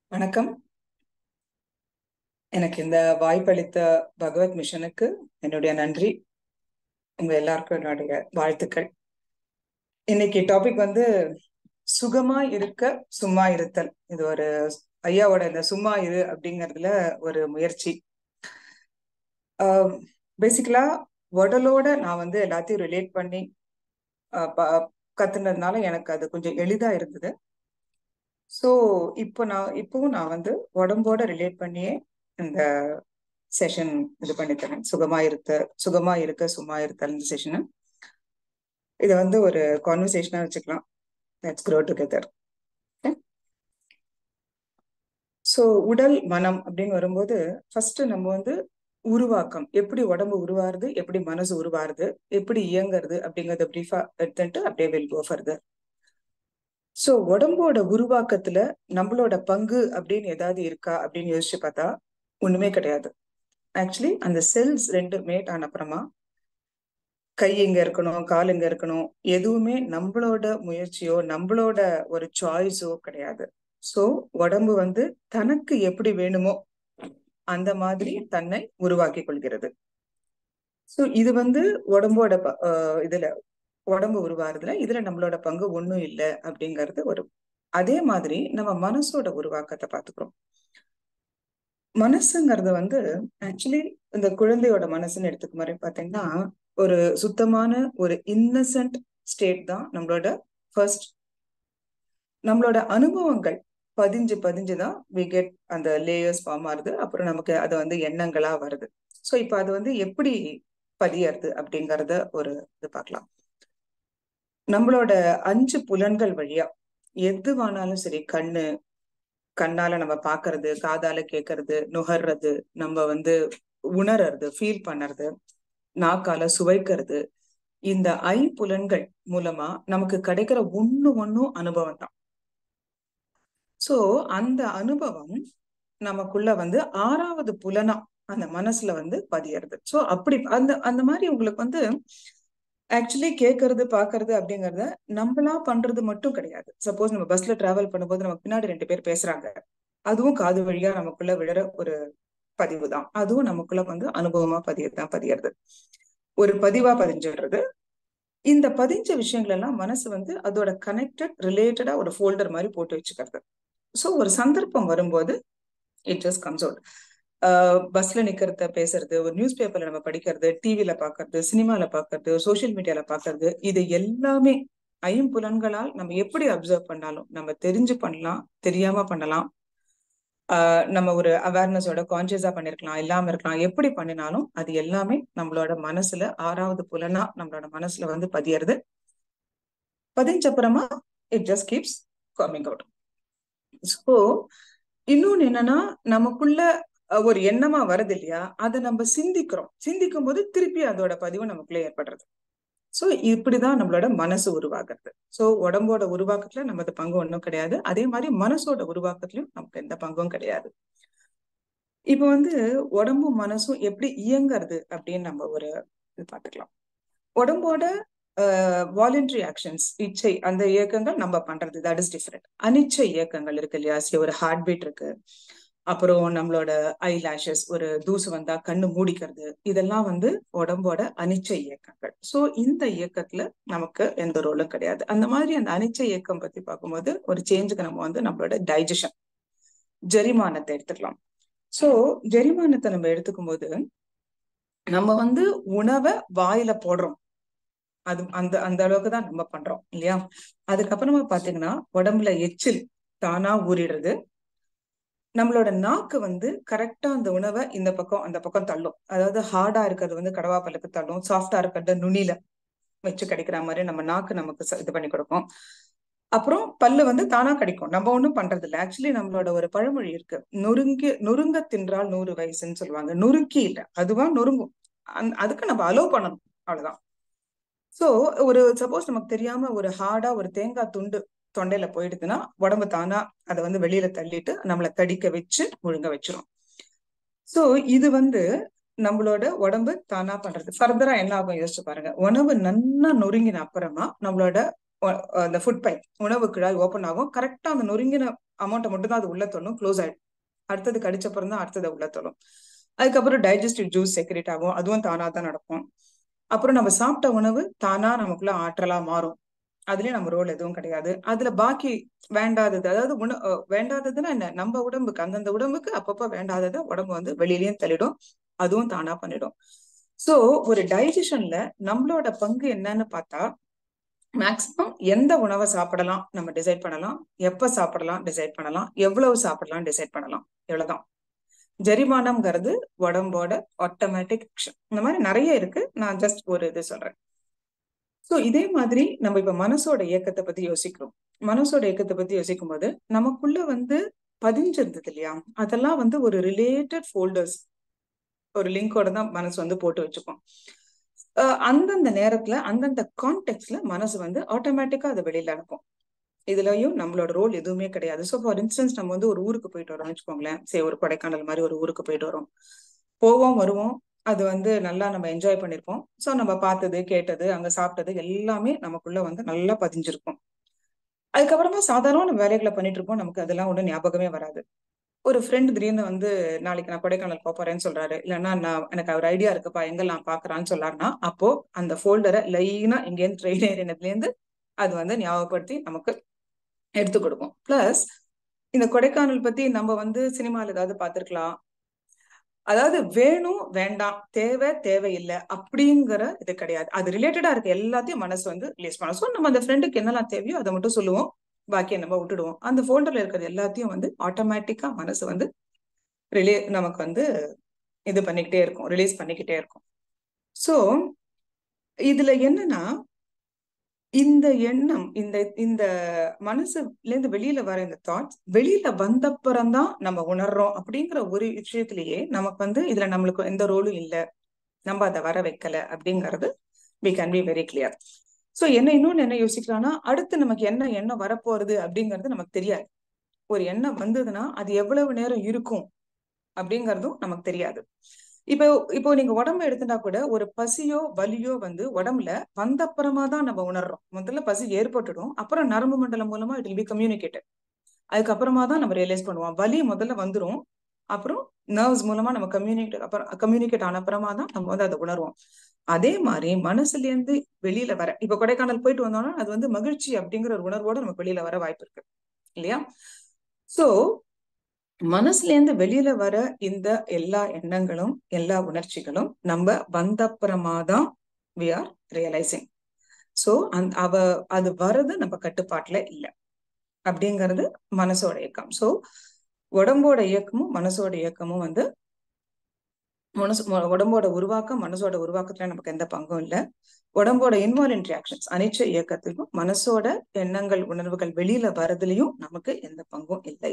வணக்கம். எனக்கு எனக்கு இந்த வாய்ப்பளித்த பகவத் மிஷனுக்கு என்னுடைய நன்றி. உங்க எல்லாருக்கும் என்னுடைய வாழ்த்துக்கள். இன்னைக்கு டாபிக் வந்து சுகமா இருக்க சும்மா இருத்தல். இது ஒரு ஐயாவோட இந்த சும்மா இரு அப்படிங்கறதுல ஒரு முயற்சி. பேசிக்கலா உடலோட நான் வந்து எல்லாத்தையும் ரிலேட் பண்ணி அஹ் ப- கத்துனதுனால எனக்கு அது கொஞ்சம் எளிதா இருந்தது. சோ இப்போ நான் இப்பவும் நான் வந்து உடம்போட ரிலேட் பண்ணியே இந்த செஷன் இது பண்ணி தரேன் சுகமா இருக்க சுகமா இருக்க சும்மா இருத்தல் இந்த செஷன் இதை வந்து ஒரு கான்வர்சேஷனா வச்சுக்கலாம் லெட்ஸ் grow டுகெதர் ஸோ உடல் மனம் அப்படின்னு வரும்போது ஃபர்ஸ்ட் நம்ம வந்து உருவாக்கம் எப்படி உடம்பு உருவாருது எப்படி மனசு உருவாருது எப்படி இயங்குறது அப்படிங்கறத பிரீஃபா எடுத்துட்டு அப்படியே வில் கோ ஃபர்தர் ஸோ உடம்போட உருவாக்கத்துல நம்மளோட பங்கு அப்படின்னு ஏதாவது இருக்கா அப்படின்னு யோசிச்சு பார்த்தா ஒண்ணுமே கிடையாது ஆக்சுவலி அந்த செல்ஸ் ரெண்டு மேட் ஆன அப்புறமா கை எங்க இருக்கணும் கால் எங்க இருக்கணும் எதுவுமே நம்மளோட முயற்சியோ நம்மளோட ஒரு சாய்ஸோ கிடையாது சோ உடம்பு வந்து தனக்கு எப்படி வேணுமோ அந்த மாதிரி தன்னை உருவாக்கி கொள்கிறது சோ இது வந்து உடம்போட ப- ஆஹ் இதுல உடம்பு உருவாருதுல இதுல நம்மளோட பங்கு ஒண்ணும் இல்லை அப்படிங்கிறது ஒரு அதே மாதிரி நம்ம மனசோட உருவாக்கத்தை பாத்துக்கிறோம் மனசுங்கிறது வந்து ஆக்சுவலி இந்த குழந்தையோட மனசுன்னு எடுத்துக்க மாதிரி பாத்தீங்கன்னா ஒரு சுத்தமான ஒரு இன்னசென்ட் ஸ்டேட் தான் நம்மளோட ஃபர்ஸ்ட் நம்மளோட அனுபவங்கள் பதிஞ்சு பதிஞ்சு தான் வி கெட் அந்த லேயர்ஸ் ஃபார்ம் ஆகுது அப்புறம் நமக்கு அது வந்து எண்ணங்களா வருது ஸோ இப்போ அது வந்து எப்படி பதியறது அப்படிங்கறத ஒரு இது பார்க்கலாம் நம்மளோட அஞ்சு புலன்கள் வழியா எதுவானாலும் சரி கண்ணு கண்ணால நம்ம பாக்குறது காதால கேட்கறது நுகர்றது நம்ம வந்து உணர்றது ஃபீல் பண்ணுறது நாக்கால சுவைக்கிறது இந்த ஐம்புலன்கள் மூலமா நமக்கு கிடைக்கிற ஒண்ணு ஒண்ணும் அனுபவம் தான் சோ அந்த அனுபவம் நமக்குள்ள வந்து ஆறாவது புலனா அந்த மனசுல வந்து பதியறது சோ அப்படி அந்த அந்த மாதிரி உங்களுக்கு வந்து ஆக்சுவலி கேட்கறது பாக்குறது அப்படிங்கறத நம்மளா பண்றது மட்டும் கிடையாது சப்போஸ் நம்ம பஸ்ல டிராவல் பண்ணும்போது நமக்கு பின்னாடி ரெண்டு பேர் பேசுறாங்க அதுவும் காது வழியா நமக்குள்ள விழற ஒரு பதிவு தான் அதுவும் நமக்குள்ள வந்து அனுபவமா பதியதான் பதியறது ஒரு பதிவா பதிஞ்சிடுறது இந்த பதிஞ்ச விஷயங்கள் எல்லாம் மனசு வந்து அதோட கனெக்டட் ரிலேட்டடா ஒரு ஃபோல்டர் மாதிரி போட்டு வச்சுக்கிறது ஸோ ஒரு சந்தர்ப்பம் வரும்போது இட் ஜஸ்ட் கம்ஸ் அவுட் பஸ்ல நிக்கிறத பேசுறது ஒரு நியூஸ் பேப்பர்ல நம்ம படிக்கிறது டிவில பாக்குறது சினிமால பாக்குறது சோஷியல் மீடியால பாக்குறது இது எல்லாமே ஐம்புலன்களால் நம்ம எப்படி அப்சர்வ் பண்ணாலும் நம்ம தெரிஞ்சு பண்ணலாம் தெரியாம பண்ணலாம் ஆஹ் நம்ம ஒரு அவேர்னஸோட கான்சியஸா பண்ணிருக்கலாம் இல்லாம இருக்கலாம் எப்படி பண்ணினாலும் அது எல்லாமே நம்மளோட மனசுல ஆறாவது புலனா நம்மளோட மனசுல வந்து பதியறது பதிஞ்ச அப்புறமா it just keeps coming out so இன்னொன்னு என்னன்னா நமக்குள்ள அஹ், ஒரு எண்ணமா வருது இல்லையா அதை நம்ம சிந்திக்கிறோம் சிந்திக்கும் போது திருப்பி அதோட பதிவு நமக்குள்ள ஏற்படுறது சோ இப்படிதான் நம்மளோட மனசு உருவாகிறது சோ உடம்போட உருவாக்கத்துல நமது பங்கு ஒண்ணும் கிடையாது அதே மாதிரி மனசோட உருவாக்கத்துலயும் நமக்கு எந்த பங்கும் கிடையாது இப்போ வந்து உடம்பும் மனசும் எப்படி இயங்குறது அப்படின்னு நம்ம ஒரு இது பார்த்துக்கலாம் உடம்போட வாலண்டரி ஆக்ஷன்ஸ் இச்சை அந்த இயக்கங்கள் நம்ம பண்றது தட் இஸ் டிஃப்ரெண்ட் அனிச்சை இயக்கங்கள் இருக்கு இல்லையா சரி ஒரு ஹார்ட் பீட் இருக்கு அப்புறம் நம்மளோட ஐ லேஷஸ் ஒரு தூசு வந்தா கண்ணு மூடிக்கிறது இதெல்லாம் வந்து உடம்போட அனிச்சை இயக்கங்கள் சோ இந்த இயக்கத்துல நமக்கு எந்த ரோலும் கிடையாது அந்த மாதிரி அந்த அனிச்சை இயக்கம் பத்தி பார்க்கும்போது ஒரு சேஞ்சுக்கு நம்ம வந்து நம்மளோட டைஜஷன் ஜெரிமானத்தை எடுத்துக்கலாம் சோ ஜெரிமானத்தை நம்ம எடுத்துக்கும் போது நம்ம வந்து உணவை வாயில போடுறோம் அது அந்த அந்த அளவுக்கு தான் நம்ம பண்றோம் இல்லையா அதுக்கப்புறமா பாத்தீங்கன்னா உடம்புல எச்சில் தானா ஊறிடுறது நம்மளோட நாக்கு வந்து கரெக்டா அந்த உணவை இந்த பக்கம் அந்த பக்கம் தள்ளும் அதாவது ஹார்டா இருக்கிறது வந்து கடவாப்பலுக்கு தள்ளும் சாஃப்டா இருக்கிறது நுனியில வச்சு கிடைக்கிற மாதிரி நம்ம நாக்கு நமக்கு ச- இது பண்ணி கொடுக்கும் அப்புறம் பல்லு வந்து தானா கிடைக்கும் நம்ம ஒண்ணும் பண்றது இல்லை ஆக்சுவலி நம்மளோட ஒரு பழமொழி இருக்கு நொறுங்கி நொறுங்க தின்றால் நூறு வயசுன்னு சொல்லுவாங்க நொறுக்கி இல்ல அதுவா நொறுங்கும் அந் அதுக்கு நம்ம அலோவ் பண்ணணும் அவ்வளவுதான் சோ ஒரு சப்போஸ் நமக்கு தெரியாம ஒரு ஹார்டா ஒரு தேங்காய் துண்டு தொண்டையில போயிடுதுன்னா உடம்பு தானா அதை வந்து வெளியில தள்ளிட்டு நம்மளை கடிக்க வச்சு முழுங்க வச்சிரும் சோ இது வந்து நம்மளோட உடம்பு தானா பண்றது ஃபர்தரா என்ன ஆகும் யோசிச்சு பாருங்க உணவு நன்னா நொறுங்கின அப்புறமா நம்மளோட ஒ- அந்த ஃபுட் பைப் உணவு குழாய் ஓபன் ஆகும் கரெக்டா அந்த நொறுங்கின அமௌண்ட்டை மட்டும் தான் அது உள்ள தொல்லும் க்ளோஸ் ஆயிடும் அடுத்தது கடிச்ச அப்புறம் தான் அடுத்தது உள்ள தொல்லும் அதுக்கப்புறம் டைஜஸ்டிவ் ஜூஸ் செக்ரேட் ஆகும் அதுவும் தானா தான் நடக்கும் அப்புறம் நம்ம சாப்பிட்ட உணவு தானா நமக்குள்ள ஆற்றலா மாறும் அதுலயும் நம்ம ரோல் எதுவும் கிடையாது அதுல பாக்கி வேண்டாதது அதாவது உண அஹ் வேண்டாததுன்னா என்ன நம்ம உடம்புக்கு அந்தந்த உடம்புக்கு அப்பப்ப வேண்டாததை உடம்பு வந்து வெளியிலயும் தள்ளிடும் அதுவும் தானா பண்ணிடும் சோ ஒரு டைஜஷன்ல நம்மளோட பங்கு என்னன்னு பார்த்தா மேக்சிமம் எந்த உணவை சாப்பிடலாம் நம்ம டிசைட் பண்ணலாம் எப்ப சாப்பிடலாம் டிசைட் பண்ணலாம் எவ்வளவு சாப்பிடலாம் டிசைட் பண்ணலாம் இவ்வளவுதான் ஜெரிமானம்ங்கிறது உடம்போட ஆட்டோமேட்டிக் இந்த மாதிரி நிறைய இருக்கு நான் ஜஸ்ட் ஒரு இது சொல்றேன் சோ இதே மாதிரி நம்ம இப்ப மனசோட இயக்கத்தை பத்தி யோசிக்கிறோம் மனசோட இயக்கத்தை பத்தி யோசிக்கும் போது நமக்குள்ள வந்து பதிஞ்சிருந்தது இல்லையா அதெல்லாம் வந்து ஒரு ரிலேட்டட் ஃபோல்டர்ஸ் ஒரு லிங்கோட தான் மனசு வந்து போட்டு வச்சுக்கும் அஹ் அந்தந்த நேரத்துல அந்தந்த கான்டெக்ட்ல மனசு வந்து ஆட்டோமேட்டிக்கா அதை வெளியில அனுப்பும் இதுலயும் நம்மளோட ரோல் எதுவுமே கிடையாது ஸோ ஃபார் இன்ஸ்டன்ஸ் நம்ம வந்து ஒரு ஊருக்கு போயிட்டு வரோம்னு வச்சுக்கோங்களேன் சரி ஒரு கொடைக்கானல் மாதிரி ஒரு ஊருக்கு போயிட்டு வரோம் போவோம் வருவோம் அது வந்து நல்லா நம்ம என்ஜாய் பண்ணிருப்போம் ஸோ நம்ம பார்த்தது கேட்டது அங்க சாப்பிட்டது எல்லாமே நமக்குள்ள வந்து நல்லா பதிஞ்சிருக்கும் அதுக்கப்புறமா சாதாரண நம்ம வேலைகளை பண்ணிட்டு இருப்போம் நமக்கு அதெல்லாம் ஒன்றும் ஞாபகமே வராது ஒரு ஃப்ரெண்ட் திடீர்னு வந்து நாளைக்கு நான் கொடைக்கானல் போறேன்னு சொல்றாரு இல்லைன்னா நான் எனக்கு அவர் ஐடியா இருக்குப்பா எங்க நான் பாக்குறான்னு சொல்லாருன்னா அப்போ அந்த ஃபோல்டரை லைனா இங்கேருந்து ட்ரெயின் ஏறினதுல இருந்து அது வந்து ஞாபகப்படுத்தி நமக்கு எடுத்து கொடுக்கும் பிளஸ் இந்த கொடைக்கானல் பத்தி நம்ம வந்து சினிமால ஏதாவது பார்த்திருக்கலாம் அதாவது வேணும் வேண்டாம் தேவை தேவையில்லை அப்படிங்கிற இது கிடையாது அது ரிலேட்டடா இருக்க எல்லாத்தையும் மனசு வந்து ரிலீஸ் பண்ணும் ஸோ நம்ம அந்த ஃப்ரெண்டுக்கு என்னெல்லாம் தேவையோ அதை மட்டும் சொல்லுவோம் பாக்கியை நம்ம விட்டுடுவோம் அந்த ஃபோல்டர்ல இருக்கிறது எல்லாத்தையும் வந்து ஆட்டோமேட்டிக்கா மனசு வந்து ரிலே நமக்கு வந்து இது பண்ணிக்கிட்டே இருக்கும் ரிலீஸ் பண்ணிக்கிட்டே இருக்கும் ஸோ இதுல என்னன்னா இந்த எண்ணம் இந்த இந்த மனசுல இருந்து வெளியில வர இந்த தாட்ஸ் வெளியில வந்தப்புறம் தான் நம்ம உணர்றோம் அப்படிங்கிற ஒரு விஷயத்திலேயே நமக்கு வந்து இதுல நம்மளுக்கு எந்த ரோலும் இல்லை நம்ம அதை வர வைக்கல அப்படிங்கிறது we can be very clear so என்ன இன்னொன்னு என்ன யோசிக்கலாம்னா அடுத்து நமக்கு என்ன எண்ணம் வரப்போறது அப்படிங்கிறது நமக்கு தெரியாது ஒரு எண்ணம் வந்ததுன்னா அது எவ்வளவு நேரம் இருக்கும் அப்படிங்கறதும் நமக்கு தெரியாது இப்போ இப்போ நீங்க உடம்பு எடுத்துட்டா கூட ஒரு பசியோ வலியோ வந்து உடம்புல வந்த அப்புறமா தான் நம்ம உணர்றோம் முதல்ல பசி ஏற்பட்டுடும் அப்புறம் நரம்பு மண்டலம் மூலமா இட் பி கம்யூனிகேட்டட் அதுக்கப்புறமா தான் நம்ம ரியலைஸ் பண்ணுவோம் வலி முதல்ல வந்துரும் அப்புறம் நர்வ்ஸ் மூலமா நம்ம கம்யூனிகேட் அப்புறம் கம்யூனிகேட் ஆன அப்புறமா தான் நம்ம வந்து அதை உணர்வோம் அதே மாதிரி மனசுல இருந்து வெளியில வர இப்ப கொடைக்கானல் போயிட்டு வந்தோம்னா அது வந்து மகிழ்ச்சி அப்படிங்கிற ஒரு உணர்வோட நமக்கு வெளியில வர வாய்ப்பு இருக்கு இல்லையா சோ மனசுல இருந்து வெளியில வர இந்த எல்லா எண்ணங்களும் எல்லா உணர்ச்சிகளும் நம்ம வந்தப்புறமா தான் வி ஆர் ரியலைசிங் சோ அந் அவ அது வர்றது நம்ம கட்டுப்பாட்டுல இல்லை அப்படிங்கிறது மனசோட இயக்கம் சோ உடம்போட இயக்கமும் மனசோட இயக்கமும் வந்து மனசு உடம்போட உருவாக்கம் மனசோட உருவாக்கத்துல நமக்கு எந்த பங்கும் இல்லை உடம்போட இன்வாலன்ட்ரி ஆக்ஷன்ஸ் அனிச்ச இயக்கத்திலும் மனசோட எண்ணங்கள் உணர்வுகள் வெளியில வரதுலயும் நமக்கு எந்த பங்கும் இல்லை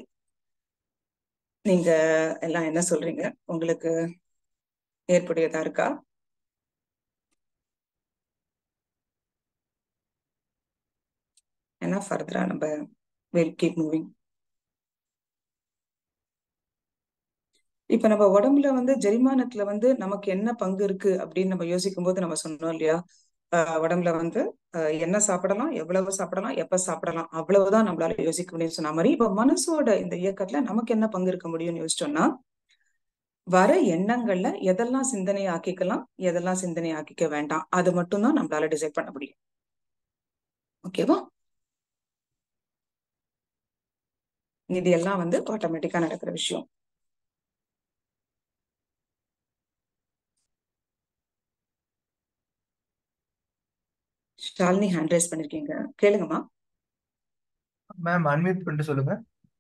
நீங்க எல்லாம் என்ன சொல்றீங்க உங்களுக்கு ஏற்புடையதா இருக்கா ஏன்னா ஃபர்தரா நம்ம வில் கீப் மூவிங் இப்ப நம்ம உடம்புல வந்து ஜெரிமானத்துல வந்து நமக்கு என்ன பங்கு இருக்கு அப்படின்னு நம்ம யோசிக்கும் போது நம்ம சொன்னோம் இல்லையா ஆஹ் உடம்புல வந்து என்ன சாப்பிடலாம் எவ்வளவு சாப்பிடலாம் எப்ப சாப்பிடலாம் அவ்வளவுதான் நம்மளால யோசிக்க முடியும்னு சொன்ன மாதிரி இப்ப மனசோட இந்த இயக்கத்துல நமக்கு என்ன பங்கு இருக்க முடியும்னு யோசிச்சோம்னா வர எண்ணங்கள்ல எதெல்லாம் சிந்தனை ஆக்கிக்கலாம் எதெல்லாம் சிந்தனை ஆக்கிக்க வேண்டாம் அது மட்டும்தான் நம்மளால டிசைட் பண்ண முடியும் ஓகேவா இது எல்லாம் வந்து ஆட்டோமேட்டிக்கா நடக்கிற விஷயம் ஷாலினி ஹேண்ட் ரைஸ் பண்ணிருக்கீங்க கேளுங்கம்மா மேம் அன்மியூட் பண்ணிட்டு சொல்லுங்க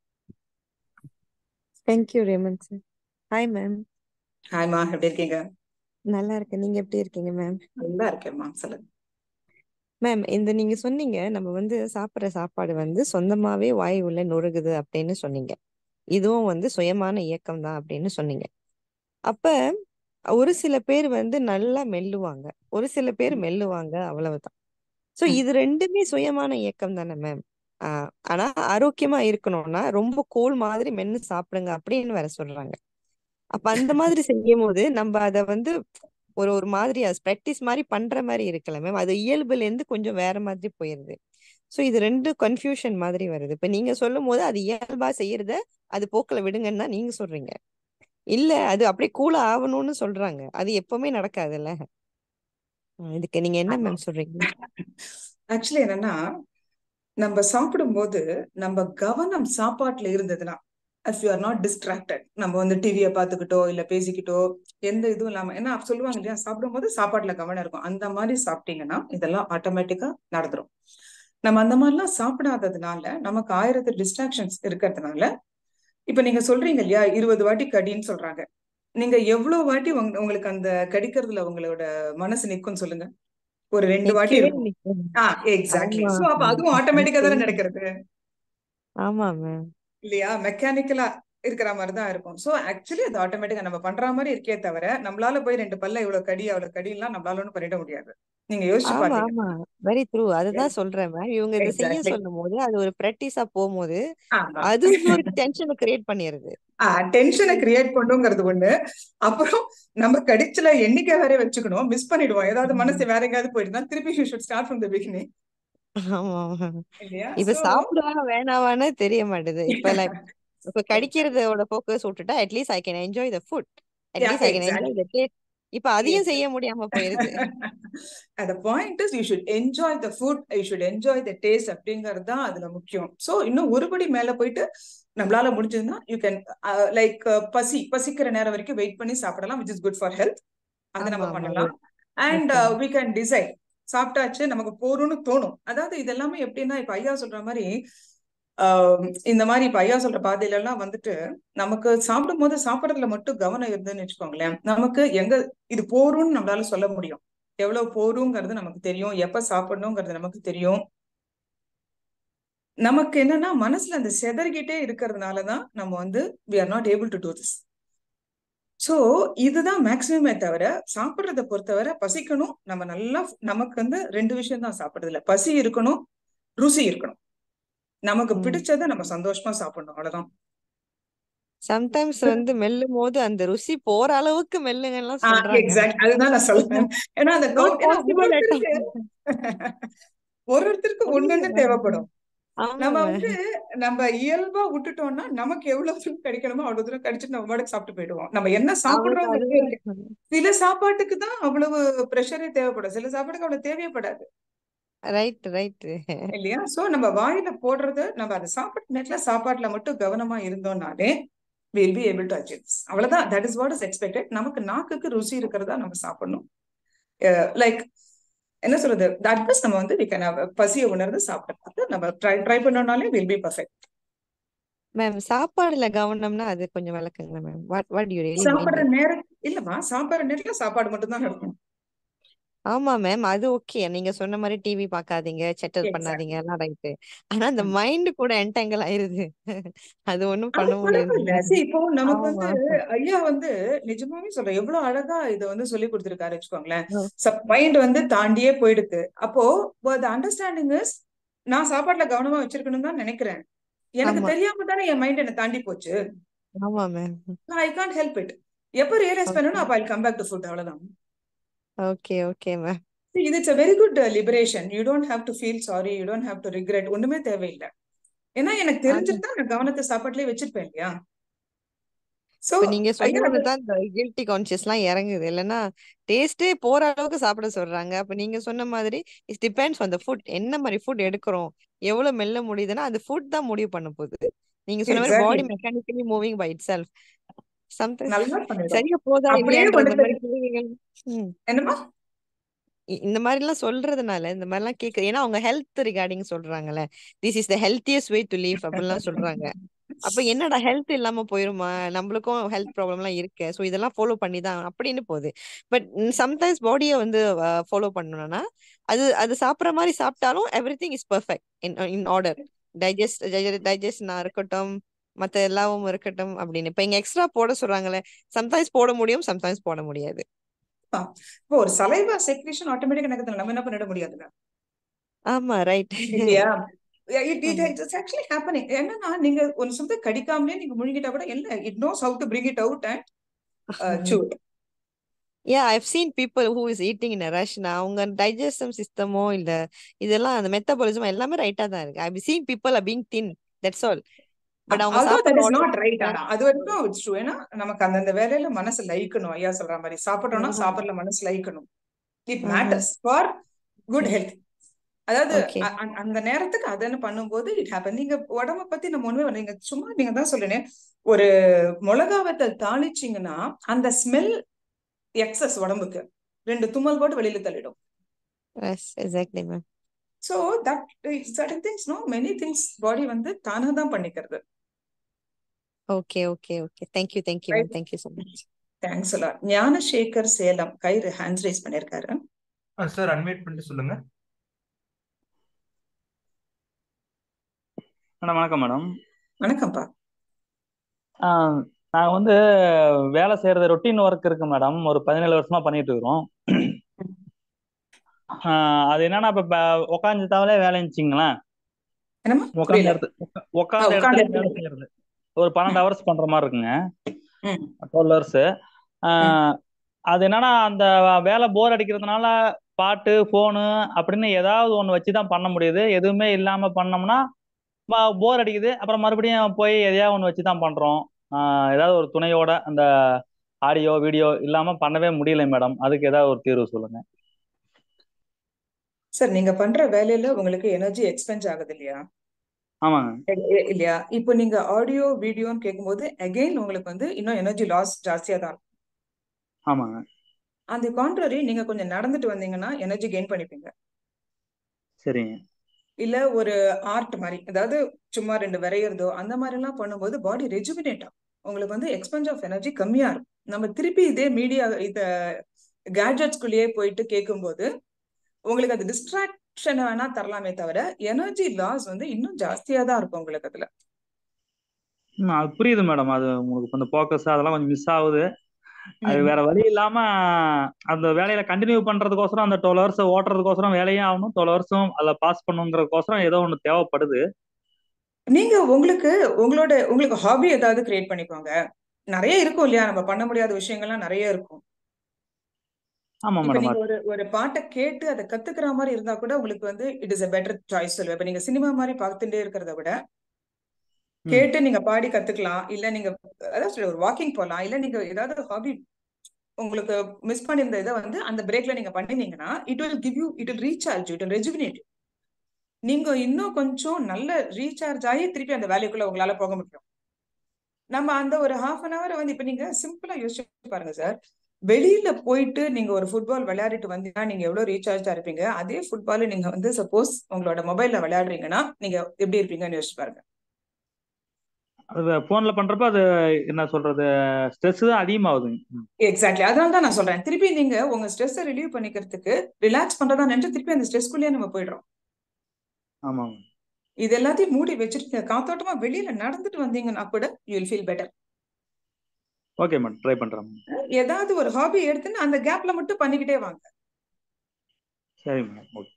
thank you Raman sir hi ma'am ஹாய்மா எப்படி இருக்கீங்க நல்லா இருக்கேன் நீங்க எப்படி இருக்கீங்க மேம் நல்லா இருக்கேம்மா சொல்லுங்க மேம் இந்த நீங்க சொன்னீங்க நம்ம வந்து சாப்பிட்ற சாப்பாடு வந்து சொந்தமாவே வாய் உள்ள நொறுகுது அப்படின்னு சொன்னீங்க இதுவும் வந்து சுயமான இயக்கம் தான் அப்படின்னு சொன்னீங்க அப்ப ஒரு சில பேர் வந்து நல்லா மெல்லுவாங்க ஒரு சில பேர் மெல்லுவாங்க அவ்வளவுதான் சோ இது ரெண்டுமே சுயமான இயக்கம் தானே மேம் ஆஹ் ஆனா ஆரோக்கியமா இருக்கணும்னா ரொம்ப கோல் மாதிரி மென்னு சாப்பிடுங்க அப்படின்னு வேற சொல்றாங்க அப்ப அந்த மாதிரி செய்யும் போது நம்ம அத வந்து ஒரு ஒரு மாதிரி ப்ராக்டிஸ் மாதிரி பண்ற மாதிரி இருக்கல மேம் அது இயல்புல இருந்து கொஞ்சம் வேற மாதிரி போயிருது ஸோ இது ரெண்டு கன்ஃபியூஷன் மாதிரி வருது இப்ப நீங்க சொல்லும் போது அது இயல்பா செய்யறத அது போக்குல விடுங்கன்னு தான் நீங்க சொல்றீங்க இல்ல அது அப்படியே கூல ஆகணும்னு சொல்றாங்க அது எப்பவுமே நடக்காதுல்ல அஹ் இதுக்கு நீங்க என்ன ஆமா மேம் சொல்றீங்க ஆக்சுவலி என்னன்னா நம்ம சாப்பிடும்போது நம்ம கவனம் சாப்பாட்டுல இருந்ததுன்னா if you are not distracted நம்ம வந்து டிவியை பார்த்துக்கிட்டோ இல்ல பேசிக்கிட்டோ எந்த இதுவும் இல்லாம ஏன்னா சொல்லுவாங்க இல்லையா சாப்பிடும்போது சாப்பாட்டுல கவனம் இருக்கும் அந்த மாதிரி சாப்பிட்டீங்கன்னா இதெல்லாம் ஆட்டோமேட்டிக்கா நடந்துரும் நம்ம அந்த மாதிரிலாம் சாப்பிடாததுனால நமக்கு ஆயிரத்து டிஸ்ட்ராக்ஷன்ஸ் இருக்கிறதுனால இப்ப நீங்க சொல்றீங்க இல்லையா இருபது வாட்டி கடின்னு சொல்றாங்க நீங்க எவ்வளவு வாட்டி உங்க- உங்களுக்கு அந்த கடிக்கிறதுல உங்களோட மனசு நிக்கும்னு சொல்லுங்க ஒரு ரெண்டு வாட்டி நிக்கவே இருக்கும் நிக்காது. ஆ எக்ஸாக்ட்லி ஆமா சோ அப்ப அதுவும் ஆட்டோமேட்டிக்கா தானே நிக்கவே நடக்கிறது ஆமா மேம் இல்லையா மெக்கானிக்கலா இருக்கிற மாதிரி தான் இருக்கும் சோ ஆக்சுவலி அது ஆட்டோமேட்டிக்கா நம்ம பண்ற மாதிரி இருக்கே தவிர நம்மளால போய் ரெண்டு பல்ல இவ்வளவு கடி அவ்வளவு கடிலாம் நம்மளால ஒண்ணும் பண்ணிட முடியாது நீங்க யோசிச்சு ஆமா பாத்தீங்கன்னா ஆமா வெரி ட்ரூ அதுதான் சொல்றேன் மேம் இவங்க இதை செய்ய எக்ஸாக்ட்லி சொல்லும் போது அது ஒரு ப்ராக்டிஸா போகும்போது ஆமா அது இன்னொரு டென்ஷனை கிரியேட் பண்ணிடுது டென்ஷனை கிரியேட் பண்ணுங்கிறது ஒண்ணு அப்புறம் நம்ம கடிச்சுல எண்ணிக்கை வேற வச்சுக்கணும் மிஸ் பண்ணிடுவோம் ஏதாவது மனசு வேற எங்கேயாவது போயிடுனா திருப்பி you should start from the beginning ஆமா ஆமா இல்லையா இப்ப சோ சாப்பிடுவா வேணாவான்னு தெரிய மாட்டுது இப்ப லைக் இப்ப கடிக்கிறதோட போக்கஸ் விட்டுட்டா at least I can enjoy the food at least I can enjoy the taste இப்ப அதையும் செய்ய முடியாம போயிருது the point is you should enjoy the food you should enjoy the taste அப்படிங்கிறது தான் அதுல முக்கியம் சோ இன்னும் ஒருபடி மேல போயிட்டு நம்மளால முடிஞ்சதுன்னா யூ கேன் லைக் பசி பசிக்கிற நேரம் வரைக்கும் வெயிட் பண்ணி சாப்பிடலாம் which is good for health அதை ஆமா நம்ம ஆமா பண்ணலாம் and okay we can decide சாப்பிட்டாச்சு நமக்கு போறோம்னு தோணும் அதாவது இதெல்லாமே எப்படின்னா இப்ப ஐயா சொல்ற மாதிரி ஆஹ் இந்த மாதிரி இப்ப ஐயா சொல்ற பாதையில எல்லாம் வந்துட்டு நமக்கு சாப்பிடும் போது சாப்பிடறதுல மட்டும் கவனம் இருந்துன்னு வச்சுக்கோங்களேன் நமக்கு எங்க இது போரும்னு நம்மளால சொல்ல முடியும் எவ்வளவு போருங்கிறது நமக்கு தெரியும் எப்ப சாப்பிடணுங்கிறது நமக்கு தெரியும் நமக்கு என்னன்னா மனசுல அந்த செதறிக்கிட்டே இருக்கிறதுனாலதான் நம்ம வந்து we are not able to do this so இதுதான் மேக்சிமமே தவிர சாப்பிடுறத பொறுத்தவரை பசிக்கணும் நம்ம நல்லா நமக்கு வந்து ரெண்டு விஷயம் தான் சாப்பிடுறதுல பசி இருக்கணும் ருசி இருக்கணும் நமக்கு ம் பிடிச்சதை நம்ம சந்தோஷமா சாப்பிடணும் அவ்வளவுதான் சம்டைம்ஸ் வந்து மெல்லும் போது அந்த ருசி போற அளவுக்கு மெல்லுங்கலாம் ஆஹ் சொல்றாங்க எக்ஸாக்ட் அதுதான் நான் சொல்றேன் ஏன்னா அந்த நாட் கவுண்ட் ஏன்னா பாசிபிள் அட் ஒருத்தருக்கு ஒருத்தருக்கு புரியுது ஒன்னொன்னு மேம் தேவைப்படும் ஆமா நம்ம மேம் வந்து நம்ம இயல்பா விட்டுட்டோம்னா நமக்கு எவ்வளவு தூரம் கிடைக்கணுமோ அவ்வளவு தூரம் கடிச்சிட்டு நம்ம பாட்டுக்கு சாப்பிட்டு போயிடுவோம் நம்ம என்ன அவங்க சாப்பிடுறோங்கிறதே அதுதான் இருக்கு சில சாப்பாட்டுக்கு தான் அவ்வளவு ப்ரெஷரே தேவைப்படும் சில சாப்பாட்டுக்கு அவ்வளவு தேவைப்படாது ரைட் ரைட் இல்லையா சோ நம்ம வாயில போடுறது நம்ம அதை சாப்பிட்ட நேரத்துல சாப்பாட்டுல மட்டும் கவனமா இருந்தோம்னாலே will be able to achieve அவ்வளவுதான் that is what is expected நமக்கு நாக்குக்கு ருசி இருக்கிறதா நம்ம சாப்பிடணும் லைக் என்ன சொல்றது அட்லீஸ்ட் நம்ம வந்து we can have பசியை உணர்ந்து சாப்பிடுறதுக்கு நம்ம ட்ரை ட்ரை பண்ணோம்னாலே வில் பி பர்ஃபெக்ட் மேம் சாப்பாடுல கவனம்னா அது கொஞ்சம் விளக்குங்க ma'am what what you really mean சாப்பிடுற நேரம் இல்லம்மா சாப்பிடுற நேரத்துல சாப்பாடு மட்டும் தான் நடக்கும் ஆமா மேம் அது ஓகே நீங்க சொன்ன மாதிரி டிவி பார்க்காதீங்க செட்டல் எக்ஸாக்ட் பண்ணாதீங்க எல்லாம் ரைட்டு ஆனா அந்த மைண்ட் கூட என்டேங்கிள் ஆயிருது அது ஒண்ணும் அது பண்ண முடியாது பரவாயில்ல சி இப்போ நமக்கு ஆமா வந்து ஐயா வந்து நிஜமாவே சொல்றேன் எவ்வளவு அழகா இதை வந்து சொல்லி கொடுத்திருக்காரு வச்சுக்கோங்களேன் ஓ, மைண்ட் வந்து தாண்டியே போயிடுது அப்போ அண்டர்ஸ்டாண்டிங் இஸ் நான் சாப்பாட்டுல கவனமா வச்சிருக்கணும் தான் நினைக்கிறேன் எனக்கு ஆமா தெரியாம தானே என் மைண்ட் என்ன தாண்டி போச்சு ஆமா ma'am I can't help it எப்ப ரியலைஸ் பண்ணணும் அப்ப I come back to food அவ்வளவுதான் ஓகே ஓகே மேம் இது it's a very good liberation you don't have to feel sorry you don't have to regret ஒண்ணுமே தேவையில்லை ஏன்னா எனக்கு அது தெரிஞ்சிருந்தா நான் கவனத்தை சாப்பாட்டுலயே வச்சிருப்பேன் இல்லையா சோ இப்ப நீங்க ஐயா சொன்னது அது தான் இந்த கில்ட்டி கான்சியஸ் எல்லாம் இறங்குது இல்லைன்னா டேஸ்டே போற அளவுக்கு சாப்பிட சொல்றாங்க அப்ப நீங்க சொன்ன மாதிரி it depends on the food என்ன மாதிரி ஃபுட் எடுக்கிறோம் எவ்வளவு மெல்ல முடியுதுன்னா அது ஃபுட் தான் முடிவு பண்ண போகுது நீங்க சொன்ன மாதிரி body exactly mechanically moving by itself sometimes நல்லா பண்ணிடும் சரியா போதா அப்படியே இல்லையான்ற இந்த கொண்டு மாதிரி கேள்விகள் ம் என்னமா இ- இந்த மாதிரி எல்லாம் சொல்றதுனால இந்த மாதிரி எல்லாம் கேக்குது ஏன்னா அவங்க ஹெல்த் ரிகார்டிங் சொல்றாங்கல்ல this is the healthiest way to live அப்படிலாம் சொல்றாங்க அப்ப என்னடா ஹெல்த் இல்லாம போயிருமா நம்மளுக்கும் ஹெல்த் ப்ராப்ளம் எல்லாம் இருக்கு ஸோ இதெல்லாம் ஃபாலோ பண்ணி தான் அப்படின்னு போகுது பட் சம்டைம்ஸ் பாடியை வந்து ஃபாலோ பண்ணணும்னா அது அது சாப்பிட்ற மாதிரி சாப்பிட்டாலும் everything is perfect in in order digest டைஜஸ்டனா இருக்கட்டும் மத்த எல்லாவும் இருக்கட்டும் அப்படின்னு இப்ப இங்க எக்ஸ்ட்ரா போட சொல்றாங்களே சம்டைம்ஸ் போட முடியும் சம்டைம்ஸ் போட முடியாது இப்போ ஒரு சலைவா செக்ரேஷன் ஆட்டோமேட்டிக்கா நடக்குது நம்ம என்ன பண்ணிட முடியாதுல்ல ஆமா ரைட் இல்லையா it it it's actually happening என்னன்னா நீங்க ஒரு சமயத்தை கடிக்காமலே நீங்க முழுங்கிட்டா கூட இல்ல it knows how to bring it out and so Yeah, I've seen people who is eating in a rush now. அவங்க digestive சிஸ்டமோ இல்ல இதெல்லாம் அந்த மெட்டபாலிசம் எல்லாமே ரைட்டா தான் இருக்கு. I've seen people are being thin. That's all. But அவங்க although that சாப்பிடுற is order not right ஆனா அது வரைக்கும் இட்ஸ் ட்ரூ ஏன்னா நமக்கு அந்தந்த வேலையில மனசு லயிக்கணும் ஐயா சொல்ற மாதிரி சாப்பிட்டோம்னா ம்ஹும். சாப்பிடல மனசு லயிக்கணும் இட் ம்ஹும். மேட்டர்ஸ் ஃபார் குட் ஹெல்த் அதாவது Okay. அ- அ- அந்த நேரத்துக்கு அதன்னு பண்ணும்போது இட் ஹேப்பன் நீங்க உடம்ப பத்தி நம்ம ஒண்ணுமே நீங்க சும்மா நீங்க தான் சொல்லுனேன் ஒரு மிளகா வத்தல் தாளிச்சீங்கன்னா அந்த ஸ்மெல் எக்ஸஸ் உடம்புக்கு ரெண்டு தும்மல் போட்டு வெளியில தள்ளிடும் Yes, exactly, ma'am. So that certain things no many things body வந்து தானா தான் பண்ணிக்கிறது Okay, okay, okay. Thank you, thank you, ma'am. Right Thank you so much. Thanks a lot Gnanasekar Salem கை ஹேண்ட்ஸ் ரைஸ் பண்ணிருக்காரு சார் அன்மியூட் பண்ணிட்டு சொல்லுங்க மேடம் வணக்கம் madam வணக்கம்ப்பா நாங்கள் வந்து வேலை செய்யறது ரொட்டீன் ஒர்க் இருக்கு மேடம் ஒரு பதினேழு வருஷமா பண்ணிட்டு இருக்கிறோம் ஆஹ் அது என்னன்னா இப்ப உட்காந்து தவளே வேலைன்னு வச்சுங்களேன் என்னம்மா உட்காந்த புரியல இடத்து ஆ, உட்காந்த உட்கார்ந்த இடத்துல வேலை இடத்துல செய்யறது ஒரு பன்னெண்டு ஹவர்ஸ் பண்ற மாதிரி இருக்குங்க ம் டுவெல் ஹவர்ஸ் ம் அது என்னன்னா அந்த வேலை போர் அடிக்கிறதுனால பாட்டு ஃபோனு அப்படின்னு ஏதாவது ஒன்று வச்சு தான் பண்ண முடியுது எதுவுமே இல்லாம பண்ணோம்னா போர் அடிக்குது அப்புறம் மறுபடியும் போய் எதையாவது ஒன்று வச்சு தான் பண்றோம் ஆஹ் ஏதாவது ஒரு துணையோட அந்த ஆடியோ வீடியோ இல்லாம பண்ணவே முடியல மேடம் அதுக்கு ஏதாவது ஒரு தீர்வு சொல்லுங்க சார் நீங்க பண்ற வேலையில உங்களுக்கு எனர்ஜி எக்ஸ்பென்ஸ் ஆகுது இல்லையா ஆமாங்க எ- எ- இல்லையா இப்போ நீங்க ஆடியோ வீடியோன்னு கேட்கும்போது அகைன் உங்களுக்கு வந்து இன்னும் எனர்ஜி லாஸ் ஜாஸ்தியா தான் இருக்கும் ஆமாங்க அந்த கான்ட்ரரி நீங்க கொஞ்சம் நடந்துட்டு வந்தீங்கன்னா எனர்ஜி கெயின் பண்ணிப்பீங்க சரிங்க இல்ல ஒரு ஆர்ட் மாதிரி அதாவது சும்மா ரெண்டு வரைகிறதோ அந்த மாதிரி எல்லாம் பண்ணும்போது பாடி ரெஜுவினேட் ஆகும் உங்களுக்கு வந்து எக்ஸ்பென்ஸ் ஆஃப் எனர்ஜி கம்மியா இருக்கும் நம்ம திருப்பி இதே மீடியா இத கேட்ஜெட்ஸ்குள்ளேயே போயிட்டு கேட்கும்போது உங்களுக்கு அது டிஸ்ட்ராக்ஷன் வேணா தரலாமே தவிர எனர்ஜி லாஸ் வந்து இன்னும் ஜாஸ்தியா தான் இருக்கும் உங்களுக்கு அதுல ம், அது புரியுது மேடம் அது உங்களுக்கு கொஞ்சம் ஃபோக்கஸ் அதெல்லாம் கொஞ்சம் மிஸ் ஆகுது அது ம். வேற வழி இல்லாம அந்த வேலையில கண்டினியூ பண்றதுக்கோசரம் அந்த டுவெல் ஹவர்ஸ் ஓட்டுறதுக்கோசரம் வேலையும் ஆகணும் டுவெல் ஹவர்ஸும் அதில் பாஸ் பண்ணுங்கிறதுக்கோசரம் ஏதோ ஒன்று தேவைப்படுது நீங்க உங்களுக்கு உங்களோட உங்களுக்கு ஹாபி ஏதாவது கிரியேட் பண்ணிக்கோங்க நிறைய இருக்கும் இல்லையா நம்ம பண்ண முடியாத விஷயங்கள்லாம் நிறைய இருக்கும் ஆமா இப்ப மேடம் நீங்க ஒரு ஒரு பாட்டை கேட்டு அதை கத்துக்கிற மாதிரி இருந்தா கூட உங்களுக்கு வந்து it is a better choice சொல்லுவேன் இப்ப நீங்க சினிமா மாதிரி பார்த்துட்டே இருக்கிறத விட ம் கேட்டு நீங்க பாடி கத்துக்கலாம் இல்ல நீங்க அதாவது சொல்ல, ஒரு வாக்கிங் போகலாம் இல்ல நீங்க ஏதாவது ஹாபி உங்களுக்கு மிஸ் பண்ணியிருந்த இதை வந்து அந்த பிரேக்ல நீங்க பண்ணினீங்கன்னா it will give you it will recharge it will rejuvenate you. நீங்க இன்னும் கொஞ்சம் நல்ல ரீசார்ஜ் ஆகி திருப்பி அந்த வேலைக்குள்ள உங்களால போக முடியும் நம்ம அந்த ஒரு ஹாஃப் அன் ஹவர் வந்து இப்ப நீங்க சிம்பிளா யோசிச்சு பாருங்க சார் வெளியில போயிட்டு நீங்க ஒரு ஃபுட்பால் விளையாடிட்டு வந்தீங்கன்னா நீங்க எவ்வளவு ரீசார்ஜா இருப்பீங்க அதே ஃபுட்பால் நீங்க வந்து சப்போஸ் உங்களோட மொபைல்ல விளையாடுறீங்கன்னா நீங்க எப்படி இருப்பீங்கன்னு யோசிச்சு பாருங்க அது போன்ல பண்றப்ப அது என்ன சொல்றது ஸ்ட்ரெஸ் தான் அதிகமாகுதுங்க ம். எக்ஸாக்ட்லி அதனால தான் நான் சொல்றேன் திருப்பி நீங்க உங்க ஸ்ட்ரெஸ்ஸை ரிலீவ் பண்ணிக்கிறதுக்கு ரிலாக்ஸ் பண்றதா நினைச்சு திருப்பி அந்த ஸ்ட்ரெஸ்க்குள்ளேயே நம்ம போயிடுறோம் ஆமாங்க இது எல்லாத்தையும் மூடி வச்சுட்டு காத்தோட்டமா வெளியில நடந்துட்டு வந்தீங்கன்னா கூட you will feel better okay madam try பண்றேன் மேம் ஏதாவது ஒரு ஹாபி எடுத்துன்னு அந்த கேப்ல மட்டும் பண்ணிக்கிட்டே வாங்க சரி மேடம் ஓகே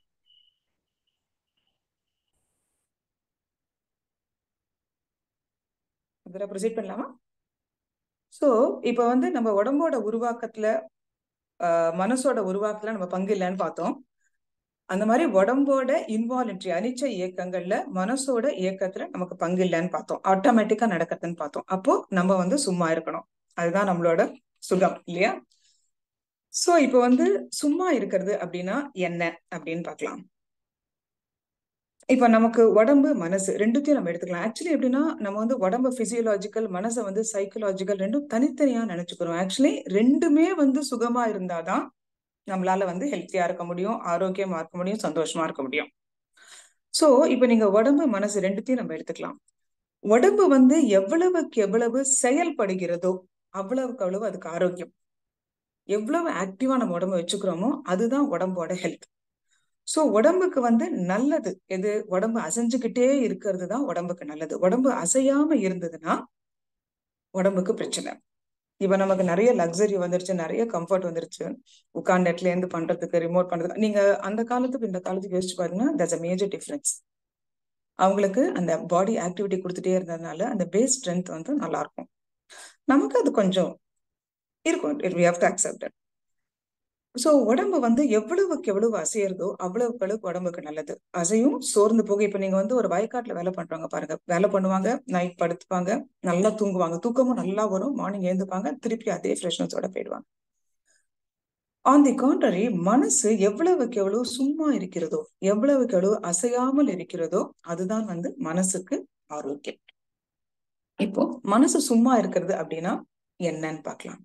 இதில் ப்ரொசீட் பண்ணலாமா ஸோ இப்போ வந்து நம்ம உடம்போட உருவாக்கத்துல ஆஹ், மனசோட உருவாக்கத்துல நம்ம பங்கு இல்லைன்னு பார்த்தோம் அந்த மாதிரி உடம்போட இன்வாலன்ட்ரி அனிச்ச இயக்கங்கள்ல மனசோட இயக்கத்துல நமக்கு பங்கு இல்லைன்னு பார்த்தோம் ஆட்டோமேட்டிக்கா நடக்கிறதுன்னு பார்த்தோம் அப்போ நம்ம வந்து சும்மா இருக்கணும் அதுதான் நம்மளோட சுகம் இல்லையா சோ இப்போ வந்து சும்மா இருக்கிறது அப்படின்னா என்ன அப்படின்னு பார்க்கலாம் இப்ப நமக்கு உடம்பு மனசு ரெண்டுத்தையும் நம்ம எடுத்துக்கலாம் ஆக்சுவலி எப்படின்னா நம்ம வந்து உடம்பு பிசியலாஜிக்கல் மனசை வந்து சைக்கலாஜிக்கல் ரெண்டும் தனித்தனியா நினைச்சுக்கிறோம் ஆக்சுவலி ரெண்டுமே வந்து சுகமா இருந்தாதான் நம்மளால வந்து ஹெல்த்தியா இருக்க முடியும் ஆரோக்கியமா இருக்க முடியும் சந்தோஷமா இருக்க முடியும் சோ இப்ப நீங்க உடம்பு மனசு ரெண்டுத்தையும் நம்ம எடுத்துக்கலாம் உடம்பு வந்து எவ்வளவுக்கு எவ்வளவு செயல்படுகிறதோ அவ்வளவுக்கு அவ்வளவு அதுக்கு ஆரோக்கியம் எவ்வளவு ஆக்டிவா நம்ம உடம்ப வச்சுக்கிறோமோ அதுதான் உடம்போட ஹெல்த் சோ உடம்புக்கு வந்து நல்லது எது உடம்பு அசைஞ்சுக்கிட்டே இருக்கிறது தான் உடம்புக்கு நல்லது உடம்பு அசையாம இருந்ததுன்னா உடம்புக்கு பிரச்சனை இப்ப நமக்கு நிறைய லக்ஸரி வந்துருச்சு நிறைய கம்ஃபர்ட் வந்துருச்சு உட்கார்ந்த இடத்துல இருந்து பண்றதுக்கு ரிமோட் பண்றதுக்கு நீங்க அந்த காலத்துக்கு இந்த காலத்துக்கு யோசிச்சு பாத்தீங்கன்னா தட்ஸ் அ மேஜர் டிஃபரன்ஸ் அவங்களுக்கு அந்த பாடி ஆக்டிவிட்டி கொடுத்துட்டே இருந்ததுனால அந்த பேஸ் ஸ்ட்ரென்த் வந்து நல்லா இருக்கும் நமக்கு அது கொஞ்சம் இருக்கும் we have to accept so உடம்பு வந்து எவ்வளவுக்கு எவ்வளவு அசையறதோ அவ்வளவுக்கு அளவுக்கு உடம்புக்கு நல்லது அசையும் சோர்ந்து போக இப்ப நீங்க வந்து ஒரு வயக்காட்டுல வேலை பண்றவங்க பாருங்க வேலை பண்ணுவாங்க நைட் படுத்துப்பாங்க நல்லா தூங்குவாங்க தூக்கமும் நல்லா வரும் மார்னிங் எழுந்துப்பாங்க திருப்பி அதே ஃப்ரெஷ்னஸோட போயிடுவாங்க ஆன் தி கான்ட்ரரி மனசு எவ்வளவுக்கு எவ்வளவு சும்மா இருக்கிறதோ எவ்வளவுக்கு எவ்வளவு அசையாமல் இருக்கிறதோ அதுதான் வந்து மனசுக்கு ஆரோக்கியம் இப்போ மனசு சும்மா இருக்கிறது அப்படின்னா என்னன்னு பார்க்கலாம்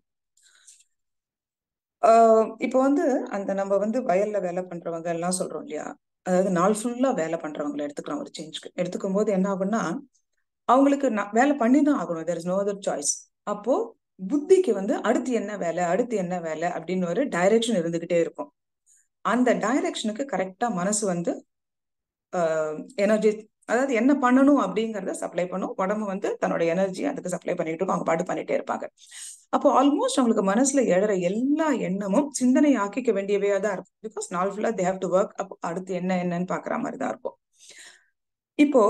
ஆஹ் இப்போ வந்து அந்த நம்ம வந்து வயல்ல வேலை பண்றவங்க எல்லாம் சொல்றோம் இல்லையா அதாவது நாள் ஃபுல்லா வேலை பண்றவங்களை எடுத்துக்கலாம் ஒரு சேஞ்சுக்கு எடுத்துக்கும் போது என்ன ஆகும்னா அவங்களுக்கு ந- வேலை பண்ணி தான் ஆகணும் there is no other choice அப்போ புத்திக்கு வந்து அடுத்து என்ன வேலை அடுத்து என்ன வேலை அப்படின்னு ஒரு டைரக்ஷன் இருந்துகிட்டே இருக்கும் அந்த டைரக்ஷனுக்கு கரெக்டா மனசு வந்து எனர்ஜி அதாவது என்ன பண்ணணும் அப்படிங்கறத சப்ளை பண்ணும் உடம்பு வந்து தன்னோட எனர்ஜி அதுக்கு சப்ளை பண்ணிட்டு இருக்கும் அவங்க பாட்டு பண்ணிட்டே இருப்பாங்க அப்போ ஆல்மோஸ்ட் அவங்களுக்கு மனசுல எழற எல்லா எண்ணமும் சிந்தனை ஆக்கிக்க வேண்டியவையா தான் இருக்கும் பிகாஸ் நாள் ஃபுல்லா தே ஹேவ் டு ஒர்க் அப்போ அடுத்து என்ன என்னன்னு பாக்குற மாதிரி தான் இருக்கும் இப்போ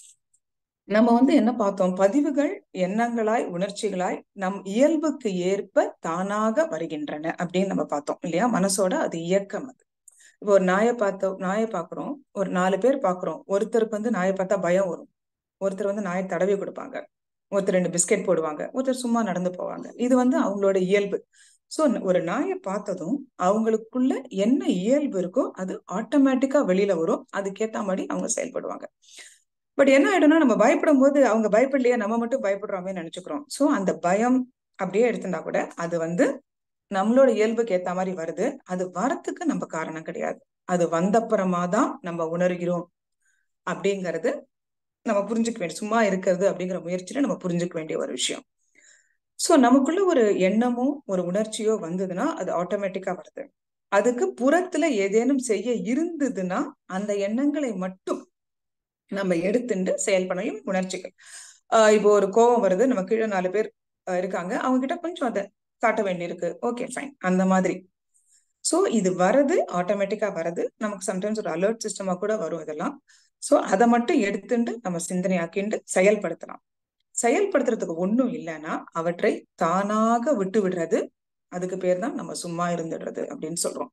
நம்ம வந்து என்ன பார்த்தோம் பதிவுகள் எண்ணங்களாய் உணர்ச்சிகளாய் நம் இயல்புக்கு ஏற்ப தானாக வருகின்றன அப்படின்னு நம்ம பார்த்தோம் இல்லையா மனசோட அது இயக்கம் அது இப்போ ஒரு நாயை பார்த்தோம் நாயை பார்க்கிறோம் ஒரு நாலு பேர் பார்க்கிறோம் ஒருத்தருக்கு வந்து நாயை பார்த்தா பயம் வரும் ஒருத்தர் வந்து நாயை தடவி கொடுப்பாங்க ஒருத்தர் ரெண்டு பிஸ்கெட் போடுவாங்க ஒருத்தர் சும்மா நடந்து போவாங்க இது வந்து அவங்களோட இயல்பு சோ ஒரு நாயை பார்த்ததும் அவங்களுக்குள்ள என்ன இயல்பு இருக்கோ அது ஆட்டோமேட்டிக்கா வெளியில வரும் அதுக்கேத்த மாதிரி அவங்க செயல்படுவாங்க பட் என்ன ஆயிடும்னா நம்ம பயப்படும் போது அவங்க பயப்படலையா நம்ம மட்டும் பயப்படுறோமே நினைச்சுக்கிறோம் சோ அந்த பயம் அப்படியே எடுத்துட்டா கூட அது வந்து நம்மளோட இயல்புக்கு ஏத்த மாதிரி வருது அது வரத்துக்கு நம்ம காரணம் கிடையாது அது வந்தப்புறமா தான் நம்ம உணர்கிறோம் அப்படிங்கிறது நம்ம புரிஞ்சுக்க வேண்டிய சும்மா இருக்கிறது அப்படிங்கிற முயற்சியில நம்ம புரிஞ்சுக்க வேண்டிய ஒரு விஷயம் சோ நமக்குள்ள ஒரு எண்ணமோ ஒரு உணர்ச்சியோ வந்ததுன்னா அது ஆட்டோமேட்டிக்கா வருது அதுக்கு புறத்துல ஏதேனும் செய்ய இருந்ததுன்னா அந்த எண்ணங்களை மட்டும் நம்ம எடுத்துட்டு செயல்படணும் உணர்ச்சிகள் ஆஹ் இப்போ ஒரு கோபம் வருது நம்ம கீழே நாலு பேர் அஹ் இருக்காங்க அவங்க கிட்ட கொஞ்சம் அதை காட்ட வேண்டியிருக்கு ஓகே ஃபைன் அந்த மாதிரி சோ இது வரது ஆட்டோமேட்டிக்கா வருது நமக்கு சம்டைம்ஸ் ஒரு அலர்ட் சிஸ்டமா கூட வரும் இதெல்லாம் சோ அதை மட்டும் எடுத்துட்டு நம்ம சிந்தனையாக்கிண்டு செயல்படுத்தலாம் செயல்படுத்துறதுக்கு ஒண்ணும் இல்லைன்னா அவற்றை தானாக விட்டு விடுறது அதுக்கு பேர் தான் நம்ம சும்மா இருந்துடுறது அப்படின்னு சொல்றோம்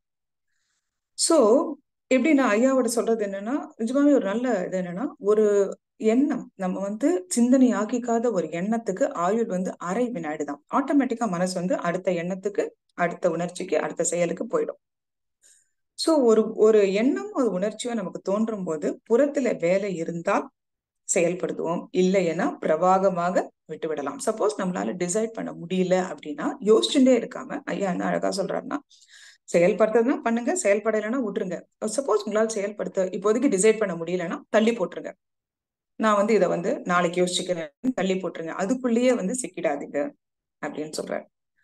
சோ எப்படின்னா ஐயாவோட சொல்றது என்னன்னா நிஜமாவே ஒரு நல்ல இது என்னன்னா ஒரு எண்ணம் நம்ம வந்து சிந்தனை ஆக்கிக்காத ஒரு எண்ணத்துக்கு ஆயுள் வந்து அரை வினாடி தான் ஆட்டோமேட்டிக்கா மனசு வந்து அடுத்த எண்ணத்துக்கு அடுத்த உணர்ச்சிக்கு அடுத்த செயலுக்கு போயிடும் சோ ஒரு ஒரு எண்ணம் ஒரு உணர்ச்சியோ நமக்கு தோன்றும் போது புறத்துல வேலை இருந்தால் செயல்படுத்துவோம் இல்லைன்னா பிரவாகமாக விட்டு விடலாம் சப்போஸ் நம்மளால டிசைட் பண்ண முடியல அப்படின்னா யோசிச்சுட்டே இருக்காம ஐயா என்ன அழகா சொல்றாருன்னா செயல்படுத்துறதுனா பண்ணுங்க செயல்படலைன்னா விட்டுருங்க சப்போஸ் உங்களால செயல்படுத்த இப்போதைக்கு டிசைட் பண்ண முடியலன்னா தள்ளி போட்டுருங்க நான் வந்து இதை வந்து நாளைக்கு யோசிச்சுக்கிறேன் தள்ளி போட்டுருங்க அதுக்குள்ளேயே வந்து சிக்கிடாதீங்க அப்படின்னு சொல்றாரு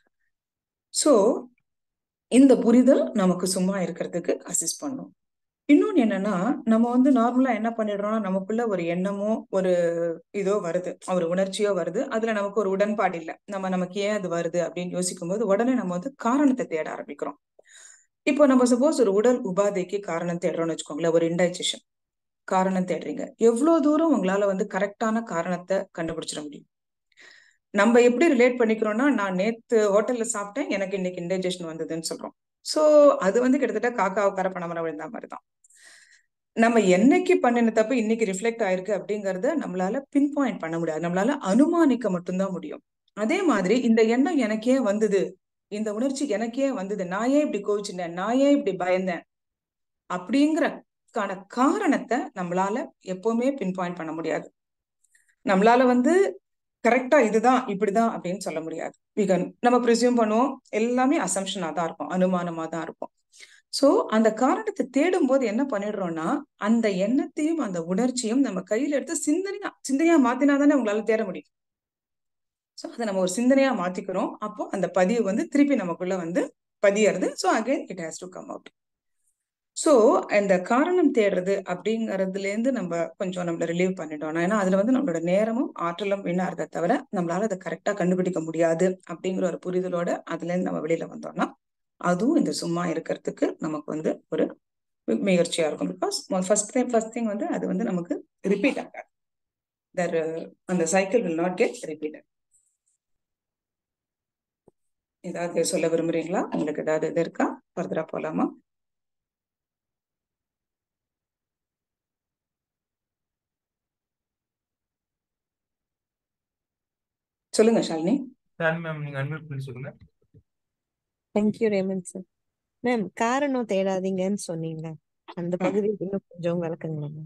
சோ இந்த புரிதல் நமக்கு சும்மா இருக்கிறதுக்கு அசிஸ்ட் பண்ணும் இன்னொன்னு என்னன்னா நம்ம வந்து நார்மலா என்ன பண்ணிடுறோம்னா நமக்குள்ள ஒரு எண்ணமோ ஒரு இதோ வருது ஒரு உணர்ச்சியோ வருது அதுல நமக்கு ஒரு உடன்பாடு இல்லை நம்ம நமக்கு ஏன் அது வருது அப்படின்னு யோசிக்கும் போது உடனே நம்ம வந்து காரணத்தை தேட ஆரம்பிக்கிறோம் இப்போ நம்ம சப்போஸ் ஒரு உடல் உபாதைக்கு காரணம் தேடுறோம்னு வச்சுக்கோங்களேன் ஒரு இன்டைஜஷன் காரணம் தேடுறீங்க எவ்வளவு தூரம் உங்களால வந்து கரெக்டான காரணத்தை கண்டுபிடிச்சிட முடியும் நம்ம எப்படி ரிலேட் பண்ணிக்கிறோம்னா நான் நேத்து ஹோட்டல்ல சாப்பிட்டேன் எனக்கு இன்னைக்கு இன்டைஜஷன் வந்ததுன்னு சொல்றோம் சோ அது வந்து கிட்டத்தட்ட காக்கா உட்கார பணமரம் விழுந்த மாதிரி தான் நம்ம என்னைக்கு பண்ணின தப்பு இன்னைக்கு ரிஃப்ளெக்ட் ஆயிருக்கு அப்படிங்கறத நம்மளால பின் பாயிண்ட் பண்ண முடியாது நம்மளால அனுமானிக்க மட்டும்தான் முடியும் அதே மாதிரி இந்த எண்ணம் எனக்கே வந்தது இந்த உணர்ச்சி எனக்கே வந்தது நான் ஏன் இப்படி கோவிச்சிட்டேன் நான் ஏன் இப்படி பயந்தேன் அப்படிங்கறக்கான காரணத்தை நம்மளால எப்பவுமே பின் பாயிண்ட் பண்ண முடியாது நம்மளால வந்து கரெக்டா இதுதான் இப்படிதான் அப்படின்னு சொல்ல முடியாது விகன் நம்ம ப்ரிசியூம் பண்ணுவோம் எல்லாமே அசம்ஷனா தான் இருக்கும் அனுமானமா தான் இருக்கும் சோ அந்த காரணத்தை தேடும் போது என்ன பண்ணிடுறோம்னா அந்த எண்ணத்தையும் அந்த உணர்ச்சியும் நம்ம கையில எடுத்து சிந்தனையா சிந்தனையா மாத்தினா தானே உங்களால தேட முடியும் சோ அதை நம்ம ஒரு சிந்தனையா மாத்திக்கிறோம் அப்போ அந்த பதிவு வந்து திருப்பி நமக்குள்ள வந்து பதியறது so again it has to come out so இந்த காரணம் தேடுறது அப்படிங்கறதுல இருந்து நம்ம கொஞ்சம் நம்மள ரிலீவ் பண்ணிட்டோம் ஏன்னா அதுல வந்து நம்மளோட நேரமும் ஆற்றலும் வீணாகிறத தவிர நம்மளால அதை கரெக்டா கண்டுபிடிக்க முடியாது அப்படிங்கிற ஒரு புரிதலோட அதுல இருந்து நம்ம வெளியில வந்தோம்னா அதுவும் இந்த சும்மா இருக்கிறதுக்கு நமக்கு வந்து ஒரு முயற்சியா இருக்கும் because first time first thing வந்து அது வந்து நமக்கு ரிப்பீட் ஆகாது தர் அந்த cycle will not get repeated ஏதாவது சொல்ல விரும்புறீங்களா உங்களுக்கு ஏதாவது இது இருக்கா ஃபர்தரா போலாமா சொல்லுங்க ஷாலினி சார் மேம் நீங்க அன்மியூட் பண்ணி சொல்லுங்க தேங்க்யூ ரேமன் சார் மேம் காரணம் தேடாதீங்கன்னு சொன்னீங்க அந்த ம். பகுதி இன்னும் கொஞ்சம் விளக்குங்களா மேம்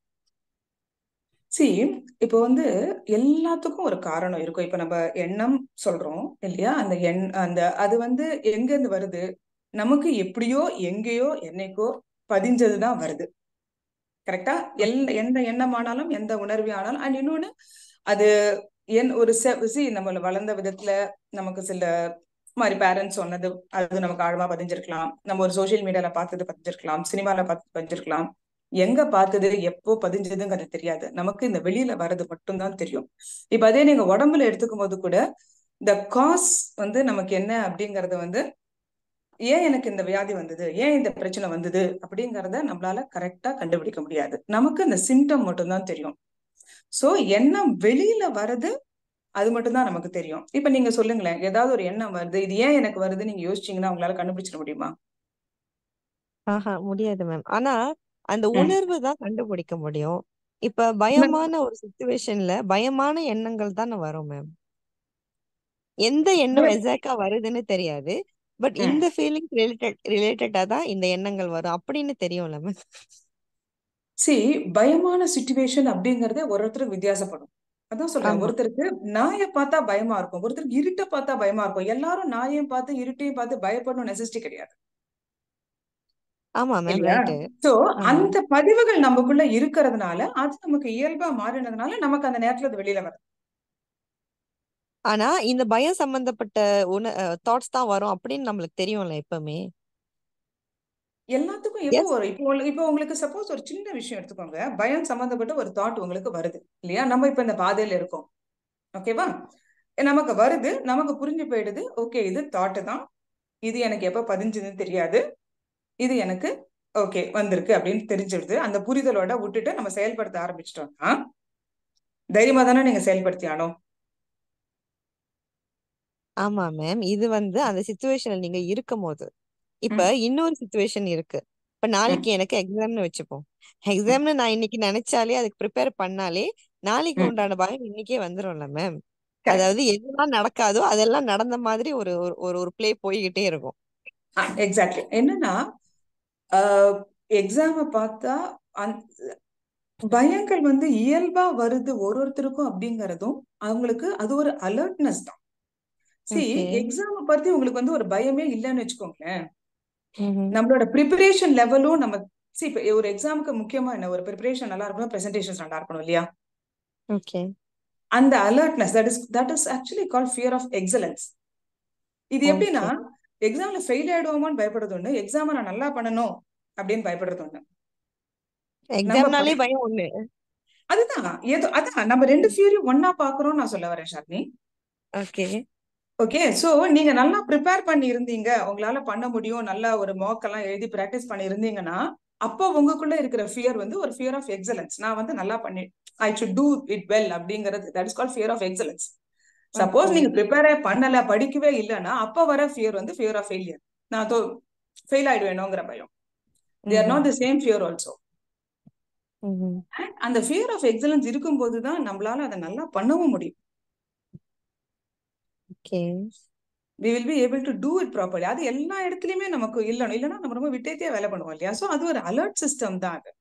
சி இப்போ வந்து எல்லாத்துக்கும் ஒரு காரணம் இருக்கும் இப்ப நம்ம எண்ணம் சொல்றோம் இல்லையா அந்த எண் அந்த அது வந்து எங்க இருந்து வருது நமக்கு எப்படியோ எங்கேயோ என்னைக்கோ பதிஞ்சதுதான் வருது கரெக்டா எல் எந்த எண்ணமானாலும் எந்த உணர்வு ஆனாலும் அண்ட் இன்னொன்னு அது என் ஒரு சி நம்ம வளர்ந்த விதத்துல நமக்கு சில மாதிரி பேரண்ட்ஸ் சொன்னது அது நமக்கு ஆழமா பதிஞ்சிருக்கலாம் நம்ம ஒரு சோஷியல் மீடியால பார்த்தது பதிஞ்சிருக்கலாம் சினிமால பார்த்து பதிஞ்சிருக்கலாம் எங்க பார்த்தது எப்போ பதிஞ்சதுங்கிறது தெரியாது நமக்கு இந்த வெளியில வர்றது மட்டும்தான் தெரியும் இப்ப அதே நீங்க உடம்புல எடுத்துக்கும் போது கூட இந்த காஸ் வந்து நமக்கு என்ன அப்படிங்கறது வந்து ஏன் எனக்கு இந்த வியாதி வந்தது ஏன் இந்த பிரச்சனை வந்தது அப்படிங்கறத நம்மளால கரெக்டா கண்டுபிடிக்க முடியாது நமக்கு இந்த சிம்டம் மட்டும்தான் தெரியும் சோ எண்ணம் வெளியில வர்றது அது மட்டும்தான் நமக்கு தெரியும் இப்ப நீங்க சொல்லுங்களேன் ஏதாவது ஒரு எண்ணம் வருது இது ஏன் எனக்கு வருது நீங்க யோசிச்சீங்கன்னா உங்களால கண்டுபிடிச்சிட முடியுமா ஆஹா முடியாது மேம் ஆனா அந்த ம். உணர்வு தான் கண்டுபிடிக்க முடியும் இப்ப பயமான ஒரு சுச்சுவேஷன்ல பயமான எண்ணங்கள் தானே வரும் மேம் எந்த எண்ணம் எக்ஸாக்டா வருதுன்னு தெரியாது பட் ம். இந்த ஃபீலிங் ரிலேட்டட் ரிலேட்டடா தான் இந்த எண்ணங்கள் வரும் அப்படின்னு தெரியும்ல மேம் சி பயமான சுச்சுவேஷன் அப்படிங்கறதே ஒரு ஒருத்தருக்கு வித்தியாசப்படும் அதான் சொல்றேன் ஆமா ஒருத்தருக்கு நாயை பார்த்தா பயமா இருக்கும் ஒருத்தருக்கு இருட்டை பார்த்தா பயமா இருக்கும் எல்லாரும் நாயையும் பார்த்து இருட்டையும் பார்த்து பயப்படணும் நெசசிட்டி கிடையாது ஆமா மேம் இல்லையா ரைட்டு சோ ஆமா அந்த பதிவுகள் நமக்குள்ள இருக்கிறதுனால அது நமக்கு இயல்பா மாறினதுனால நமக்கு அந்த நேரத்துல அது வெளியில வருது ஆனா இந்த பயம் சம்பந்தப்பட்ட உண தாட்ஸ் தான் வரும் அப்படின்னு நம்மளுக்கு தெரியும்ல எப்பவுமே எல்லாத்துக்கும் எப்போ எஸ் வரும் இப்போ உங்களுக்கு- இப்போ உங்களுக்கு சப்போஸ் ஒரு சின்ன விஷயம் எடுத்துக்கோங்க பயம் சம்பந்தப்பட்ட ஒரு தாட் உங்களுக்கு வருது இல்லையா நம்ம இப்ப இந்த பாதையில இருக்கோம் ஓகேவா நமக்கு வருது நமக்கு புரிஞ்சு போயிடுது ஓகே இது தாட்டு தான் இது எனக்கு எப்ப பதிஞ்சதுன்னு தெரியாது இது எனக்கு ஓகே வந்திருக்கு அப்படின்னு தெரிஞ்சிடுது அந்த புரிதலோட விட்டுட்டு நம்ம செயல்படுத்த ஆரம்பிச்சிட்டோம்னா தைரியமா தானே நீங்க செயல்படுத்தி ஆனோம் ஆமா மேம் இது வந்து அந்த சுச்சுவேஷன்ல நீங்க இருக்கும் போது இப்ப ம், இன்னொரு சுச்சுவேஷன் இருக்கு இப்ப ம், நாளைக்கு எனக்கு எக்ஸாம்னு வச்சுப்போம் ம், எக்ஸாம்னு நான் இன்னைக்கு நினைச்சாலே அதுக்கு ப்ரிப்பேர் பண்ணாலே நாளைக்கு ம். உண்டான பயம் இன்னைக்கே வந்துரும்ல மேம் கரெக்ட் அதாவது எதெல்லாம் நடக்காதோ அதெல்லாம் நடந்த மாதிரி ஒரு ஒரு ஒரு ஒரு ப்ளே போய்கிட்டே இருக்கும் எக்ஸாக்ட்லி என்னன்னா எக்ஸாம பார்த்தா அந்த பயங்கள் வந்து இயல்பா வருது ஒரு ஒருத்தருக்கும் அப்படிங்கறதும் அவங்களுக்கு அது ஒரு அலர்ட்னஸ் தான் சி ஓகே எக்ஸாம பத்தி உங்களுக்கு வந்து ஒரு பயமே இல்லைன்னு வச்சுக்கோங்களேன் ம்ஹும். நம்மளோட ப்ரிப்பரேஷன் லெவலும் நம்ம சி இப்ப ஒரு எக்ஸாமுக்கு முக்கியமா என்ன ஒரு ப்ரிப்பரேஷன் நல்லா இருக்கணும் பிரசன்டேஷன்ஸ் நல்லா இருக்கணும் இல்லையா ஓகே அந்த alertness that is that is actually call fear of excellence இது எப்படின்னா ஓகே எக்ஸாம்ல ஃபெயில் ஆயிடுவோமான்னு பயப்படுறது ஒண்ணு எக்ஸாம நான் நல்லா பண்ணணும் அப்படின்னு பயப்படுறது ஒண்ணு நம்ம எக்ஸாம்னாலே பய- பயம் ஒண்ணு அதுதான் ஏதோ அதான் நம்ம ரெண்டு ஃபியரையும் ஒன்னா பாக்குறோம் நான் சொல்ல வரேன் ஷாலினி ஓகே ஓகே சோ நீங்க நல்லா ப்ரிப்பேர் பண்ணி இருந்தீங்க உங்களால பண்ண முடியும் நல்லா ஒரு மார்க் எல்லாம் எழுதி பிராக்டிஸ் பண்ணி இருந்தீங்கன்னா அப்போ உங்களுக்குள்ள இருக்கிற ஃபியர் வந்து ஒரு ஃபியர் ஆஃப் எக்ஸலன்ஸ் நான் வந்து நல்லா பண்ணி I should do it well அப்படிங்கிறது that is call fear of excellence suppose okay நீங்க ப்ரிப்பேரே பண்ணல படிக்கவே இல்லைன்னா அப்ப வர ஃபியர் வந்து ஃபியர் ஆஃப் ஃபெயிலியர் நான் தோ ஃபெயில் ஆயிடுவேணுங்கிற பயம் they are not the same fear also ம்ஹும். அந்த ஃபியர் ஆஃப் எக்ஸலன்ஸ் இருக்கும்போது தான் நம்மளால அதை நல்லா பண்ணவும் முடியும் okay we will be able to do it properly அது எல்லா இடத்துலயுமே நமக்கு இல்லணும் இல்லைன்னா நம்ம ரொம்ப விட்டேத்தே வேலை பண்ணுவோம் இல்லையா சோ அது ஒரு அலர்ட் சிஸ்டம் தான் அது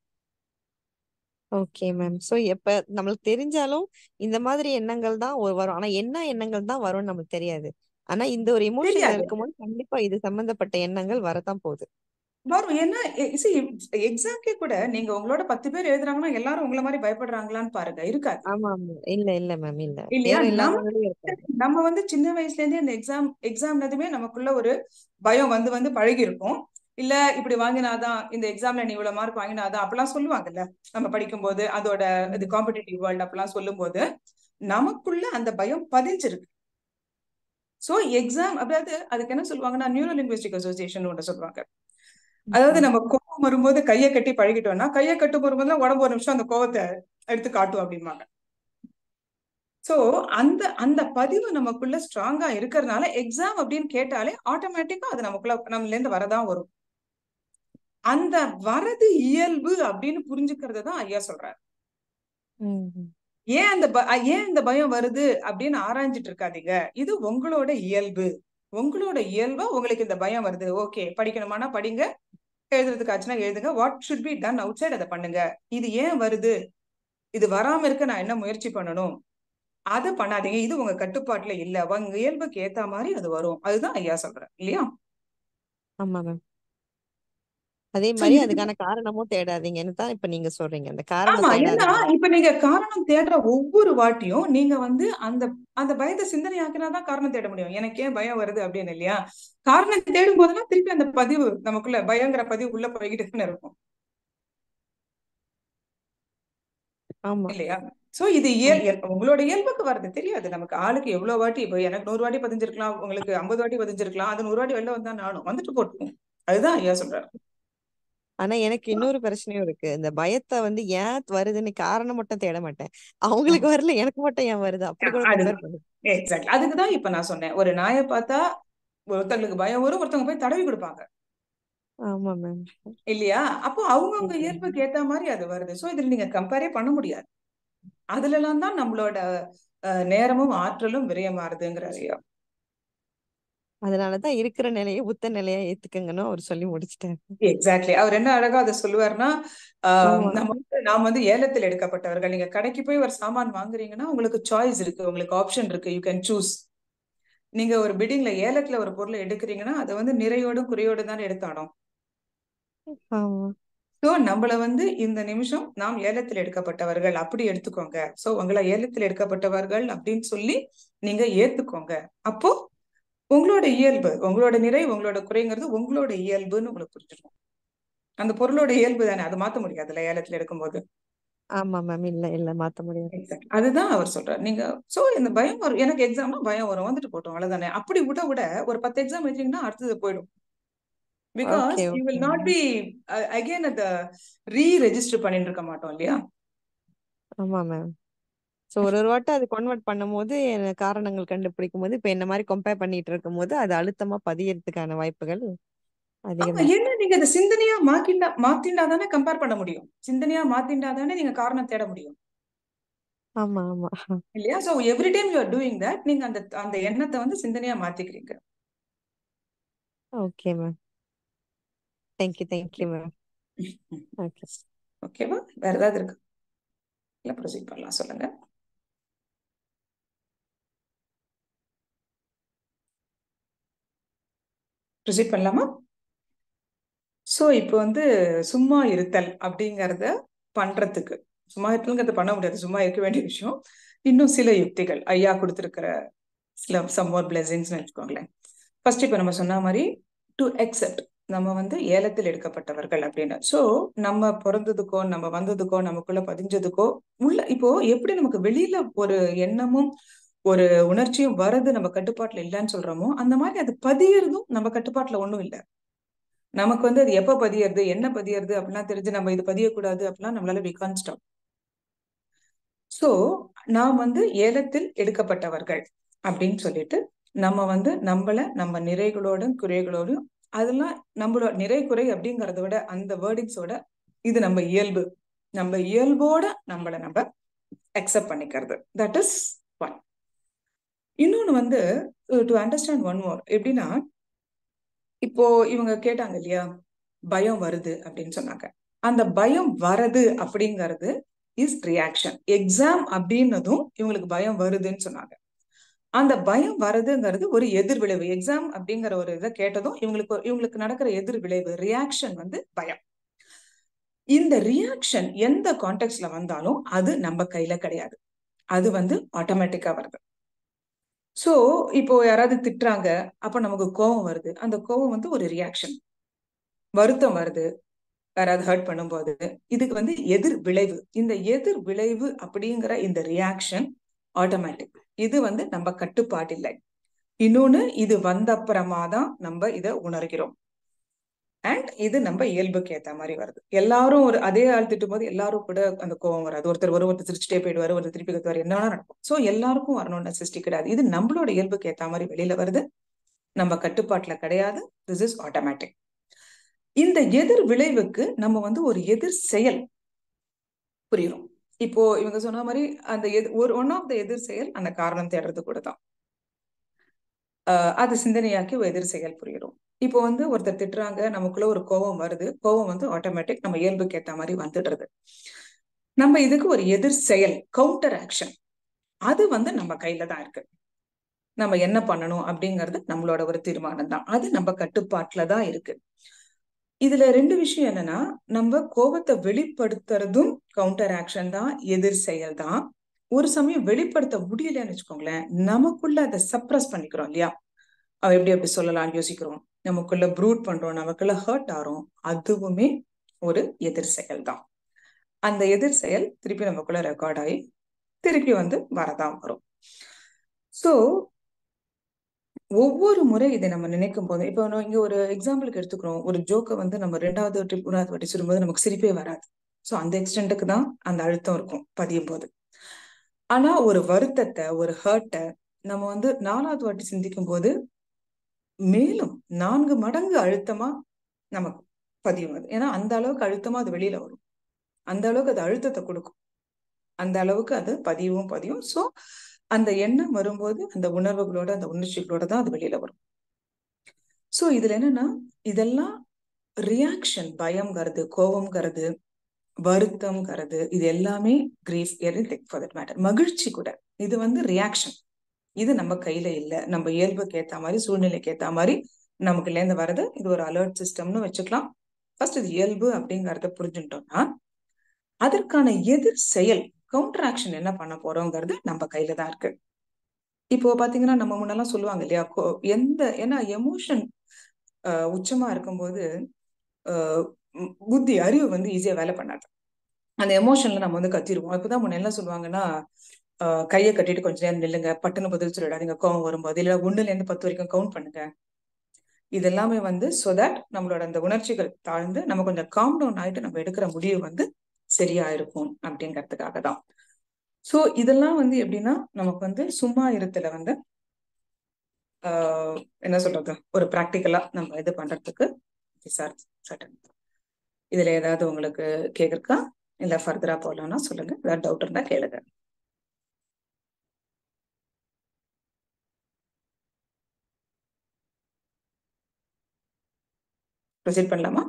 ஓகே மேம் சோ எப்ப நம்மளுக்கு தெரிஞ்சாலும் இந்த மாதிரி எண்ணங்கள் தான் ஒரு வரும் ஆனா என்ன எண்ணங்கள் தான் வரும்னு நமக்கு தெரியாது ஆனா இந்த ஒரு எமோஷன்ல தெரியாது இருக்கும்போது கண்டிப்பா இது சம்பந்தப்பட்ட எண்ணங்கள் வரத்தான் போகுது வரும் ஏன்னா எக்ஸாம்க்கே கூட நீங்க உங்களோட பத்து பேர் எழுதுறாங்கன்னா எல்லாரும் உங்களை மாதிரி பயப்படுறாங்களான்னு பாருங்க இருக்காது ஆமா ஆமா இல்ல இல்ல மேம் இல்ல இல்லையா நேரம் நம்ம இல்லாதவங்களும் இருக்காங்க நம்ம வந்து சின்ன வயசுல இருந்தே இந்த எக்ஸாம் எக்ஸாம்னதுமே நமக்குள்ள ஒரு பயம் வந்து வந்து பழகி இருக்கும் இல்ல இப்படி வாங்கினாதான் இந்த எக்ஸாம்ல நீ இவ்வளவு மார்க் வாங்கினாதான் அப்படிலாம் சொல்லுவாங்கல்ல நம்ம படிக்கும்போது அதோட இது ம். காம்படிட்டிவ் வேர்ல்ட் அப்படிலாம் சொல்லும்போது நமக்குள்ள அந்த பயம் பதிஞ்சிருக்கு சோ எக்ஸாம் அதாவது அதுக்கு என்ன சொல்லுவாங்கன்னா நியூரோ லிங்குவிஸ்டிக் அசோசியேஷன் ஒன்று சொல்லுவாங்க அதாவது ஓகே நம்ம கோபம் வரும்போது கையை கட்டி பழகிட்டோம்னா கையை கட்டும் வரும்போது உடம்பு ஒரு நிமிஷம் அந்த கோவத்தை எடுத்து காட்டும் அப்படிம்பாங்க சோ அந்த அந்த பதிவு நமக்குள்ள ஸ்ட்ராங்கா இருக்கிறதுனால எக்ஸாம் அப்படின்னு கேட்டாலே ஆட்டோமேட்டிக்கா அது நமக்குள்ள நம்மள இருந்து வரதான் வரும் அந்த வரது இயல்பு அப்படின்னு புரிஞ்சுக்கிறது தான் ஐயா சொல்றாரு ம். ஏன் அந்த ப- ஏன் இந்த பயம் வருது அப்படின்னு ஆராய்ஞ்சிட்டு இருக்காதீங்க இது உங்களோட இயல்பு உங்களோட இயல்பா உங்களுக்கு இந்த பயம் வருது ஓகே படிக்கணுமானா படிங்க எழுதுறதுக்கு ஆச்சுன்னா எழுதுங்க what should be done outside அதை பண்ணுங்க இது ஏன் வருது இது வராம இருக்க நான் என்ன முயற்சி பண்ணணும் அதை பண்ணாதீங்க இது உங்க கட்டுப்பாட்டுல இல்ல உங்க இயல்புக்கு ஏத்த மாதிரி அது வரும் அதுதான் ஐயா சொல்றேன் இல்லையா ஆமா மேம் அதே சோ மாதிரி இதுக்கு அதுக்கான காரணமும் தேடாதீங்கன்னு தான் இப்ப நீங்க சொல்றீங்க அந்த காரணம் ஆமா ஏன்னா தேடாதீங்க இப்ப நீங்க காரணம் தேடுற ஒவ்வொரு வாட்டியும் நீங்க வந்து அந்த அந்த பயத்தை சிந்தனையாக்கினாதான் காரணம் தேட முடியும் எனக்கு ஏன் பயம் வருது அப்படின்னு இல்லையா காரணம் தேடும் போதெல்லாம் திருப்பி அந்த பதிவு நமக்குள்ள பயங்கர பதிவு உள்ள போய்கிட்டு தானே இருக்கும் ஆமா இல்லையா சோ இது இயல் இயல்- உங்களோட இயல்புக்கு வருது தெரியாது நமக்கு ஆளுக்கு எவ்வளவு வாட்டி இப்போ எனக்கு நூறு வாட்டி பதிஞ்சிருக்கலாம் உங்களுக்கு ஐம்பது வாட்டி பதிஞ்சிருக்கலாம் அது நூறு வாட்டி வெளில வந்தா நானும் வந்துட்டு போட்டுக்கும் அதுதான் ஐயா சொல்றாரு ஆனா எனக்கு இன்னொரு பிரச்சனையும் இருக்கு இந்த பயத்தை வந்து ஏன் வருதுன்னு காரணம் மட்டும் தேட மாட்டேன் அவங்களுக்கு வரல எனக்கு மட்டும் ஏன் வருது அப்படி கூட அது கம்பேர் பண்ணு எக்ஸாக்ட்லி அதுக்குதான் இப்ப நான் சொன்னேன் ஒரு நாயை பார்த்தா ஒருத்தங்களுக்கு பயம் வரும் ஒருத்தவங்க போய் தடவி கொடுப்பாங்க ஆமா மேம் இல்லையா அப்போ அவங்கவுங்க இயல்புக்கு ஏத்த மாதிரி அது வருது சோ இதுல நீங்க கம்பேரே பண்ண முடியாது அதுல எல்லாம் தான் நம்மளோட அஹ், நேரமும் ஆற்றலும் விரயமாறுதுங்கிறாரு ஐயா அதனாலதான் இருக்கிற நிலையை புத்த நிலையா ஏத்துக்கங்கன்னு அவர் சொல்லி முடிச்சிட்டாரு எக்ஸாக்ட்லி அவர் என்ன அழகா அதை சொல்லுவாருன்னா ஆஹ் ஆமா நம்ம வந்து நாம் வந்து ஏலத்தில் எடுக்கப்பட்டவர்கள் நீங்க கடைக்கு போய் ஒரு சாமான் வாங்குறீங்கன்னா உங்களுக்கு சாய்ஸ் இருக்கு உங்களுக்கு ஆப்ஷன் இருக்கு யூ கேன் சூஸ் நீங்க ஒரு பிடிங்ல ஏலத்துல ஒரு பொருளை எடுக்கிறீங்கன்னா அதை வந்து நிறையோடும் குறையோடும் தான் எடுத்தாடும் ஆமா சோ நம்மள வந்து இந்த நிமிஷம் நாம் ஏலத்தில் எடுக்கப்பட்டவர்கள் அப்படி எடுத்துக்கோங்க சோ உங்களை ஏலத்தில் எடுக்கப்பட்டவர்கள் அப்படின்னு சொல்லி நீங்க ஏத்துக்கோங்க அப்போ உங்களோட இயல்பு உங்களோட நிறை உங்களோட குறைங்கிறது உங்களோட இயல்புன்னு உங்களுக்கு புரிஞ்சிடும் அந்த பொருளோட இயல்பு தானே அதை மாத்த முடியாதுல்ல ஏலத்துல எடுக்கும்போது ஆமா மேம் இல்ல இல்ல மாத்த முடியாது Exactly. அதுதான் அவர் சொல்றாரு நீங்க சோ இந்த பயம் வரும் எனக்கு எக்ஸாம்னா பயம் வரும் வந்துட்டு போட்டோம் அவ்வளவுதானே அப்படி விட விட ஒரு பத்து எக்ஸாம் எழுதிங்கன்னா அடுத்தது போயிடும் because okay you okay will not be again அத ரீ ரெஜிஸ்டர் பண்ணிட்டு இருக்க மாட்டோம் இல்லையா ஆமா மேம் சோ ஒரு ஒரு வாட்டி அது கன்வெர்ட் பண்ணும்போது எனக்கு காரணங்கள் கண்டுபிடிக்கும் போது இப்ப என்ன மாதிரி கம்பேர் பண்ணிட்டு இருக்கும் போது அது அழுத்தமா பதியறதுக்கான வாய்ப்புகள் ஆமா அதிகமா ஏன்னா நீங்க அதை சிந்தனையா மாத்திண்டா மாத்திண்டா தானே கம்பேர் பண்ண முடியும் சிந்தனையா மாத்திண்டா தானே நீங்க காரணம் தேட முடியும் ஆமா ஆமா இல்லையா so every time you are doing that நீங்க அந்த அந்த எண்ணத்தை வந்து சிந்தனையா மாத்திக்கிறீங்க okay ma'am thank you thank you ma'am okay ஓகேவா வேற ஏதாவது இருக்கு இல்ல ப்ரொசீட் பண்ணலாம் சொல்லுங்க ப்ரொசீட் பண்ணலாமா சோ இப்போ வந்து சும்மா இருத்தல் அப்படிங்கறத பண்றதுக்கு சும்மா இருத்தல்ங்கிறத பண்ண முடியாது சும்மா இருக்க வேண்டிய விஷயம் இன்னும் சில யுக்திகள் ஐயா கொடுத்திருக்கிற சில சம் மோர் பிளெஸிங்ஸ்னு வச்சுக்கோங்களேன் ஃபர்ஸ்ட் இப்போ நம்ம சொன்ன மாதிரி டு அக்செப்ட் நம்ம வந்து ஏலத்தில் எடுக்கப்பட்டவர்கள் அப்படின்னு சோ நம்ம பிறந்ததுக்கோ நம்ம வந்ததுக்கோ நமக்குள்ள பதிஞ்சதுக்கோ உள்ள இப்போ எப்படி நமக்கு வெளியில ஒரு எண்ணமும் ஒரு உணர்ச்சியும் வரது நம்ம கட்டுப்பாட்டுல இல்லைன்னு சொல்றோமோ அந்த மாதிரி அது பதியறதும் நம்ம கட்டுப்பாட்டுல ஒண்ணும் இல்லை நமக்கு வந்து அது எப்ப பதியறது என்ன பதியறது அப்படிலாம் தெரிஞ்சு நம்ம இது பதியக்கூடாது அப்படிலாம் நம்மளால வி கான் ஸ்டாப் சோ நாம் வந்து ஏலத்தில் எடுக்கப்பட்டவர்கள் அப்படின்னு சொல்லிட்டு நம்ம வந்து நம்மள நம்ம நிறைகளோடும் குறைகளோடும் அதெல்லாம் நம்மளோட நிறை குறை அப்படிங்கறத விட அந்த வேர்டிங்ஸோட இது நம்ம இயல்பு நம்ம இயல்போட நம்மள நம்ம அக்செப்ட் பண்ணிக்கிறது தட் இஸ் ஒன் இன்னொன்னு வந்து டு அண்டர்ஸ்டாண்ட் ஒன் மோர் எப்படின்னா இப்போ இவங்க கேட்டாங்க இல்லையா பயம் வருது அப்படின்னு சொன்னாங்க அந்த பயம் வரது அப்படிங்கிறது இஸ் ரியாக்ஷன் எக்ஸாம் அப்படின்னதும் இவங்களுக்கு பயம் வருதுன்னு சொன்னாங்க அந்த பயம் வருதுங்கிறது ஒரு எதிர் விளைவு எக்ஸாம் அப்படிங்கிற ஒரு இதை கேட்டதும் இவங்களுக்கு இவங்களுக்கு நடக்கிற எதிர் விளைவு ரியாக்ஷன் வந்து பயம் இந்த ரியாக்ஷன் எந்த கான்டெக்ட்ல வந்தாலும் அது நம்ம கையில கிடையாது அது வந்து ஆட்டோமேட்டிக்கா வருது சோ இப்போ யாராவது திட்டுறாங்க அப்ப நமக்கு கோபம் வருது அந்த கோபம் வந்து ஒரு ரியாக்ஷன் வருத்தம் வருது யாராவது ஹர்ட் பண்ணும்போது இதுக்கு வந்து எதிர் விளைவு இந்த எதிர் விளைவு அப்படிங்கிற இந்த ரியாக்ஷன் ஆட்டோமேட்டிக் இது வந்து நம்ம கட்டுப்பாடு இல்லை இன்னொன்னு இது வந்த அப்புறமா தான் நம்ம இதை உணர்கிறோம் அண்ட் இது நம்ம இயல்புக்கு ஏத்த மாதிரி வருது எல்லாரும் ஒரு அதே ஆள் திட்டும் போது எல்லாரும் கூட அந்த கோவம் வராது ஒருத்தர் ஒரு ஒருத்தர் சிரிச்சுட்டே போயிடுவாரு ஒருத்தர் திருப்பி கத்துவாரு என்ன வேணா நடக்கும் சோ எல்லாருக்கும் வரணும்னு சிருஷ்டி கிடையாது இது நம்மளோட இயல்புக்கு ஏத்த மாதிரி வெளியில வருது நம்ம கட்டுப்பாட்டுல கிடையாது திஸ் இஸ் ஆட்டோமேட்டிக் இந்த எதிர் விளைவுக்கு நம்ம வந்து ஒரு எதிர் செயல் புரியும் இப்போ இவங்க சொன்ன மாதிரி அந்த எது ஒரு ஒன் ஆஃப் த எதிர் செயல் அந்த காரணம் தேடுறது கூட தான் ஆஹ் அது சிந்தனையாக்கி ஒரு எதிர் செயல் புரியும் இப்போ வந்து ஒருத்தர் திட்டுறாங்க நமக்குள்ள ஒரு கோபம் வருது கோபம் வந்து ஆட்டோமேட்டிக் நம்ம இயல்புக்கு ஏத்த மாதிரி வந்துடுறது நம்ம இதுக்கு ஒரு எதிர் செயல் கவுண்டர் ஆக்ஷன் அது வந்து நம்ம கையில தான் இருக்கு நம்ம என்ன பண்ணணும் அப்படிங்கிறது நம்மளோட ஒரு தீர்மானம் தான் அது நம்ம கட்டுப்பாட்டுல தான் இருக்கு இதுல ரெண்டு விஷயம் என்னன்னா நம்ம கோபத்தை வெளிப்படுத்துறதும் கவுண்டர் ஆக்ஷன் தான் எதிர் செயல் தான் ஒரு சமயம் வெளிப்படுத்த முடியலன்னு வச்சுக்கோங்களேன் நமக்குள்ள அதை சப்ரஸ் பண்ணிக்கிறோம் இல்லையா அவ எப்படி அப்படி சொல்லலாம்னு யோசிக்கிறோம் நமக்குள்ள ப்ரூட் பண்றோம் நமக்குள்ள ஹர்ட் ஆறோம் அதுவுமே ஒரு எதிர் செயல் தான் அந்த எதிர் செயல் திருப்பி நமக்குள்ள ரெக்கார்ட் ஆகி திருப்பி வந்து வரதான் வரும் சோ ஒவ்வொரு முறை இதை நம்ம நினைக்கும் போது இப்போ நம்ம இங்க ஒரு எக்ஸாம்பிளுக்கு எடுத்துக்கிறோம் ஒரு ஜோக்கை வந்து நம்ம ரெண்டாவது வாட்டி மூணாவது வாட்டி சொல்லும்போது நமக்கு சிரிப்பே வராது ஸோ அந்த எக்ஸ்டென்ட்டுக்கு தான் அந்த அழுத்தம் இருக்கும் பதியும் போது ஆனா ஒரு வருத்தத்தை ஒரு ஹர்ட்டை நம்ம வந்து நாலாவது வாட்டி சிந்திக்கும் போது மேலும் நான்கு மடங்கு அழுத்தமா நமக்கு பதியும் அது ஏன்னா அந்த அளவுக்கு அழுத்தமா அது வெளியில வரும் அந்த அளவுக்கு அது அழுத்தத்தை கொடுக்கும் அந்த அளவுக்கு அது பதியவும் பதியும் ஸோ அந்த எண்ணம் வரும்போது அந்த உணர்வுகளோட அந்த உணர்ச்சிகளோட தான் அது வெளியில வரும் ஸோ இதுல என்னன்னா இதெல்லாம் ரியாக்ஷன் பயம்ங்கிறது கோபம்ங்கிறது வருத்தம்ங்கிறது இது எல்லாமே grief erratic for that matter மகிழ்ச்சி கூட இது வந்து ரியாக்ஷன் இது நம்ம கையில இல்ல நம்ம இயல்புக்கு ஏத்த மாதிரி சூழ்நிலைக்கு ஏத்த மாதிரி நமக்குள்ள இருந்து வருது இது ஒரு அலர்ட் சிஸ்டம்னு வச்சுக்கலாம் ஃபர்ஸ்ட் இது இயல்பு அப்படிங்கறத புரிஞ்சுட்டோம்னா அதற்கான எதிர் செயல் கவுண்டர் ஆக்ஷன் என்ன பண்ண போறோங்கிறது நம்ம கையில தான் இருக்கு இப்போ பாத்தீங்கன்னா நம்ம முன்னெல்லாம் சொல்லுவாங்க இல்லையா எந்த ஏன்னா எமோஷன் உச்சமா இருக்கும்போது புத்தி அறிவு வந்து ஈஸியா வேலை பண்ணாது அந்த எமோஷன்ல நம்ம வந்து கத்திருவோம் இப்பதான் முன்ன என்ன சொல்லுவாங்கன்னா கையை கட்டிட்டு கொஞ்ச நேரம் நில்லுங்க பட்டுன்னு பதில் சொல்லிடாதீங்க கோவம் வரும்போது இல்ல ஒண்ணுல இருந்து பத்து வரைக்கும் கவுண்ட் பண்ணுங்க இது எல்லாமே வந்து சோ தட் நம்மளோட அந்த உணர்ச்சிகள் தாழ்ந்து நம்ம கொஞ்சம் காம் டவுன் ஆயிட்டு நம்ம எடுக்கிற முடிவு வந்து சரியா இருக்கும் அப்படிங்கிறதுக்காக தான் சோ இதெல்லாம் வந்து எப்படின்னா நமக்கு வந்து சும்மா இருத்துல வந்து ஆஹ் என்ன சொல்றது ஒரு ப்ராக்டிக்கலா நம்ம இது பண்றதுக்கு சட்டன் இதுல ஏதாவது உங்களுக்கு கேக்குறக்கா இல்ல ஃபர்தரா போகலாம்னா சொல்லுங்க ஏதாவது டவுட் இருந்தா கேளுங்க ப்ரொசீட் பண்ணலாமா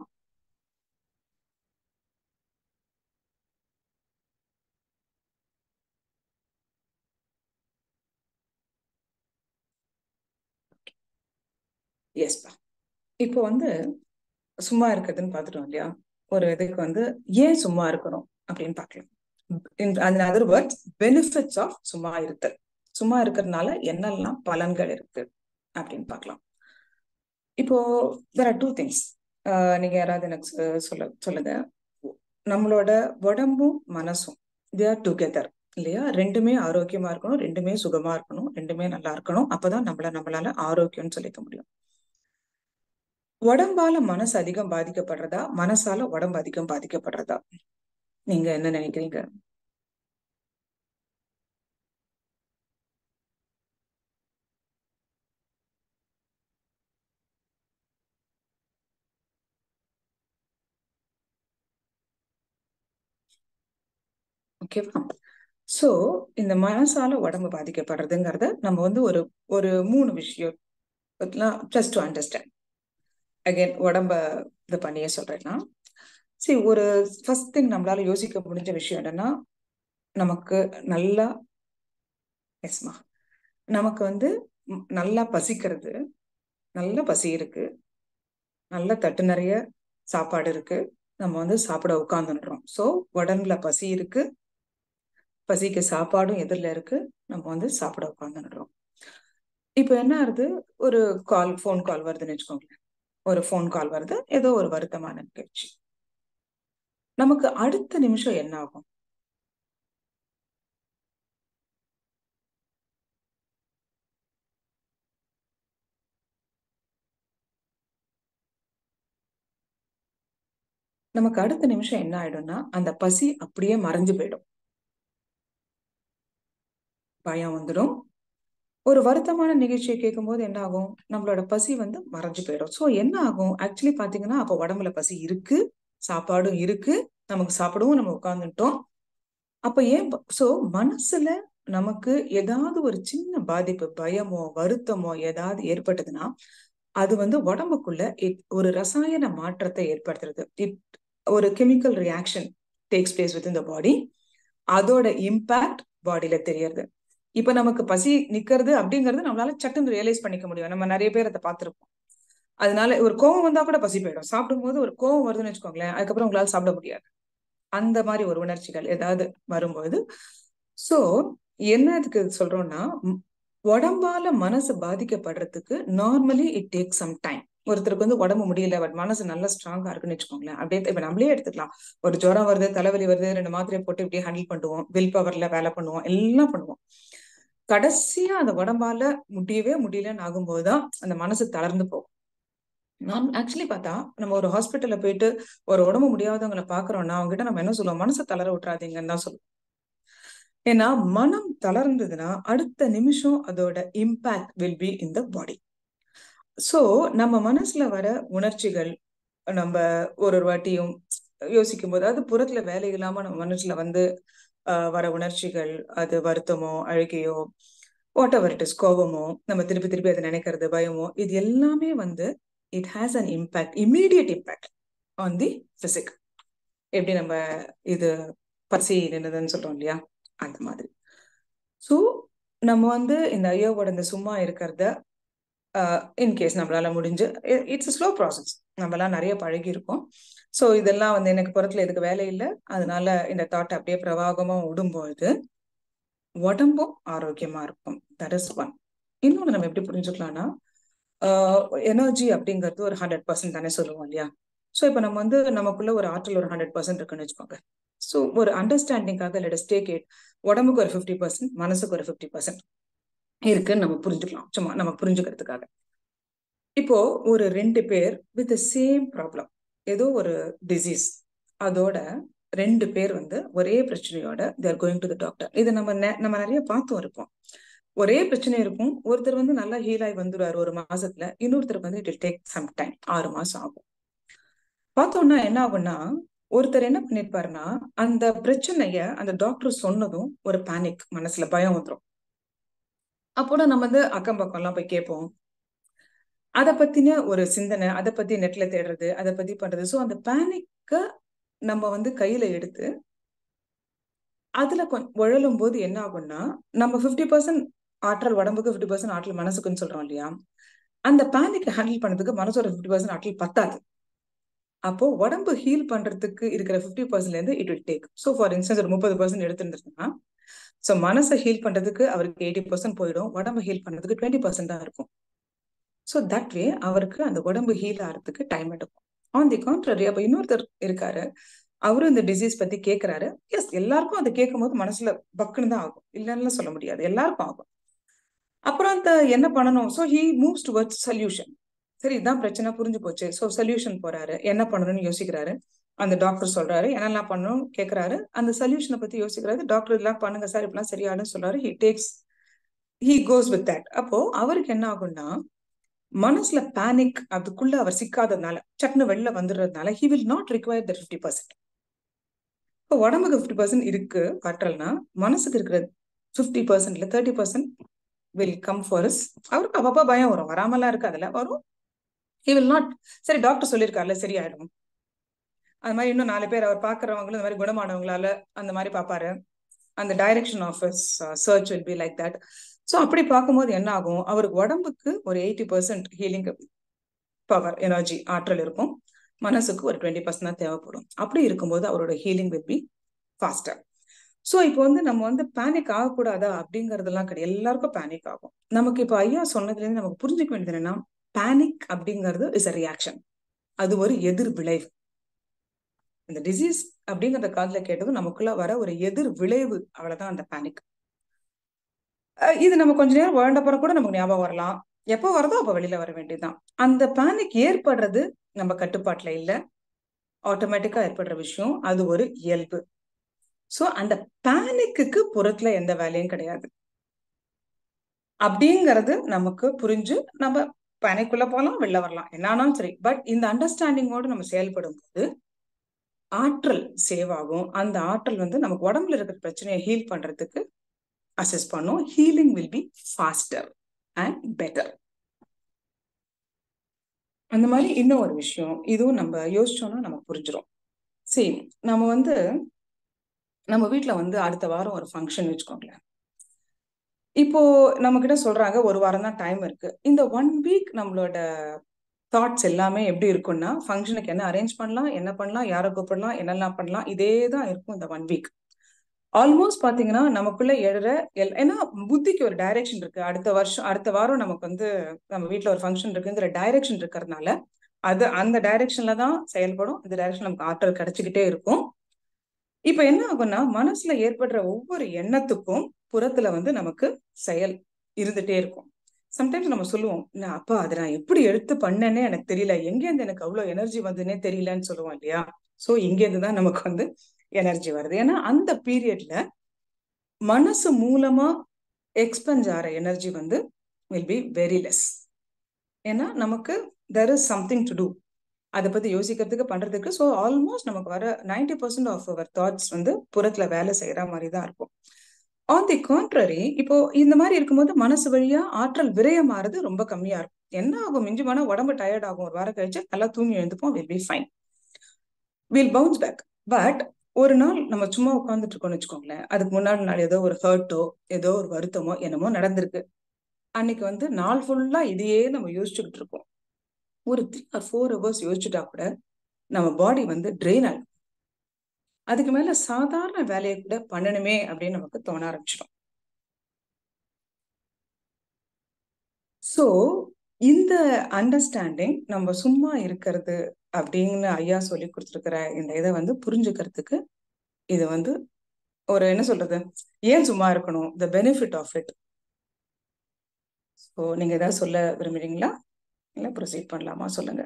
எஸ்பா இப்போ வந்து சும்மா இருக்கிறதுன்னு பார்த்துட்டோம் இல்லையா ஒரு இதுக்கு வந்து ஏன் சும்மா இருக்கணும் அப்படின்னு பார்க்கலாம் அந்த அதர் வேர்ட்ஸ் பெனிஃபிட்ஸ் ஆஃப் சும்மா இருத்தல் சும்மா இருக்கிறதுனால என்னெல்லாம் பலன்கள் இருக்கு அப்படின்னு பார்க்கலாம் இப்போ தெர் ஆர் டூ திங்ஸ் நீங்க யாராவது எனக்கு சொல்ல சொல்லுங்க நம்மளோட உடம்பும் மனசும் தே ஆர் டுகெதர் இல்லையா ரெண்டுமே ஆரோக்கியமா இருக்கணும் ரெண்டுமே சுகமா இருக்கணும் ரெண்டுமே நல்லா இருக்கணும் அப்பதான் நம்மள நம்மளால ஆரோக்கியம்னு சொல்லிக்க முடியும் உடம்பால மனசு அதிகம் பாதிக்கப்படுறதா மனசால உடம்பு அதிகம் பாதிக்கப்படுறதா நீங்க என்ன நினைக்கிறீங்க ஓகேவா சோ இந்த மனசால உடம்பு பாதிக்கப்படுறதுங்கிறத நம்ம வந்து ஒரு ஒரு மூணு விஷயம் ஜஸ்ட் டு அண்டர்ஸ்டாண்ட் அகைன் உடம்ப இது பண்ணியே சொல்றேன்னா சரி ஒரு ஃபர்ஸ்ட் திங் நம்மளால யோசிக்க முடிஞ்ச விஷயம் என்னன்னா நமக்கு நல்லா எஸ்மா நமக்கு வந்து நல்லா பசிக்கிறது நல்ல பசி இருக்கு நல்ல தட்டு நிறைய சாப்பாடு இருக்கு நம்ம வந்து சாப்பிட உட்காந்துடுறோம் ஸோ உடம்புல பசி இருக்கு பசிக்கு சாப்பாடும் எதிரில் இருக்கு நம்ம வந்து சாப்பிட உட்காந்துடுறோம் இப்போ என்ன ஆகுது ஒரு கால் ஃபோன் கால் வருதுன்னு வச்சுக்கோங்களேன் ஒரு ஃபோன் கால் வருது ஏதோ ஒரு வருத்தமான நிகழ்ச்சி நமக்கு அடுத்த நிமிஷம் என்ன ஆகும் நமக்கு அடுத்த நிமிஷம் என்ன ஆயிடும்னா அந்த பசி அப்படியே மறைஞ்சு போயிடும் பயம் வந்துடும் ஒரு வருத்தமான நிகழ்ச்சியை கேட்கும்போது என்ன ஆகும் நம்மளோட பசி வந்து மறைஞ்சு போயிடும் ஸோ என்ன ஆகும் ஆக்சுவலி பாத்தீங்கன்னா அப்போ உடம்புல பசி இருக்கு சாப்பாடும் இருக்கு நமக்கு சாப்பிடவும் நம்ம உட்கார்ந்துட்டோம் அப்ப ஏன் சோ மனசுல நமக்கு ஏதாவது ஒரு சின்ன பாதிப்பு பயமோ வருத்தமோ ஏதாவது ஏற்பட்டதுன்னா அது வந்து உடம்புக்குள்ள it- ஒரு ரசாயன மாற்றத்தை ஏற்படுத்துறது இட் ஒரு chemical reaction takes place with இந்த பாடி அதோட இம்பாக்ட் பாடியில தெரியறது இப்ப நமக்கு பசி நிக்கிறது அப்படிங்கறது நம்மளால சட்டுன்னு ரியலைஸ் பண்ணிக்க முடியும் நம்ம நிறைய பேர் அதை பார்த்திருப்போம் அதனால ஒரு கோவம் வந்தா கூட பசி போயிடும் சாப்பிடும்போது ஒரு கோவம் வருதுன்னு வச்சுக்கோங்களேன் அதுக்கப்புறம் உங்களால சாப்பிட முடியாது அந்த மாதிரி ஒரு உணர்ச்சிகள் ஏதாவது வரும்போது சோ என்ன இதுக்கு சொல்றோம்னா ம், உடம்பால மனசு பாதிக்கப்படுறதுக்கு normally it take some time ஒருத்தருக்கு வந்து உடம்பு முடியல பட் மனசு நல்லா ஸ்ட்ராங்கா இருக்குன்னு வச்சுக்கோங்களேன் அப்படியே இப்ப நம்மளே எடுத்துக்கலாம் ஒரு ஜுரம் வருது தலைவலி வருது ரெண்டு மாத்திரையை போட்டு இப்படியே ஹேண்டில் பண்ணுவோம் வில் பவர்ல வேலை பண்ணுவோம் எல்லாம் பண்ணுவோம் கடைசியா அந்த உடம்பால முடியவே முடியலன்னு ஆகும்போதுதான் அந்த மனசு தளர்ந்து போகும் நான் ஆக்சுவலி பார்த்தா நம்ம ஒரு ஹாஸ்பிட்டல்ல போயிட்டு ஒரு உடம்பு முடியாதவங்களை பாக்குறோம்னா அவங்க கிட்ட நம்ம என்ன சொல்லுவோம் மனசை தளர விட்டுறாதீங்கன்னு தான் சொல்லுவோம் ஏன்னா மனம் தளர்ந்ததுன்னா அடுத்த நிமிஷம் அதோட impact will be in the body so நம்ம மனசுல வர உணர்ச்சிகள் நம்ம ஒரு ஒரு வாட்டியும் யோசிக்கும் போது அது புறத்துல வேலை இல்லாம நம்ம மனசுல வந்து ஆஹ் வர உணர்ச்சிகள் அது வருத்தமோ அழுகையோ வாட் எவர் இட் இஸ் கோபமோ நம்ம திருப்பி திருப்பி அதை நினைக்கிறது பயமோ இது எல்லாமே வந்து it has an impact immediate impact on the physique எப்படி நம்ம இது பசி நின்னுதுன்னு சொல்றோம் இல்லையா அந்த மாதிரி ஸோ நம்ம வந்து இந்த ஐயோவோட இந்த சும்மா இருக்கிறத இன்கேஸ் நம்மளால முடிஞ்சு இட்ஸ் ஸ்லோ ப்ராசஸ் நம்மலாம் நிறைய பழகி இருக்கோம் ஸோ இதெல்லாம் வந்து எனக்கு புறத்துல இதுக்கு வேலை இல்லை அதனால இந்த தாட் அப்படியே பிரவாகமா விடும்பொழுது உடம்பும் ஆரோக்கியமா இருக்கும் தட் இஸ் ஒன் இன்னொன்று நம்ம எப்படி புரிஞ்சுக்கலாம்னா எனர்ஜி அப்படிங்கிறது ஒரு ஹண்ட்ரட் பர்சன்ட் தானே சொல்லுவோம் இல்லையா ஸோ இப்போ நம்ம வந்து நமக்குள்ள ஒரு ஆற்றல் ஒரு ஹண்ட்ரட் பர்சன்ட் இருக்குன்னு வச்சுக்கோங்க ஸோ ஒரு அண்டர்ஸ்டாண்டிங்காக லெட் ஸ்டேக் இட் உடம்புக்கு ஒரு ஃபிஃப்டி பர்சன்ட் மனசுக்கு ஒரு ஃபிஃப்டி பர்சன்ட் இருக்குன்னு நம்ம புரிஞ்சுக்கலாம் சும்மா நம்ம புரிஞ்சுக்கிறதுக்காக இப்போ ஒரு ரெண்டு பேர் வித் சேம் ப்ராப்ளம் ஏதோ ஒரு டிசீஸ் அதோட ரெண்டு பேர் வந்து ஒரே பிரச்சனையோட they're going to the doctor இது நம்ம நெ- நம்ம நிறைய பார்த்தும் இருப்போம் ஒரே பிரச்சனை இருக்கும் ஒருத்தர் வந்து நல்லா ஹீல் ஆகி வந்துருவாரு ஒரு மாசத்துல இன்னொருத்தருக்கு வந்து இட் டேக் சம் டைம் ஆறு மாசம் ஆகும் பார்த்தோம்னா என்ன ஆகும்னா ஒருத்தர் என்ன பண்ணிருப்பாருன்னா அந்த பிரச்சனைய அந்த டாக்டர் சொன்னதும் ஒரு பேனிக் மனசுல பயம் வந்துடும் அப்போட நம்ம வந்து அக்கம் பக்கம் எல்லாம் போய் கேட்போம் அதை பத்தின ஒரு சிந்தனை அதை பத்தி நெட்ல தேடுறது அதை பத்தி பண்றது ஸோ அந்த பேனிக்க நம்ம வந்து கையில எடுத்து அதுல கொஞ்சம் உழலும் போது என்ன ஆகும்னா நம்ம ஃபிஃப்டி பர்சன்ட் ஆற்றல் உடம்புக்கு ஃபிஃப்டி பர்சன்ட் ஆற்றல் மனசுக்குன்னு சொல்றோம் இல்லையா அந்த பேனிக்கை ஹேண்டில் பண்ணதுக்கு மனசோட ஃபிஃப்டி பர்சன்ட் ஆற்றல் பத்தாது அப்போ உடம்பு ஹீல் பண்றதுக்கு இருக்கிற ஃபிஃப்டி பர்சன்ட்ல இருந்து it will take so for instance ஒரு முப்பது பர்சன்ட் எடுத்துருந்துருக்குன்னா ஸோ மனசை ஹீல் பண்றதுக்கு அவருக்கு எயிட்டி பர்சன்ட் போயிடும் உடம்பு ஹீல் பண்றதுக்கு டுவெண்ட்டி பர்சன்ட் தான் இருக்கும் ஸோ தட் வே அவருக்கு அந்த உடம்பு ஹீல் ஆகிறதுக்கு டைம் எடுக்கும் ஆன் தி கான்ட்ரரி அப்ப இன்னொருத்தர் இருக்காரு அவரும் இந்த டிசீஸ் பத்தி கேட்கிறாரு எஸ் எல்லாருக்கும் அதை கேட்கும் போது மனசுல பக்குன்னு தான் ஆகும் இல்லைன்னு சொல்ல முடியாது எல்லாருக்கும் ஆகும் அப்புறம் அந்த என்ன பண்ணணும் so he moves towards solution சரி இதான் பிரச்சனை புரிஞ்சு போச்சு ஸோ சொல்யூஷன் போறாரு என்ன பண்ணணும்னு யோசிக்கிறாரு அந்த டாக்டர் சொல்றாரு என்னெல்லாம் பண்ணணும் கேட்கறாரு அந்த சொல்யூஷனை பத்தி யோசிக்கிறாரு டாக்டர் இதெல்லாம் பண்ணுங்க சார் இப்பெல்லாம் சரியாடுன்னு சொல்றாரு he takes he goes with that அப்போ அவருக்கு என்ன ஆகும்னா மனசுல பேனிக் அதுக்குள்ள அவர் சிக்காததுனால சட்னு வெளில வந்துடுறதுனால he will not require the fifty percent இப்போ உடம்புக்கு ஃபிஃப்டி பர்சன்ட் இருக்கு ஆற்றல்னா மனசுக்கு இருக்கிற ஃபிஃப்டி பர்சன்ட்ல thirty percent will come for is அவருக்கு அப்பப்போ பயம் வரும் வராமலாம் இருக்கு அதுல வரும் ஹி வில் நாட் சரி டாக்டர் சொல்லியிருக்காருல சரியாயிடும் அது மாதிரி இன்னும் நாலு பேர் அவர் பாக்குறவங்களும் இந்த மாதிரி குணமானவங்களால அந்த மாதிரி பார்ப்பாரு அந்த direction of search will be like that so அப்படி பார்க்கும்போது என்ன ஆகும் அவருக்கு உடம்புக்கு ஒரு eighty percent healing power energy ஆற்றல் இருக்கும் மனசுக்கு ஒரு டுவெண்ட்டி பர்சன்ட் தான் தேவைப்படும் அப்படி இருக்கும்போது அவரோட healing will be faster so இப்போ வந்து நம்ம வந்து பேனிக் ஆகக்கூடாதா அப்படிங்கறதெல்லாம் கிடையாது எல்லாருக்கும் பேனிக் ஆகும் நமக்கு இப்போ ஐயா சொன்னதுலேருந்து நமக்கு புரிஞ்சுக்க வேண்டியது என்னன்னா பேனிக் அப்படிங்கிறது இஸ் அ ரியாக்ஷன் அது ஒரு எதிர் விளைவு இந்த டிசீஸ் அப்படிங்கறத காதுல கேட்டதும் நமக்குள்ள வர ஒரு எதிர் விளைவு அவ்வளவுதான் அந்த பேனிக் இது நம்ம கொஞ்ச நேரம் வாழ்ந்தப்பறம் கூட நமக்கு ஞாபகம் வரலாம் எப்போ வருதோ அப்போ வெளியில வர வேண்டியதுதான் அந்த பேனிக் ஏற்படுறது நம்ம கட்டுப்பாட்டுல இல்ல ஆட்டோமேட்டிக்கா ஏற்படுற விஷயம் அது ஒரு இயல்பு சோ அந்த பேனிக்கு புறத்துல எந்த வேலையும் கிடையாது அப்படிங்கறது நமக்கு புரிஞ்சு நம்ம பேனிக்குள்ள போகலாம் வெளில வரலாம் என்னானாலும் சரி பட் இந்த அண்டர்ஸ்டாண்டிங்கோடு நம்ம செயல்படும் போது ஆற்றல் சேவ் ஆகும் அந்த ஆற்றல் வந்து நமக்கு உடம்புல இருக்கிற பிரச்சனையை ஹீல் பண்றதுக்கு அசஸ் பண்ணும் healing will be faster and better அந்த மாதிரி இன்னும் ஒரு விஷயம் இதுவும் நம்ம யோசிச்சோம்னா நம்ம புரிஞ்சிடும் சரி நம்ம வந்து நம்ம வீட்ல வந்து அடுத்த வாரம் ஒரு ஃபங்க்ஷன் வச்சுக்கோங்களேன் இப்போ நம்ம கிட்ட சொல்றாங்க ஒரு வாரம் தான் டைம் இருக்கு இந்த ஒன் வீக் நம்மளோட தாட்ஸ் எல்லாமே எப்படி இருக்கும்னா ஃபங்க்ஷனுக்கு என்ன அரேஞ்ச் பண்ணலாம் என்ன பண்ணலாம் யாரை கூப்பிடலாம் என்னெல்லாம் பண்ணலாம் இதே தான் இருக்கும் இந்த ஒன் வீக் ஆல்மோஸ்ட் பாத்தீங்கன்னா நமக்குள்ள எழுற எல் ஏன்னா புத்திக்கு ஒரு டைரக்ஷன் இருக்கு அடுத்த வருஷம் அடுத்த வாரம் நமக்கு வந்து நம்ம வீட்ல ஒரு ஃபங்க்ஷன் இருக்குங்கிற டைரக்ஷன் இருக்கிறதுனால அது அந்த டைரக்ஷன்ல தான் செயல்படும் இந்த டைரக்ஷன் நமக்கு ஆற்றல் கிடைச்சிக்கிட்டே இருக்கும் இப்ப என்ன ஆகும்னா மனசுல ஏற்படுற ஒவ்வொரு எண்ணத்துக்கும் புறத்துல வந்து நமக்கு செயல் இருந்துட்டே இருக்கும் சம்டைம்ஸ் நம்ம சொல்லுவோம் நான் அப்பா அதை நான் எப்படி எடுத்து பண்ணேன்னே எனக்கு தெரியல எங்கேருந்து எனக்கு அவ்வளவு எனர்ஜி வந்ததுன்னே தெரியலன்னு சொல்லுவோம் இல்லையா சோ இங்கேருந்து தான் நமக்கு வந்து எனர்ஜி வருது ஏன்னா அந்த பீரியட்ல மனசு மூலமா எக்ஸ்பென்ஸ் ஆகிற எனர்ஜி வந்து வில் பி வெரி லெஸ் ஏன்னா நமக்கு there is something to do அதை பத்தி யோசிக்கிறதுக்கு பண்றதுக்கு ஸோ ஆல்மோஸ்ட் நமக்கு வர ninety percent of our thoughts வந்து புறத்துல வேலை செய்யற மாதிரி தான் இருக்கும் ஆன் தி கான்ட்ரரி இப்போ இந்த மாதிரி இருக்கும்போது மனசு வழியா ஆற்றல் விரயமாறது ரொம்ப கம்மியா இருக்கும் என்ன ஆகும் மிஞ்சி போனா உடம்பு டயர்ட் ஆகும் ஒரு வாரம் கழிச்சு நல்லா தூங்கி எழுந்துப்போம் will be fine will bounce back but ஒரு நாள் நம்ம சும்மா உட்காந்துட்டு இருக்கோம்னு வச்சுக்கோங்களேன் அதுக்கு முன்னாடி நாள் ஏதோ ஒரு ஹர்ட்டோ ஏதோ ஒரு வருத்தமோ என்னமோ நடந்திருக்கு அன்னைக்கு வந்து நாள் ஃபுல்லா இதையே நம்ம யோசிச்சுக்கிட்டு இருக்கோம் ஒரு த்ரீ ஆர் ஃபோர் ஹவர்ஸ் யோசிச்சுட்டா கூட நம்ம பாடி வந்து ட்ரெயின் ஆகும் அதுக்கு மேல சாதாரண வேலையை கூட பண்ணணுமே அப்படின்னு நமக்கு தோண ஆரம்பிச்சிடும் சோ இந்த அண்டர்ஸ்டாண்டிங் நம்ம சும்மா இருக்கிறது அப்படின்னு ஐயா சொல்லி கொடுத்துருக்கிற இந்த இதை வந்து புரிஞ்சுக்கிறதுக்கு இது வந்து ஒரு என்ன சொல்றது ஏன் சும்மா இருக்கணும் the benefit of it so நீங்க ஏதாவது சொல்ல விரும்புறீங்களா இல்ல ப்ரொசீட் பண்ணலாமா சொல்லுங்க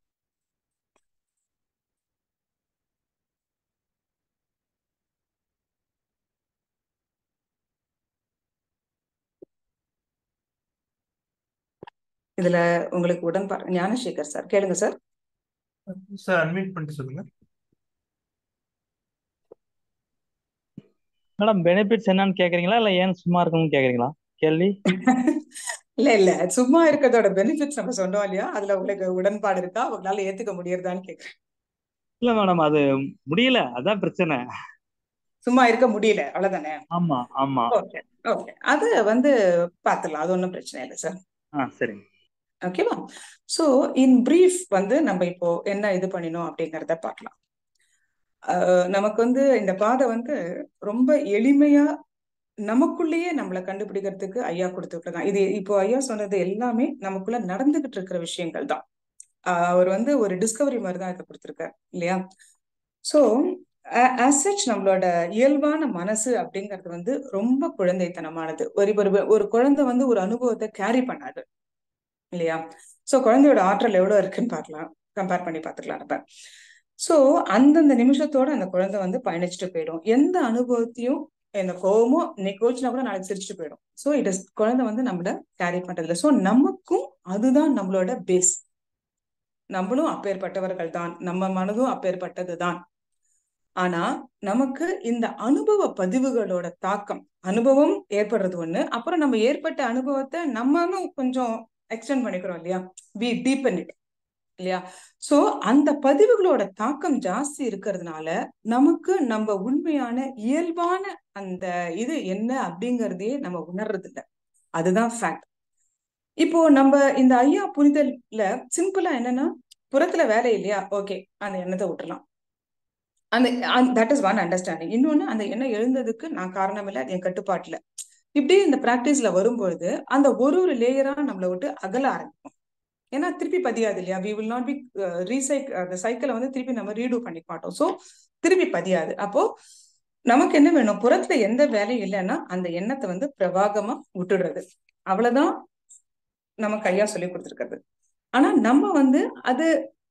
இதுல உங்களுக்கு உடன்பாடு ஞானசேகர் சார் கேளுங்க சார் சார் அன்மியூட் பண்ணிட்டு சொல்லுங்க மேடம் பெனிஃபிட்ஸ் என்னன்னு கேக்குறீங்களா இல்ல ஏன் சும்மா இருக்கணும்னு கேக்குறீங்களா கேள்வி இல்ல இல்ல சும்மா இருக்கிறதோட பெனிஃபிட்ஸ் நம்ம சொன்னோம் இல்லையா அதுல உங்களுக்கு உடன்பாடு இருக்கா உங்களால ஏத்துக்க முடியறதான்னு கேக்குறேன் இல்ல மேடம் அது முடியல அதான் பிரச்சனை சும்மா இருக்க முடியல அவ்வளவுதானே ஆமா ஆமா ஓகே ஓகே அது வந்து பாத்துடலாம் அது ஒன்றும் பிரச்சனை இல்லை சார் ஆ சரிங்க ஓகேவா சோ இன் பிரீஃப் வந்து நம்ம இப்போ என்ன இது பண்ணினோம் அப்படிங்கறத பார்க்கலாம் அஹ் நமக்கு வந்து இந்த பாதை வந்து ரொம்ப எளிமையா நமக்குள்ளேயே நம்மளை கண்டுபிடிக்கிறதுக்கு ஐயா கொடுத்துருக்கதான் இது இப்போ ஐயா சொன்னது எல்லாமே நமக்குள்ள நடந்துகிட்டு இருக்கிற விஷயங்கள் தான் ஆஹ் அவர் வந்து ஒரு டிஸ்கவரி மாதிரி தான் இதை கொடுத்துருக்காரு இல்லையா சோ அசச் நம்மளோட இயல்பான மனசு அப்படிங்கிறது வந்து ரொம்ப குழந்தைத்தனமானது ஒரு ஒரு ஒரு குழந்தை வந்து ஒரு அனுபவத்தை கேரி பண்ணாது இல்லையா சோ குழந்தையோட ஆற்றல் எவ்வளவு இருக்குன்னு பார்க்கலாம் கம்பேர் பண்ணி பார்த்துக்கலாம் நம்ம சோ அந்தந்த நிமிஷத்தோட அந்த குழந்தை வந்து பயணிச்சுட்டு போயிடும் எந்த அனுபவத்தையும் இந்த கோவமோ இன்னைக்கு கோச்சுனா கூட நாளைக்கு சிரிச்சுட்டு போயிடும் சோ இட் இஸ் குழந்தை வந்து நம்மள கேரி பண்றதில்ல சோ நமக்கும் அதுதான் நம்மளோட பேஸ் நம்மளும் அப்பேற்பட்டவர்கள் தான் நம்ம மனதும் அப்பேற்பட்டது தான் ஆனா நமக்கு இந்த அனுபவ பதிவுகளோட தாக்கம் அனுபவம் ஏற்படுறது ஒண்ணு அப்புறம் நம்ம ஏற்பட்ட அனுபவத்தை நம்மளும் கொஞ்சம் எக்ஸ்டெண்ட் பண்ணிக்கிறோம் இல்லையா வி டீப்பன் இட் இல்லையா சோ அந்த பதிவுகளோட தாக்கம் ஜாஸ்தி இருக்கிறதுனால நமக்கு நம்ம உண்மையான இயல்பான அந்த இது என்ன அப்படிங்கறதையே நம்ம உணர்றது இல்ல அதுதான் ஃபேக்ட் இப்போ நம்ம இந்த ஐயா புரிதல்ல சிம்பிளா என்னன்னா புறத்துல வேலை இல்லையா ஓகே அந்த எண்ணத்தை விட்டுலாம் அந்த தட் இஸ் ஒன் அண்டர்ஸ்டாண்டிங் இன்னொன்னு அந்த எண்ணம் எழுந்ததுக்கு நான் காரணம் இல்லை அது என் கட்டுப்பாட்டுல இப்படியே இந்த பிராக்டிஸ்ல வரும்பொழுது அந்த ஒரு ஒரு லேயரா நம்மளை விட்டு அகல ஆரம்பிக்கும் ஏன்னா திருப்பி பதியாது இல்லையா we will not be recycle அந்த சைக்கிளை வந்து திருப்பி நம்ம ரீடூ பண்ணிக்க மாட்டோம் ஸோ திருப்பி பதியாது அப்போ நமக்கு என்ன வேணும் புறத்துல எந்த வேலையும் இல்லைன்னா அந்த எண்ணத்தை வந்து பிரவாகமா விட்டுடுறது அவ்வளவுதான் நம்ம கையா சொல்லி கொடுத்துருக்கிறது ஆனா நம்ம வந்து அது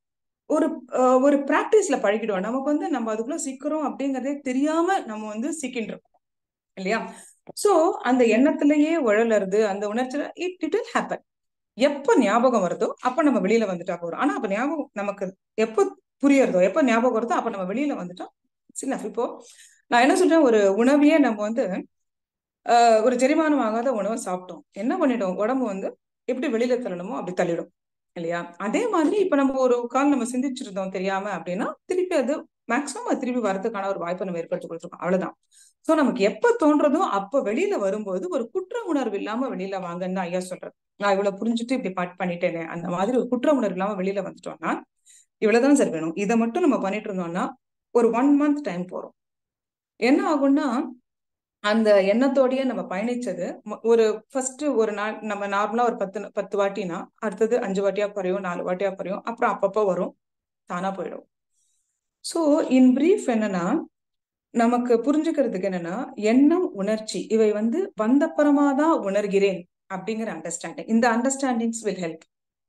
ஒரு அஹ், ஒரு பிராக்டிஸ்ல பழகிடுவோம் நமக்கு வந்து நம்ம அதுக்குள்ள சிக்கிறோம் அப்படிங்கறதே தெரியாம நம்ம வந்து சிக்கிட்டு இருக்கோம் இல்லையா சோ அந்த எண்ணத்திலேயே உழலறது அந்த உணர்ச்சியில இட் இட் வில் ஹேப்பன் எப்ப ஞாபகம் வருதோ அப்ப நம்ம வெளியில வந்துட்டா போறோம் ஆனா அப்ப ஞாபகம் நமக்கு எப்ப புரியறதோ எப்ப ஞாபகம் வருதோ அப்ப நம்ம வெளியில வந்துட்டோம் சின்ன இப்போ நான் என்ன சொல்றேன் ஒரு உணவையே நம்ம வந்து ஆஹ் ஒரு செரிமானம் ஆகாத உணவை சாப்பிட்டோம் என்ன பண்ணிடும் உடம்பு வந்து எப்படி வெளியில தள்ளணுமோ அப்படி தள்ளிடும் இல்லையா அதே மாதிரி இப்ப நம்ம ஒரு கால் நம்ம சிந்திச்சிருந்தோம் தெரியாம அப்படின்னா திருப்பி அது மேக்சிமம் அது திருப்பி வரதுக்கான ஒரு வாய்ப்பை நம்ம ஏற்படுத்தி கொடுத்துருக்கோம் அவ்வளவுதான் சோ நமக்கு எப்ப தோன்றதோ அப்ப வெளியில வரும்போது ஒரு குற்ற உணர்வு இல்லாம வெளியில வாங்கன்னு தான் ஐயா சொல்றது நான் இவ்வளவு புரிஞ்சுட்டு இப்படி பாட் பண்ணிட்டேனே அந்த மாதிரி ஒரு குற்ற உணர்வு இல்லாம வெளியில வந்துட்டோம்னா இவ்வளவுதான் சார் வேணும் இதை மட்டும் நம்ம பண்ணிட்டு இருந்தோம்னா ஒரு ஒன் மந்த் டைம் போறோம் என்ன ஆகும்னா அந்த எண்ணத்தோடயே நம்ம பயணிச்சது மொ- ஒரு ஃபர்ஸ்ட் ஒரு நாள் நம்ம நார்மலா ஒரு பத்து பத்து வாட்டினா அடுத்தது அஞ்சு வாட்டியா குறையும் நாலு வாட்டியா குறையும் அப்புறம் அப்பப்போ வரும் தானா போயிடும் சோ இன் பிரீஃப் என்னன்னா நமக்கு புரிஞ்சுக்கிறதுக்கு என்னன்னா எண்ணம் உணர்ச்சி இவை வந்து வந்தப்புறமா தான் உணர்கிறேன் அப்படிங்கிற அண்டர்ஸ்டாண்டிங் இந்த அண்டர்ஸ்டாண்டிங்ஸ் வில் ஹெல்ப்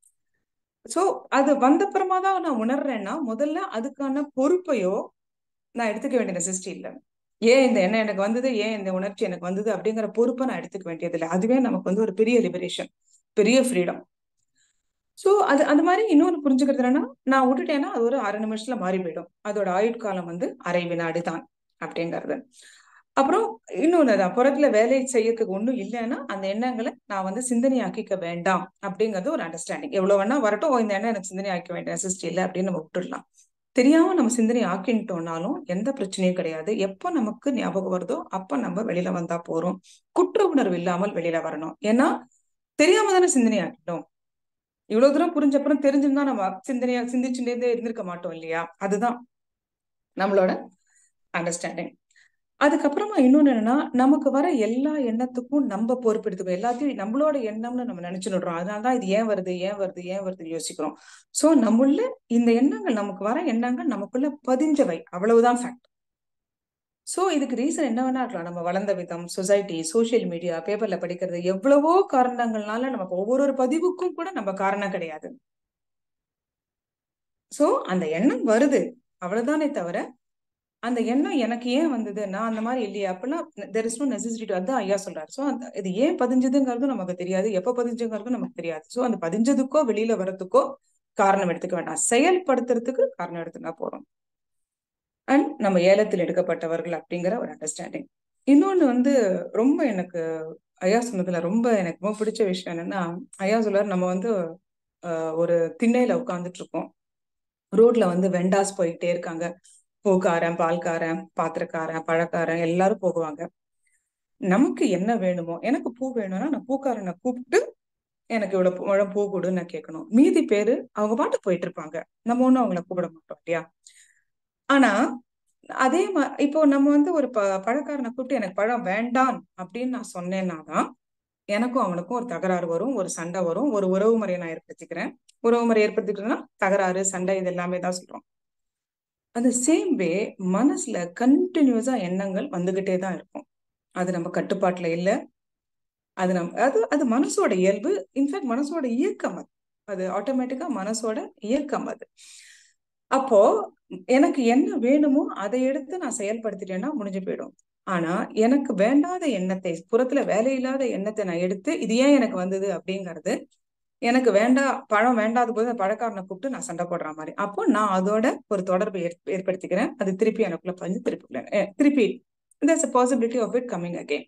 சோ அது வந்தப்புறமா தான் நான் உணர்றேன்னா முதல்ல அதுக்கான பொறுப்பையோ நான் எடுத்துக்க வேண்டிய நெசசிட்டி இல்லை ஏன் இந்த எண்ணம் எனக்கு வந்தது ஏன் இந்த உணர்ச்சி எனக்கு வந்தது அப்படிங்கிற பொறுப்பை நான் எடுத்துக்க வேண்டியது இல்லை அதுவே நமக்கு வந்து ஒரு பெரிய லிபரேஷன் பெரிய ஃப்ரீடம் சோ அது அந்த மாதிரி இன்னொன்னு புரிஞ்சுக்கிறது என்னன்னா நான் விட்டுட்டேன்னா அது ஒரு அரை நிமிஷத்துல மாறி போயிடும் அதோட ஆயுட்காலம் வந்து அரை வினாடி தான் அப்படிங்கிறது அப்புறம் இன்னொன்னு தான் புறத்துல வேலை செய்யறதுக்கு ஒண்ணும் இல்லைன்னா அந்த எண்ணங்களை நான் வந்து சிந்தனையாக்கிக்க வேண்டாம் அப்படிங்கிறது ஒரு அண்டர்ஸ்டாண்டிங் எவ்வளவு வேணா வரட்டும் ஓ, இந்த எண்ணம் எனக்கு சிந்தனை ஆக்க வேண்டிய நெசசிட்டி இல்லை அப்படின்னு நம்ம விட்டுடலாம் தெரியாம நம்ம சிந்தனை ஆக்கிட்டோம்னாலும் எந்த பிரச்சனையும் கிடையாது எப்போ நமக்கு ஞாபகம் வருதோ அப்ப நம்ம வெளியில வந்தா போறோம் குற்ற உணர்வு இல்லாமல் வெளியில வரணும் ஏன்னா தெரியாம தானே சிந்தனை ஆக்கிட்டோம் இவ்வளவு தூரம் புரிஞ்ச அப்புறம் தெரிஞ்சிருந்தா நம்ம சிந்தனையா சிந்திச்சுட்டே இருந்திருக்க மாட்டோம் இல்லையா அதுதான் நம்மளோட அண்டர்ஸ்டாண்டிங் அதுக்கப்புறமா இன்னொன்னு என்னன்னா நமக்கு வர எல்லா எண்ணத்துக்கும் நம்ம பொறுப்பெடுத்துக்கணும் எல்லாத்தையும் நம்மளோட எண்ணம்னு நம்ம நினைச்சுடுறோம் அதனாலதான் இது ஏன் வருது ஏன் வருது ஏன் வருதுன்னு யோசிக்கிறோம் சோ நம்முள்ள இந்த எண்ணங்கள் நமக்கு வர எண்ணங்கள் நமக்குள்ள பதிஞ்சவை அவ்வளவுதான் ஃபேக்ட் சோ இதுக்கு ரீசன் என்ன வேணா இருக்கலாம் நம்ம வளர்ந்த விதம் சொசைட்டி சோஷியல் மீடியா பேப்பர்ல படிக்கிறது எவ்வளவோ காரணங்கள்னால நமக்கு ஒவ்வொரு ஒரு பதிவுக்கும் கூட நம்ம காரணம் கிடையாது சோ அந்த எண்ணம் வருது அவ்வளவுதானே தவிர அந்த எண்ணம் எனக்கு ஏன் வந்தது நான் அந்த மாதிரி இல்லையா அப்படிலாம் தெர் இஸ் நோ நெசசிட்டி அதான் ஐயா சொல்றாரு ஸோ அந்த இது ஏன் பதிஞ்சதுங்கிறதும் நமக்கு தெரியாது எப்ப பதிஞ்சுங்கிறதும் நமக்கு தெரியாது ஸோ அந்த பதிஞ்சதுக்கோ வெளியில வர்றதுக்கோ காரணம் எடுத்துக்க வேண்டாம் செயல்படுத்துறதுக்கு காரணம் எடுத்துனா போறோம் அண்ட் நம்ம ஏலத்தில் எடுக்கப்பட்டவர்கள் அப்படிங்கிற ஒரு அண்டர்ஸ்டாண்டிங் இன்னொன்னு வந்து ரொம்ப எனக்கு ஐயா சொன்னதுல ரொம்ப எனக்கு ரொம்ப பிடிச்ச விஷயம் என்னன்னா ஐயா சொல்றாரு நம்ம வந்து ஆஹ், ஒரு திண்ணையில உட்கார்ந்துட்டு இருக்கோம் ரோட்ல வந்து வெண்டாஸ் போயிட்டே இருக்காங்க பூக்காரன் பால்காரன் பாத்திரக்காரன் பழக்காரன் எல்லாரும் போகுவாங்க நமக்கு என்ன வேணுமோ எனக்கு பூ வேணும்னா நான் பூக்காரனை கூப்பிட்டு எனக்கு இவ்வளவு பூ- முழம் பூ கொடுன்னு நான் கேட்கணும் மீதி பேரு அவங்க பாட்டு போயிட்டு இருப்பாங்க நம்ம ஒண்ணும் அவங்கள கூப்பிட மாட்டோம் இல்லையா ஆனா அதே மா இப்போ நம்ம வந்து ஒரு ப பழக்காரனை கூப்பிட்டு எனக்கு பழம் வேண்டாம் அப்படின்னு நான் சொன்னேன்னா தான் எனக்கும் அவனுக்கும் ஒரு தகராறு வரும் ஒரு சண்டை வரும் ஒரு உறவு முறையை நான் ஏற்படுத்திக்கிறேன் உறவு முறை ஏற்படுத்திக்கிட்டேன்னா தகராறு சண்டை இது எல்லாமே தான் சொல்றோம் அந்த சேம் வே மனசுல கண்டினியூஸா எண்ணங்கள் வந்துகிட்டே தான் இருக்கும் அது நம்ம கட்டுப்பாட்டுல இல்ல அது நம்ம அது அது மனசோட இயல்பு இன்ஃபேக்ட் மனசோட இயக்கம் அது அது ஆட்டோமேட்டிக்கா மனசோட இயக்கம் அது அப்போ எனக்கு என்ன வேணுமோ அதை எடுத்து நான் செயல்படுத்திட்டேன்னா முடிஞ்சு போயிடும் ஆனா எனக்கு வேண்டாத எண்ணத்தை புறத்துல வேலையில்லாத எண்ணத்தை நான் எடுத்து இது ஏன் எனக்கு வந்தது அப்படிங்கிறது எனக்கு வேண்டா பழம் வேண்டாத போது அந்த பழக்காரனை கூப்பிட்டு நான் சண்டை போடுற மாதிரி அப்போ நான் அதோட ஒரு தொடர்பை ஏற்- ஏற்படுத்திக்கிறேன் அது திருப்பி எனக்குள்ள பதிஞ்சு திருப்பி அஹ் திருப்பி there's a possibility of it coming again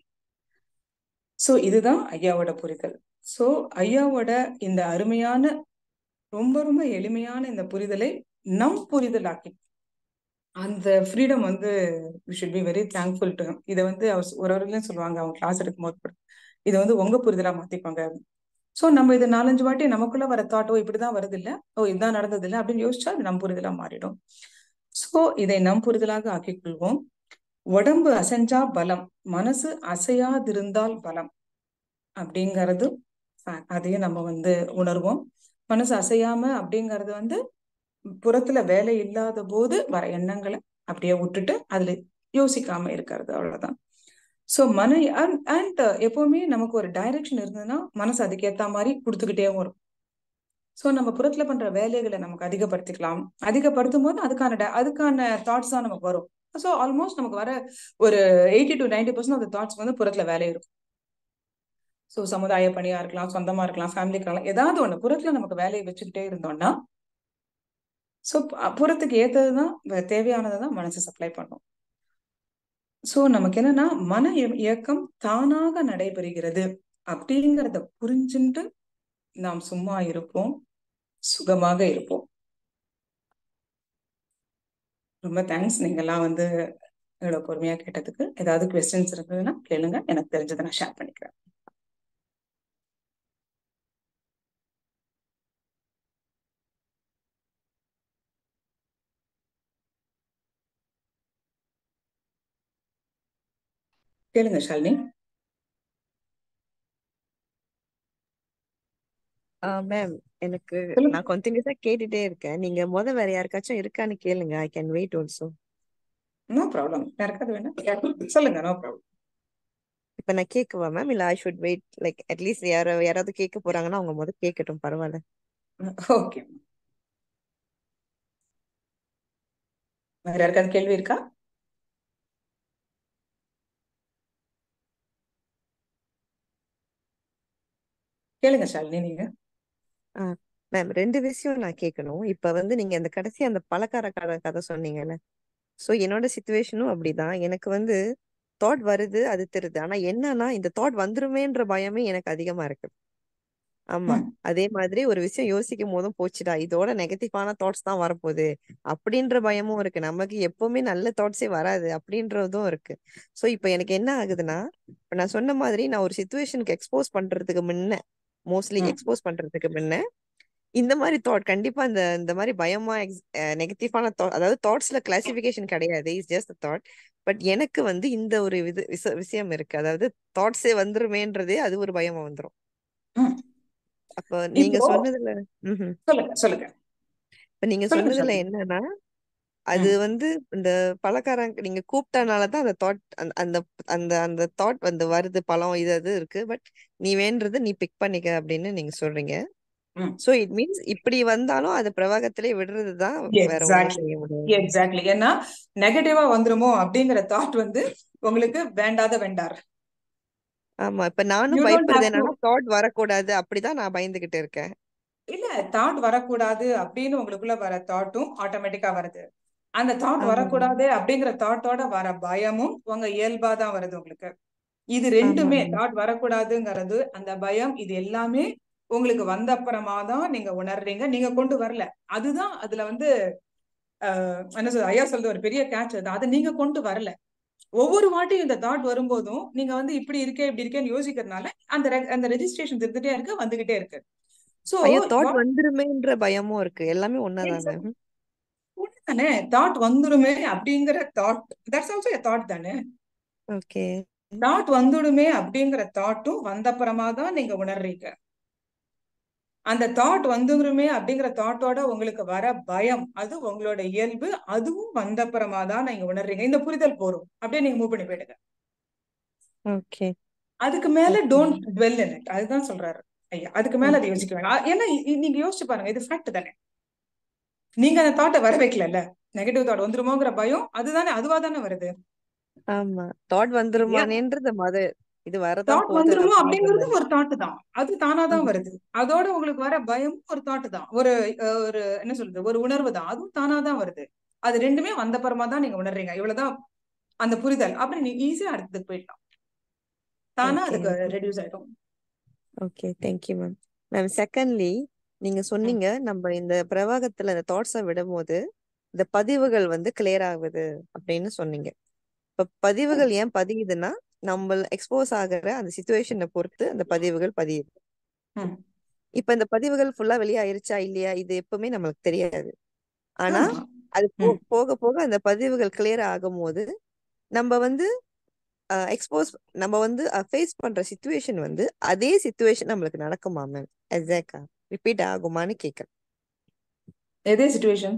so இதுதான் ஐயாவோட புரிதல் சோ ஐயாவோட இந்த அருமையான ரொம்ப ரொம்ப எளிமையான இந்த புரிதலை நம் புரிதலாக்கி அந்த ஃப்ரீடம் வந்து we should be very thankful to இதை வந்து அவர் ஒரு ஒருவர்களையும் சொல்லுவாங்க அவங்க கிளாஸ் எடுக்கும்போது கூட இதை வந்து உங்க புரிதலா மாத்திப்பாங்க சோ நம்ம இது நாலஞ்சு வாட்டி நமக்குள்ள வர தாட் ஓ இப்படிதான் வருது இல்ல ஓ இதுதான் நடந்தது இல்ல அப்படின்னு யோசிச்சா அது நம் புரிதலா மாறிடும் சோ இதை நம் புரிதலாக ஆக்கிக் கொள்வோம் உடம்பு அசைஞ்சா பலம் மனசு அசையாதிருந்தால் பலம் அப்படிங்கிறது fact. அதையும் நம்ம வந்து உணர்வோம் மனசு அசையாம அப்படிங்கிறது வந்து புறத்துல வேலை இல்லாத போது வர எண்ணங்களை அப்படியே விட்டுட்டு அதுல யோசிக்காம இருக்கிறது அவ்வளவுதான் சோ மன அண்ட் எப்பவுமே நமக்கு ஒரு டைரக்ஷன் இருந்ததுன்னா மனசு அதுக்கேத்த மாதிரி கொடுத்துக்கிட்டேவும் இருக்கும் சோ நம்ம புறத்துல பண்ற வேலைகளை நமக்கு அதிகப்படுத்திக்கலாம் அதிகப்படுத்தும் போது அதுக்கான di- அதுக்கான தாட்ஸ் தான் நமக்கு வரும் ஸோ ஆல்மோஸ்ட் நமக்கு வர ஒரு எயிட்டி டு நைன்டி பர்சன்ட் அந்த தாட்ஸ் வந்து புறத்துல வேலை இருக்கும் ஸோ சமுதாய பணியா இருக்கலாம் சொந்தமா இருக்கலாம் ஃபேமிலிக்கு இருக்கலாம் ஏதாவது ஒண்ணு புறத்துல நமக்கு வேலையை வச்சுக்கிட்டே இருந்தோம்னா ஸோ புறத்துக்கு ஏத்ததுதான் வே- தேவையானதை தான் மனசு சப்ளை பண்ணும் ஸோ நமக்கு என்னன்னா மன இய- இயக்கம் தானாக நடைபெறுகிறது அப்படிங்கிறத புரிஞ்சுட்டு நாம் சும்மா இருப்போம் சுகமாக இருப்போம் ரொம்ப தேங்க்ஸ் நீங்கெல்லாம் வந்து இவ்வளவு பொறுமையா கேட்டதுக்கு ஏதாவது கொஸ்டின்ஸ் இருந்ததுன்னா கேளுங்க எனக்கு தெரிஞ்சதை நான் ஷேர் பண்ணிக்கிறேன் கேளுங்க ஷாலினி மேம் எனக்கு சொல்லுங்க நான் கண்டினியூஸா கேட்டுட்டே இருக்கேன் நீங்க முத வேற யாருக்காச்சும் இருக்கான்னு கேளுங்க I can wait also no problem யாருக்காவது வேணா சொல்லுங்க நோ ப்ராப்ளம் இப்ப நான் கேட்கவா மேம் இல்ல I should wait like at least யாரோ யாராவது கேட்க போறாங்கன்னா அவங்க முத கேட்கட்டும் பரவாயில்ல ஓகே வேற யாருக்காவது கேள்வி இருக்கா கேளுங்க ஷாலினி நீங்க மேம் ரெண்டு விஷயம் நான் கேட்கணும் இப்ப வந்து நீங்க அந்த கடைசி அந்த பலகார கதை கதை சொன்னீங்கல்ல சோ என்னோட சுச்சுவேஷனும் அப்படிதான் எனக்கு வந்து தாட் வருது அது தெரியுது ஆனா என்னன்னா இந்த தாட் வந்துருமேன்ற பயமே எனக்கு அதிகமா இருக்கு ஆமா ம் அதே மாதிரி ஒரு விஷயம் யோசிக்கும் போதும் போச்சுடா இதோட நெகட்டிவான தாட்ஸ் தான் வரப்போகுது அப்படின்ற பயமும் இருக்கு நமக்கு எப்பவுமே நல்ல தாட்ஸே வராது அப்படின்றதும் இருக்கு சோ இப்போ எனக்கு என்ன ஆகுதுன்னா இப்ப நான் சொன்ன மாதிரி நான் ஒரு சுச்சுவேஷனுக்கு எக்ஸ்போஸ் பண்றதுக்கு முன்ன மோஸ்ட்லி ம் எக்ஸ்போஸ் பண்றதுக்கு முன்ன இந்த மாதிரி தாட் கண்டிப்பா இந்த இந்த மாதிரி பயமா நெகட்டிவான தாட் அதாவது தாட்ஸ்ல கிளாசிபிகேஷன் கிடையாது இஸ் ஜஸ்ட் தாட் பட் எனக்கு வந்து இந்த ஒரு இது விஷ- விஷயம் இருக்கு அதாவது தாட்ஸே வந்துருமேன்றதே அது ஒரு பயமா வந்துரும் ம். அப்ப நீங்க இப்போ சொன்னதுல ம்ஹும். சொல்லுங்க சொல்லுங்க இப்ப நீங்க சொல்லுங்க சொன்னதுல ஷாலினி என்னன்னா அது ம் வந்து இந்த பலகாரம் நீங்க கூப்பிட்டனாலதான் அந்த தாட் அந்த அந்த அந்த அந்த தாட் வந்து வருது பழம் இது அது இருக்கு பட் நீ வேண்டது நீ பிக் பண்ணிக்க அப்படின்னு நீங்க சொல்றீங்க ம் சோ இட் மீன்ஸ் இப்படி வந்தாலும் அது பிரவாகத்திலே விடுறதுதான் வேற ஒண்ணும் எக்ஸாக்ட்லி செய்ய முடியாது எக்ஸாக்ட்லி ஏன்னா நெகட்டிவா வந்துருமோ அப்படிங்கிற தாட் வந்து உங்களுக்கு வேண்டாத வேண்டார் ஆமா இப்ப நானும் யூ டோன்ட் பயப்படுறது ஹேவ் டு என்னன்னா தாட் வரக்கூடாது அப்படிதான் நான் பயந்துகிட்டு இருக்கேன் இல்ல தாட் வரக்கூடாது அப்படின்னு உங்களுக்குள்ள வர தாட்டும் ஆட்டோமேட்டிக்கா வருது அந்த தாட் ஆமா வரக்கூடாது அப்படிங்கிற தாட்டோட வர பயமும் உங்க இயல்பா தான் வருது உங்களுக்கு இது ஆமா ரெண்டுமே ஆமா தாட் வரக்கூடாதுங்கிறது அந்த பயம் இது எல்லாமே உங்களுக்கு வந்த அப்புறமா தான் நீங்க உணர்றீங்க நீங்க கொண்டு வரல அதுதான் அதுல வந்து ஆஹ் என்ன சொல்றது ஐயா சொல்றது ஒரு பெரிய கேட்ச் அது அதை நீங்க கொண்டு வரல ஒவ்வொரு வாட்டியும் இந்த தாட் வரும்போதும் நீங்க வந்து இப்படி இருக்கே இப்படி இருக்கேன்னு யோசிக்கிறதுனால அந்த re- அந்த ரெஜிஸ்ட்ரேஷன் இருந்துட்டே இருக்கு வந்துகிட்டே இருக்கு சோ ஐயோ தாட் வந்துருமேன்ற பயமும் இருக்கு எல்லாமே ஒன்னதானே தானே தாட் வந்துடுமே அப்படிங்கிற தாட் தட்ஸ் ஆல்சோ தாட் தானே ஓகே தாட் வந்துடுமே அப்படிங்கிற தாட்டும் வந்தப்புறமா தான் நீங்க உணர்றீங்க அந்த தாட் வந்துருமே அப்படிங்கிற தாட்டோட உங்களுக்கு வர பயம் அது உங்களோட இயல்பு அதுவும் வந்தப்புறமா தான் நீங்க உணர்றீங்க இந்த புரிதல் போரும் அப்படியே நீங்க மூவ் பண்ணி போயிடுங்க ஓகே அதுக்கு மேல okay don't dwell in it அதுதான் சொல்றாரு ஐயா அதுக்கு மேல அதை ஓகே யோசிக்க வேணாம் ஆ, ஏன்னா இ- நீங்க யோசிச்சு பாருங்க இது ஃபேக்ட் தானே நீங்க அந்த தாட்டை வர வைக்கல நெகட்டிவ் தாட் வந்துருமோங்கிற பயம் அதுதானே அதுவா தானே வருது ஆமா தாட் இல்லையா வந்துருமானேன்றது மத இது வரதான் தாட் போகுது வந்துருமோ அப்படின்ற அப்படிங்கிறது மாதிரி ஒரு தாட்டு தான் அது தானா தான் ம். வருது அதோட உங்களுக்கு வர பயமும் ஒரு தாட்டு தான் ஒரு அஹ், ஒரு என்ன சொல்றது ஒரு உணர்வு தான் அதுவும் தானா தான் வருது அது ரெண்டுமே வந்த பரமா தான் நீங்க உணர்றீங்க இவ்வளவுதான் அந்த புரிதல் அப்படி நீங்க ஈஸியா அடுத்ததுக்கு போயிடலாம் தானா ஓகே அதுக்கு ரெடியூஸ் ஆயிடும் okay thank you ma'am ma'am secondly நீங்க ம், சொன்னீங்க நம்ம இந்த பிரவாகத்துல இந்த தாட்ஸை விடும்போது இந்த பதிவுகள் வந்து கிளியர் ஆகுது அப்படின்னு சொன்னீங்க இப்ப ம், பதிவுகள் ஏன் பதியுதுன்னா நம்ம எக்ஸ்போஸ் ஆகுற அந்த சுச்சுவேஷனை பொறுத்து அந்த பதிவுகள் பதியுது ம். இப்ப இந்த பதிவுகள் ஃபுல்லா வெளியாயிருச்சா இல்லையா இது எப்பவுமே நம்மளுக்கு தெரியாது ஆனா ஆமா அது போ ம். போக போக அந்த பதிவுகள் கிளியர் ஆகும்போது நம்ம வந்து எக்ஸ்போஸ் நம்ம வந்து ஃபேஸ் பண்ற சுச்சுவேஷன் வந்து அதே சுச்சுவேஷன் நம்மளுக்கு நடக்குமா மேம் எக்ஸாக்டா ரிப்பீட் ஆகுமான்னு கேட்கறேன் எதே சுச்சுவேஷன்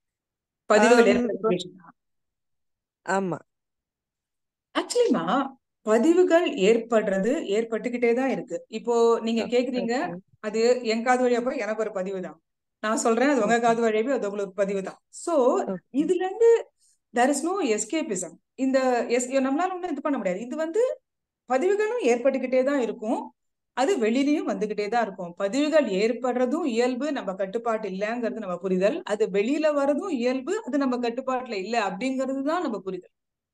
பதிவுகள் ஆம், ஏற்பட்ட இப்போ- சுச்சுவேஷன் ஆமா ஆக்சுவலிமா பதிவுகள் ஏற்படுறது ஏற்பட்டுக்கிட்டே தான் இருக்கு இப்போ நீங்க கேக்குறீங்க ஓகே அது என் காது வழியா போய் எனக்கு ஒரு பதிவு தான் நான் சொல்றேன் அது உங்க ஓகே காது வழியா போய் அது உங்களுக்கு பதிவு தான் சோ ஓகே இதுல இருந்து தேர் இஸ் நோ எஸ்கேபிசம் இந்த எஸ் நம்மளால ஒண்ணும் இது பண்ண முடியாது இது வந்து பதிவுகளும் ஏற்பட்டுக்கிட்டே தான் இருக்கும் அது வெளியிலயும் வந்துகிட்டே தான் இருக்கும் பதிவுகள் ஏற்படுறதும் இயல்பு நம்ம கட்டுப்பாட்டு இல்லைங்கிறது நம்ம புரிதல் அது வெளியில வர்றதும் இயல்பு அது நம்ம கட்டுப்பாட்டுல இல்ல அப்படிங்கிறது தான் நம்ம புரிதல்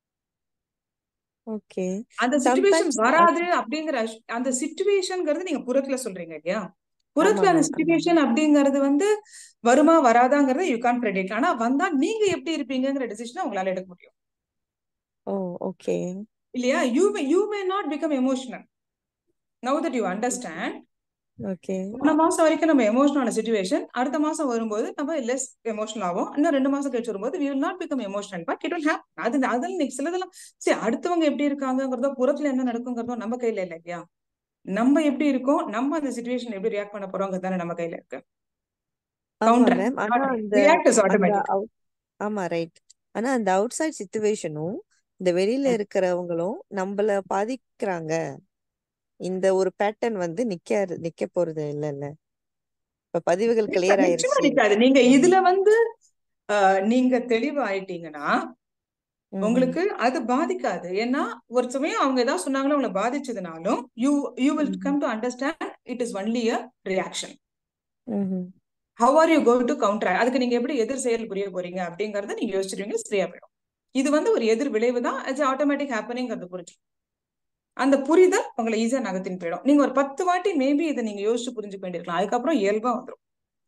ஓகே அந்த சுச்சுவேஷன் சம்டைம்ஸ் வராது அப்படிங்கிற அஷ்- அந்த சுச்சுவேஷன்ங்கிறது நீங்க புறத்துல சொல்றீங்க இல்லையா புறத்துல ஆமா அந்த மேம் ஆமா சுச்சுவேஷன் அப்படிங்கிறது வந்து வருமா வராதாங்கிறத யூ கான் ப்ரெடிக்ட் ஆனா வந்தா நீங்க எப்படி இருப்பீங்கங்கிற டிசிஷனை உங்களால எடுக்க முடியும் ஓ ஓகே இல்லையா you may you may not become emotional now that you understand okay போன மாசம் வரைக்கும் நம்ம எமோஷனல் சுச்சுவேஷன் அடுத்த மாசம் வரும்போது நம்ம லெஸ் எமோஷனல் ஆகும் இன்னும் ரெண்டு மாசம் கழிச்சு வரும்போது we will not become emotional but it will happen அது அதில் நீங்க சிலதெல்லாம் சரி அடுத்தவங்க எப்படி இருக்காங்கங்கிறதோ புறத்துல என்ன நடக்குங்கிறதோ நம்ம கையில இல்லை இல்லையா நம்ம எப்படி இருக்கோம் நம்ம அந்த சுச்சுவேஷன் எப்படி ரியாக்ட் பண்ண போறோங்கிறது தானே நம்ம கையில இருக்கு ஆமா கவுண்டர் மேம் ஆனா அந்த ரியாக்ட் இஸ் அந்த ஆட்டோமேட்டிக் out- ஆமா ரைட் ஆனா அந்த அவுட் சைட் சுச்சுவேஷனும் இந்த வெளியில இருக்கிறவங்களும் நம்மள பாதிக்கிறாங்க இந்த ஒரு பேட்டர்ன் வந்து நிக்க நிக்க போறது இல்லைல்ல இப்ப பதிவுகள் கிளியர் நிச்சயமா ஆயிருச்சு நிக்காது நீங்க ம், இதுல வந்து ஆஹ், நீங்க தெளிவாயிட்டீங்கன்னா ம்ஹும். உங்களுக்கு அது பாதிக்காது ஏன்னா ஒரு சமயம் அவங்க ஏதாவது சொன்னாங்களோ உங்களை பாதிச்சதுனாலும் யூ யூ வில் ம்ஹும். Come to understand it is only a reaction ம்ஹும். How are you going to counter அதுக்கு நீங்க எப்படி எதிர் செயல் புரிய போறீங்க அப்படிங்கறத நீங்க யோசிச்சிருவீங்க சரியா போயிடும் இது வந்து ஒரு எதிர் விளைவு தான் அது ஆட்டோமேட்டிக் ஹேப்பனிங்கிறது புரிஞ்சு அந்த புரிதல் உங்களை ஈஸியா நகர்த்தின்னு போயிடும் நீங்க ஒரு பத்து வாட்டி மேபி இதை நீங்க யோசிச்சு புரிஞ்சு வேண்டியிருக்கலாம் அதுக்கப்புறம் இயல்பா வந்துடும்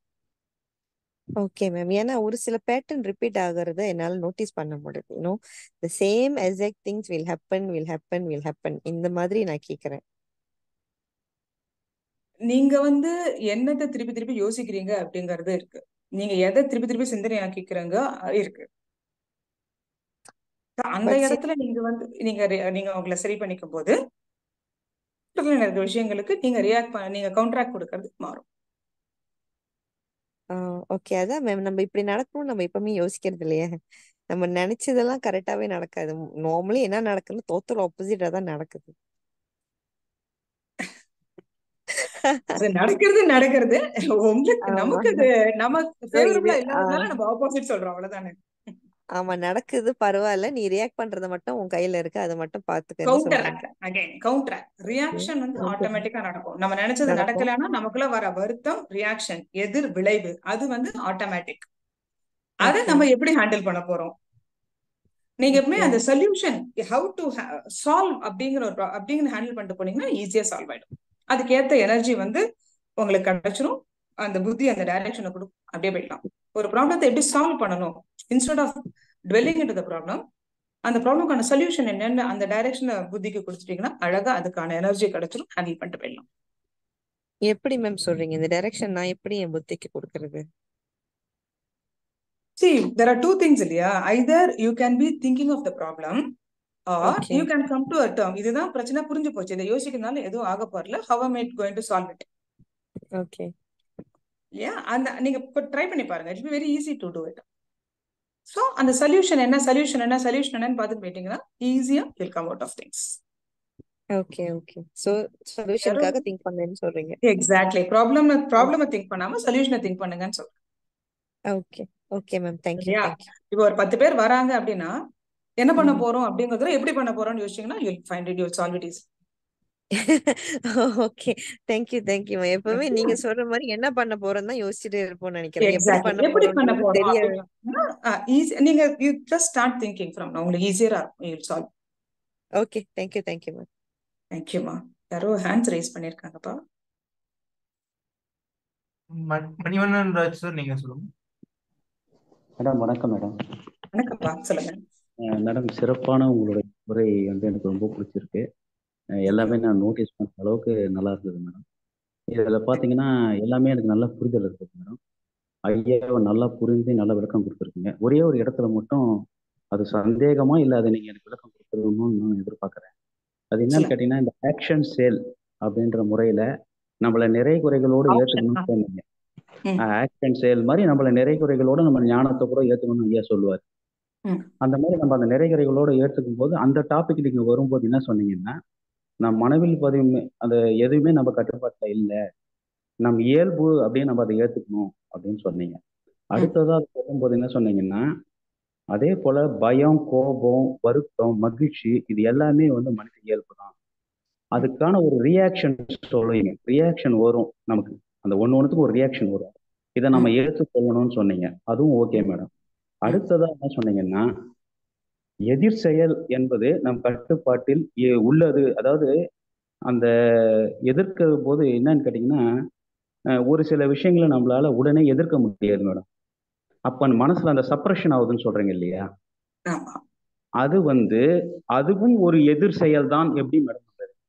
ஓகே மேம் ஏன்னா ஒரு சில பேட்டர்ன் ரிப்பீட் ஆகுறத என்னால நோட்டீஸ் பண்ண முடியுது இன்னும் the same exact things will happen will happen will happen இந்த மாதிரி நான் கேக்குறேன் நீங்க வந்து என்னத்தை திருப்பி திருப்பி யோசிக்கிறீங்க அப்படிங்கறது இருக்கு நீங்க எதை திருப்பி திருப்பி சிந்தனை ஆக்கிக்கிறீங்க இருக்கு அந்த பட் இடத்துல நீங்க வந்து நீங்க re- நீங்க உங்களை சரி பண்ணிக்கும் போது பக்கத்துல இருக்கிற விஷயங்களுக்கு நீங்க ரியாக்ட் பண்ண நீங்க கவுண்டராக்ட் கொடுக்கறது மாறும் ஓகே அதான் மேம் நம்ம இப்படி நடக்கணும்னு நம்ம எப்பவுமே யோசிக்கிறது இல்லையே நம்ம நினைச்சதெல்லாம் கரெக்டாவே நடக்காது நார்மலி என்ன நடக்குதுன்னு டோட்டல் ஆப்போசிட்டா தான் நடக்குது அது நடக்கிறது நடக்கிறது உங்களுக்கு ஆமா நமக்கு அது நமக்கு So இது ஃபேவரபிளா ஆ, இல்லாததுனால நம்ம ஆப்போசிட் சொல்றோம் அவ்வளவுதானே ஆமா நடக்குது பரவாயில்ல நீ ரியாக்ட் பண்றது மட்டும் உன் கையில இருக்கு அதை மட்டும் பாத்துக்கன்னு கவுண்டர் சொல்றீங்க அகைன் கவுண்டர் ரியாக்ஷன் வந்து Okay. ஆட்டோமேட்டிக்கா நடக்கும் நம்ம நினைச்சது நடக்கும் நடக்கலைன்னா நமக்குள்ள வர வருத்தம் ரியாக்ஷன் எதிர் விளைவு அது வந்து ஆட்டோமேட்டிக் அதை ஓகே நம்ம எப்படி ஹேண்டில் பண்ண போறோம் நீங்க எப்பவுமே ஓகே அந்த சொல்யூஷன் ஹவு டு சால்வ் அப்படிங்கிற ஒரு pro- அப்படிங்கிற ஹேண்டில் பண்ணிட்டு போனீங்கன்னா ஈஸியா சால்வ் ஆயிடும் அதுக்கேத்த எனர்ஜி வந்து உங்களுக்கு கிடைச்சிரும் அந்த புத்தி அந்த டைரக்ஷனை கொடுக்கும் அப்படியே போயிடலாம் ஒரு ப்ராப்ளத்தை எப்படி சால்வ் பண்ணணும் instead of dwelling into the problem அந்த ப்ராப்ளம்க்கான சொல்யூஷன் என்னன்னு அந்த டைரக்ஷனை புத்திக்கு கொடுத்துட்டீங்கன்னா அழகா அதுக்கான எனர்ஜி கிடைச்சிரும் ஹேண்டில் பண்ணிட்டு போயிடலாம் எப்படி மேம் சொல்றீங்க இந்த டைரக்ஷன் நான் எப்படி என் புத்திக்கு கொடுக்கறது See, there are two things இல்லையா either you can be thinking of the problem or okay you can come to a term இதுதான் பிரச்சனை புரிஞ்சு போச்சு இதை யோசிக்கிறதுனால எதுவும் ஆக போறல how am I going to solve it okay இல்லையா அந்த நீங்க ட்ரை பண்ணி பாருங்க it's very easy to do it so அந்த சொல்யூஷன் என்ன சொல்யூஷன் என்ன சொல்யூஷன் என்னன்னு பார்த்துட்டு போயிட்டீங்கன்னா ஈஸியா will come out of things okay okay so சொல்யூஷனுக்காக திங்க் பண்ணேன்னு சொல்றீங்க எக்ஸாக்ட்லி ப்ராப்ளம் ப்ராப்ளம திங்க் பண்ணாம சொல்யூஷனை திங்க் பண்ணுங்கன்னு சொல்றேன் ஓகே ஓகே மேம் தேங்க்யூ இல்லையா தேங்க்யூ இப்போ ஒரு பத்து பேர் வராங்க அப்படின்னா என்ன பண்ண ம் போறோம் அப்படிங்கறத எப்படி பண்ண போறோம்னு யோசிச்சீங்கன்னா you'll find it you'll solve it is okay thank you thank you எப்பவுமே நீங்க சொல்ற மாதிரி என்ன பண்ண போறோம் தான் யோசிச்சுட்டே இருப்போம்னு நினைக்கிறேன் எப்படி எக்ஸாக்ட்லி பண்ண எப்படி பண்ண போறோம்ன்றது போறோம் தெரியாது அப்படின்னா ஈஸி நீங்க you just start thinking from உங்களுக்கு ஈஸியரா இருக்கும் you'll solve okay thank you thank you ma'am தேங்க்யூமா யாரோ ஹேண்ட்ஸ் ரைஸ் பண்ணிருக்காங்கப்பா ம- மணிவண்ணன் ராஜ் சார் நீங்க சொல்லுங்க மேடம் வணக்கம் மேடம் வணக்கம்ப்பா சொல்லுங்க அஹ் மேடம் சிறப்பான உங்களுடைய உரை வந்து எனக்கு ரொம்ப பிடிச்சிருக்கு அஹ் எல்லாமே நான் நோட்டீஸ் பண்ணுற அளவுக்கு நல்லா இருந்தது மேடம் இதில் பார்த்தீங்கன்னா எல்லாமே எனக்கு நல்ல புரிதல் இருக்குது மேடம் ஐயாவை நல்லா புரிஞ்சு நல்ல விளக்கம் கொடுத்துருக்கீங்க ஒரே ஒரு இடத்துல மட்டும் அது சந்தேகமா இல்லை அதை நீங்கள் எனக்கு விளக்கம் கொடுத்துருக்கணும்னு நான் எதிர்பார்க்குறேன் அது என்னன்னு சொல்லுங்க கேட்டிங்கன்னா இந்த ஆக்ஷன் சேல் அப்படின்ற முறையில் நம்மளை நிறை குறைகளோடு ஆப்ஷன் ஏற்றுக்கணும்னு சொன்னீங்க ம் ஆக்ஷன் சேல் மாதிரி நம்மளை நிறை குறைகளோட நம்ம ஞானத்தை கூட ஏற்றுக்கணும்னு ஐயா சொல்லுவார் ம். அந்த மாதிரி நம்ம அந்த நிறைகுறைகளோட ஏற்றுக்கும் போது அந்த டாபிக் நீங்க வரும்போது என்ன சொன்னீங்கன்னா நம் மனவில் பதிவு அந்த எதுவுமே நம்ம கட்டுப்பாட்டுல இல்லை நம் இயல்பு அப்படின்னு நம்ம அதை ஏத்துக்கணும் அப்படின்னு சொன்னீங்க அடுத்ததா அது சொல்லும்போது என்ன சொன்னீங்கன்னா அதே போல பயம் கோபம் வருத்தம் மகிழ்ச்சி இது எல்லாமே வந்து மனித இயல்பு தான் அதுக்கான ஒரு ரியாக்ஷன் சொல்லுவீங்க ரியாக்ஷன் வரும் நமக்கு அந்த ஒண்ணு ஒண்ணுத்துக்கு ஒரு ரியாக்ஷன் வரும் இதை நம்ம ஏற்றுக்கொள்ளணும்னு சொன்னீங்க அதுவும் ஓகே மேடம் அடுத்ததா என்ன சொன்னீங்கன்னா எதிர் செயல் என்பது நம் கட்டுப்பாட்டில் எ- உள்ளது அதாவது அந்த எதிர்க்க போது என்னன்னு கேட்டீங்கன்னா அஹ், ஒரு சில விஷயங்களை நம்மளால உடனே எதிர்க்க முடியாது மேடம் அப்ப அந்த மனசுல அந்த சப்ரஷன் ஆகுதுன்னு சொல்றீங்க இல்லையா ஆமா அது வந்து அதுவும் ஒரு எதிர் செயல் தான் எப்படி மேடம்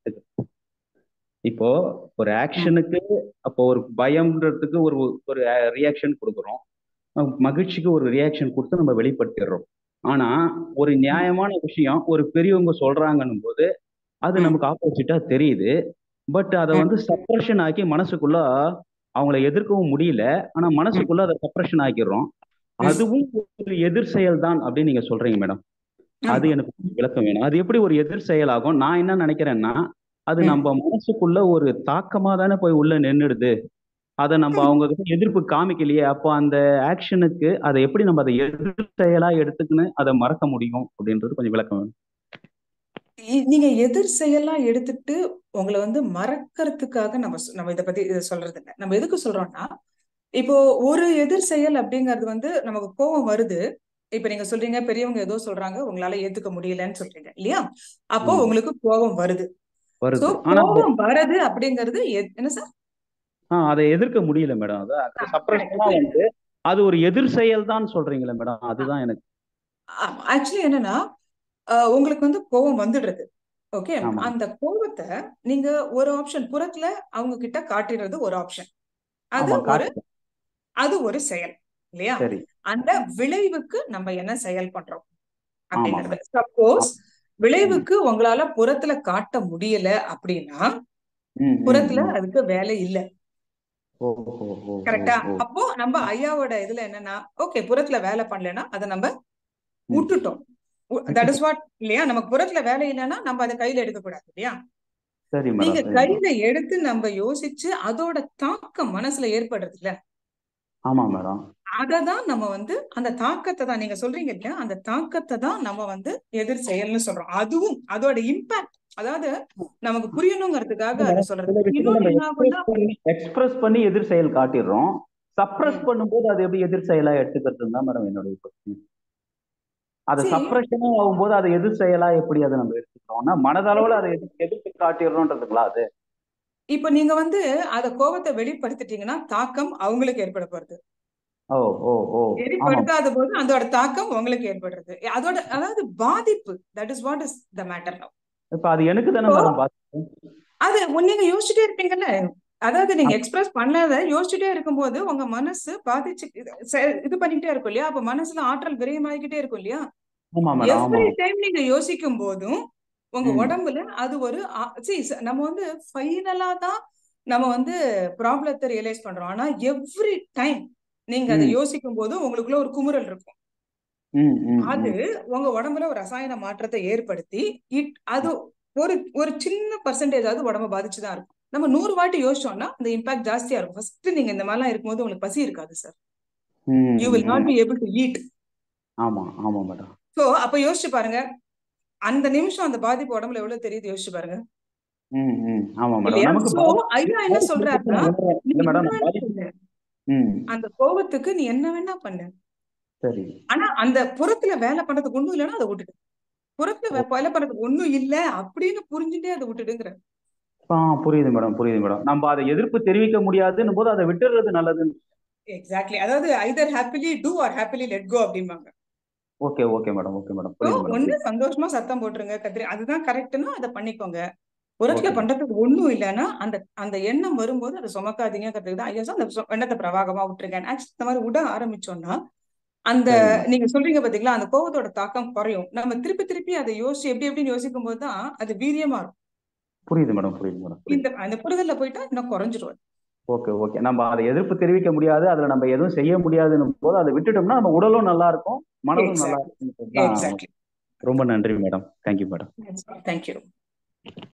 இப்போ ஒரு ஆக்ஷனுக்கு அப்போ ஒரு பயம்ன்றதுக்கு ஒரு ஒரு ரியாக்ஷன் கொடுக்குறோம் அஹ் மகிழ்ச்சிக்கு ஒரு ரியாக்ஷன் கொடுத்து நம்ம வெளிப்படுத்திடுறோம் ஆனா ஒரு நியாயமான விஷயம் ஒரு பெரியவங்க சொல்றாங்கன்னும் போது அது ம். நமக்கு ஆப்போசிட்டா தெரியுது பட் அதை வந்து சப்ரஷன் ஆக்கி மனசுக்குள்ள அவங்கள எதிர்க்கவும் முடியல ஆனா மனசுக்குள்ள அதை சப்ரஷன் ஆக்கிடுறோம் அதுவும் ஒரு எதிர் செயல் தான் அப்படின்னு நீங்க சொல்றீங்க மேடம் அது ஆமா. எனக்கு கொஞ்சம் விளக்கம் வேணும் அது எப்படி ஒரு எதிர் செயல் ஆகும் நான் என்ன நினைக்கிறேன்னா அது ம். நம்ம மனசுக்குள்ள ஒரு தாக்கமா தானே போய் உள்ள நின்னுடுது அதை நம்ம அவங்க கிட்ட எதிர்ப்பு காமிக்கலையே அப்போ அந்த ஆக்ஷனுக்கு அதை எப்படி நம்ம அதை எதிர் செயலா எடுத்துக்கின்னு அதை மறக்க முடியும் அப்படின்றது கொஞ்சம் விளக்கம் வேணும் இ- நீங்க எதிர் செயலா எடுத்துட்டு உங்களை வந்து மறக்கறதுக்காக நம்ம சொ- நம்ம இதை பத்தி இதை சொல்றது இல்லை நம்ம எதுக்கு சொல்றோம்னா இப்போ ஒரு எதிர் செயல் அப்படிங்கிறது வந்து நமக்கு கோபம் வருது இப்ப நீங்க சொல்றீங்க பெரியவங்க ஏதோ சொல்றாங்க உங்களால ஏத்துக்க முடியலன்னு சொல்றீங்க இல்லையா அப்போ ம். உங்களுக்கு கோபம் வருது வருது சோ ஆனா அது- கோபம் வருது அப்படிங்கிறது எ- என்ன சார் ஆ, அதை எதிர்க்க முடியல மேடம் அது ஆ, சப்ரஷனா correct. வந்து அது ஒரு எதிர் செயல் தான் சொல்றீங்களே மேடம் அதுதான் எனக்கு ஆக்சுவலி என்னன்னா அஹ் உங்களுக்கு வந்து கோபம் வந்துடுறது ஓகே ஆமா அந்த கோபத்தை நீங்க ஒரு ஆப்ஷன் புறத்துல அவங்க கிட்ட காட்டிடுறது ஒரு ஆப்ஷன் அது ஆமா ஒரு காட்டு அது ஒரு செயல் இல்லையா சரி அந்த விளைவுக்கு நம்ம என்ன செயல் பண்றோம் ஆமா அப்படிங்கிறது மேடம் சப்போஸ் ம் விளைவுக்கு உங்களால புறத்துல காட்ட முடியல அப்படின்னா ம் ம் புறத்துல ம் அதுக்கு வேலை இல்ல ஓ ஓ ஓ ஓ கரெக்டா ஓ அப்போ நம்ம ஐயாவோட இதுல என்னன்னா ஓகே புறத்துல வேலை பண்ணலைன்னா அதை நம்ம ம் விட்டுட்டோம் தட் இஸ் வாட் இல்லையா நமக்கு புறத்துல வேலை இல்லைன்னா நம்ம அதை கையில எடுக்க கூடாது இல்லையா சரி நீங்க மேடம் சரி மேடம் கையில எடுத்து நம்ம யோசிச்சு அதோட தாக்கம் மனசுல ஏற்படுறது இல்ல ஆமா மேடம் அததான் நம்ம வந்து அந்த தாக்கத்தை தான் நீங்க சொல்றீங்க இல்லையா அந்த தாக்கத்தை தான் நம்ம வந்து எதிர் செயல்னு சொல்றோம் அதுவும் அதோட இம்பாக்ட் அதாவது நமக்கு புரியணுங்கிறதுக்காக அதை சொல்றது சில விஷயத்தை இன்னொன்னு நம்ம என்ன ஆகும்னா எக்ஸ்பிரஸ் பண்ணி எக்ஸ்பிரஸ் பண்ணி எதிர் செயல் காட்டிடுறோம் சப்ரஸ் ம், பண்ணும்போது அது எப்படி எதிர் செயலா எடுத்துக்கிறது தான் மேடம் என்னுடைய கொஸ்டின் அது see சப்ரஷனா ஆகும்போது அதை எதிர் செயலா எப்படி அதை நம்ம எடுத்துக்கிறோம்னா மனதளவுல அதை எதிர் எதிர்த்து காட்டிடுறோன்றதுங்களா அது இப்ப நீங்க வந்து அத கோபத்தை வெளிப்படுத்திட்டீங்கன்னா தாக்கம் அவங்களுக்கு ஏற்பட போறது ஓ ஓ ஓ ஆமா வெளிப்படுத்தாத போது அதோட தாக்கம் உங்களுக்கு ஏற்படுறது அதோட அதாவது பாதிப்பு that is what is the matter இப்ப அது எனக்கு தானே இப்போ மேடம் பாதிக்கும் அது உன் நீங்க யோசிச்சுட்டே இருப்பீங்கல்ல அதாவது நீங்க எக்ஸ்பிரஸ் பண்ணாத யோசிச்சுட்டே இருக்கும்போது உங்க மனசு பாதிச்சு இது செ- இது பண்ணிக்கிட்டே இருக்கும் இல்லையா அப்ப மனசுல ஆற்றல் விரயமாகிக்கிட்டே இருக்கும் இல்லையா ஆமா மேடம் ஆமா எவ்ரி டைம் நீங்க யோசிக்கும் போதும் உங்க ம் உடம்புல அது ஒரு ஆ- see, ச- நம்ம வந்து ஃபைனலா தான் நம்ம வந்து ப்ராப்ளத்தை ரியலைஸ் பண்றோம் ஆனா எவ்ரி டைம் நீங்க அதை ம் யோசிக்கும் போது உங்களுக்குள்ள ஒரு குமுறல் இருக்கும் ம் ம் அது ம் உங்க உடம்புல ஒரு ரசாயன மாற்றத்தை ஏற்படுத்தி இட் அது ஒரு ஒரு சின்ன பர்சன்டேஜ் ஆகுது உடம்ப பாதிச்சுதான் இருக்கும் நம்ம நூறு வாட்டி யோசிச்சோம்னா அந்த இம்பாக்ட் ஜாஸ்தியா இருக்கும் ஃபர்ஸ்ட் நீங்க இந்த மாதிரிலாம் இருக்கும்போது உங்களுக்கு பசி இருக்காது சார் ம் you will not hmm be able to eat ஆமா ஆமா மேடம் சோ அப்ப யோசிச்சு பாருங்க அந்த நிமிஷம் அந்த பாதிப்பு உடம்புல எவ்வளவு தெரியுது யோசிச்சு பாருங்க ம் ம் ஆமா மேடம் இல்லையா நமக்கு சோ பாதிப்பு ஐயா என்ன பாதிப்பு சொல்றாருன்னா இருக்குன்னு நீ இல்ல என்ன மேடம் வேணா பாதிப்பு பண்ணு ம் அந்த கோபத்துக்கு நீ என்ன வேணா பண்ணு சரி ஆனா அந்த புறத்துல வேலை பண்றதுக்கு ஒண்ணும் இல்லைன்னா அதை விட்டுடு புறத்துல ஓ வே- வேலை பண்றதுக்கு ஒண்ணும் இல்ல அப்படின்னு புரிஞ்சுட்டே அதை விட்டுடுங்கிற ஆ புரியுது மேடம் புரியுது மேடம் நம்ம அதை எதிர்ப்பு தெரிவிக்க முடியாதுன்னும் போது அதை விட்டுறது நல்லதுன்னு எக்ஸாக்ட்லி அதாவது either happily do or happily let go அப்படிம்பாங்க okay okay madam okay madam so புரியுது மேடம் ஒண்ணு புரியுது சந்தோஷமா சத்தம் போட்டுருங்க கத்திரி அதுதான் கரெக்ட்னா அதை பண்ணிக்கோங்க புறத்துல ஓகே பண்றதுக்கு ஒண்ணும் இல்லைன்னா அந்த அந்த எண்ணம் வரும்போது அதை சுமக்காதீங்க கத்துக்கு தான் ஐயா அந்த சொ- எண்ணத்தை பிரவாகமா விட்டுருங்க ஆக்சுவலி இந்த மாதிரி விட ஆரம்பிச்சோம்னா அந்த சரி மேடம் நீங்க சொல்றீங்க பாத்தீங்களா அந்த கோபத்தோட தாக்கம் குறையும் நம்ம திருப்பி திருப்பி அதை யோசிச்சு எப்படி எப்படின்னு யோசிக்கும் போது தான் அது வீரியமா இருக்கும் புரியுது மேடம் புரியுது மேடம் புரியுது இந்த அந்த புரிதல்ல போயிட்டா இன்னும் குறைஞ்சிரும் அது. ஓகே ஓகே நம்ம அதை எதிர்ப்பு தெரிவிக்க முடியாது அதுல நம்ம எதுவும் செய்ய முடியாதுன்னும் போது அதை விட்டுட்டோம்னா நம்ம உடலும் நல்லா இருக்கும் மனதும் நல்லா எக்ஸாக்ட்லி இருக்குன்றது தான் எக்ஸாக்ட்லி ரொம்ப நன்றி மேடம் தேங்க்யூ மேடம் தேங்க்யூ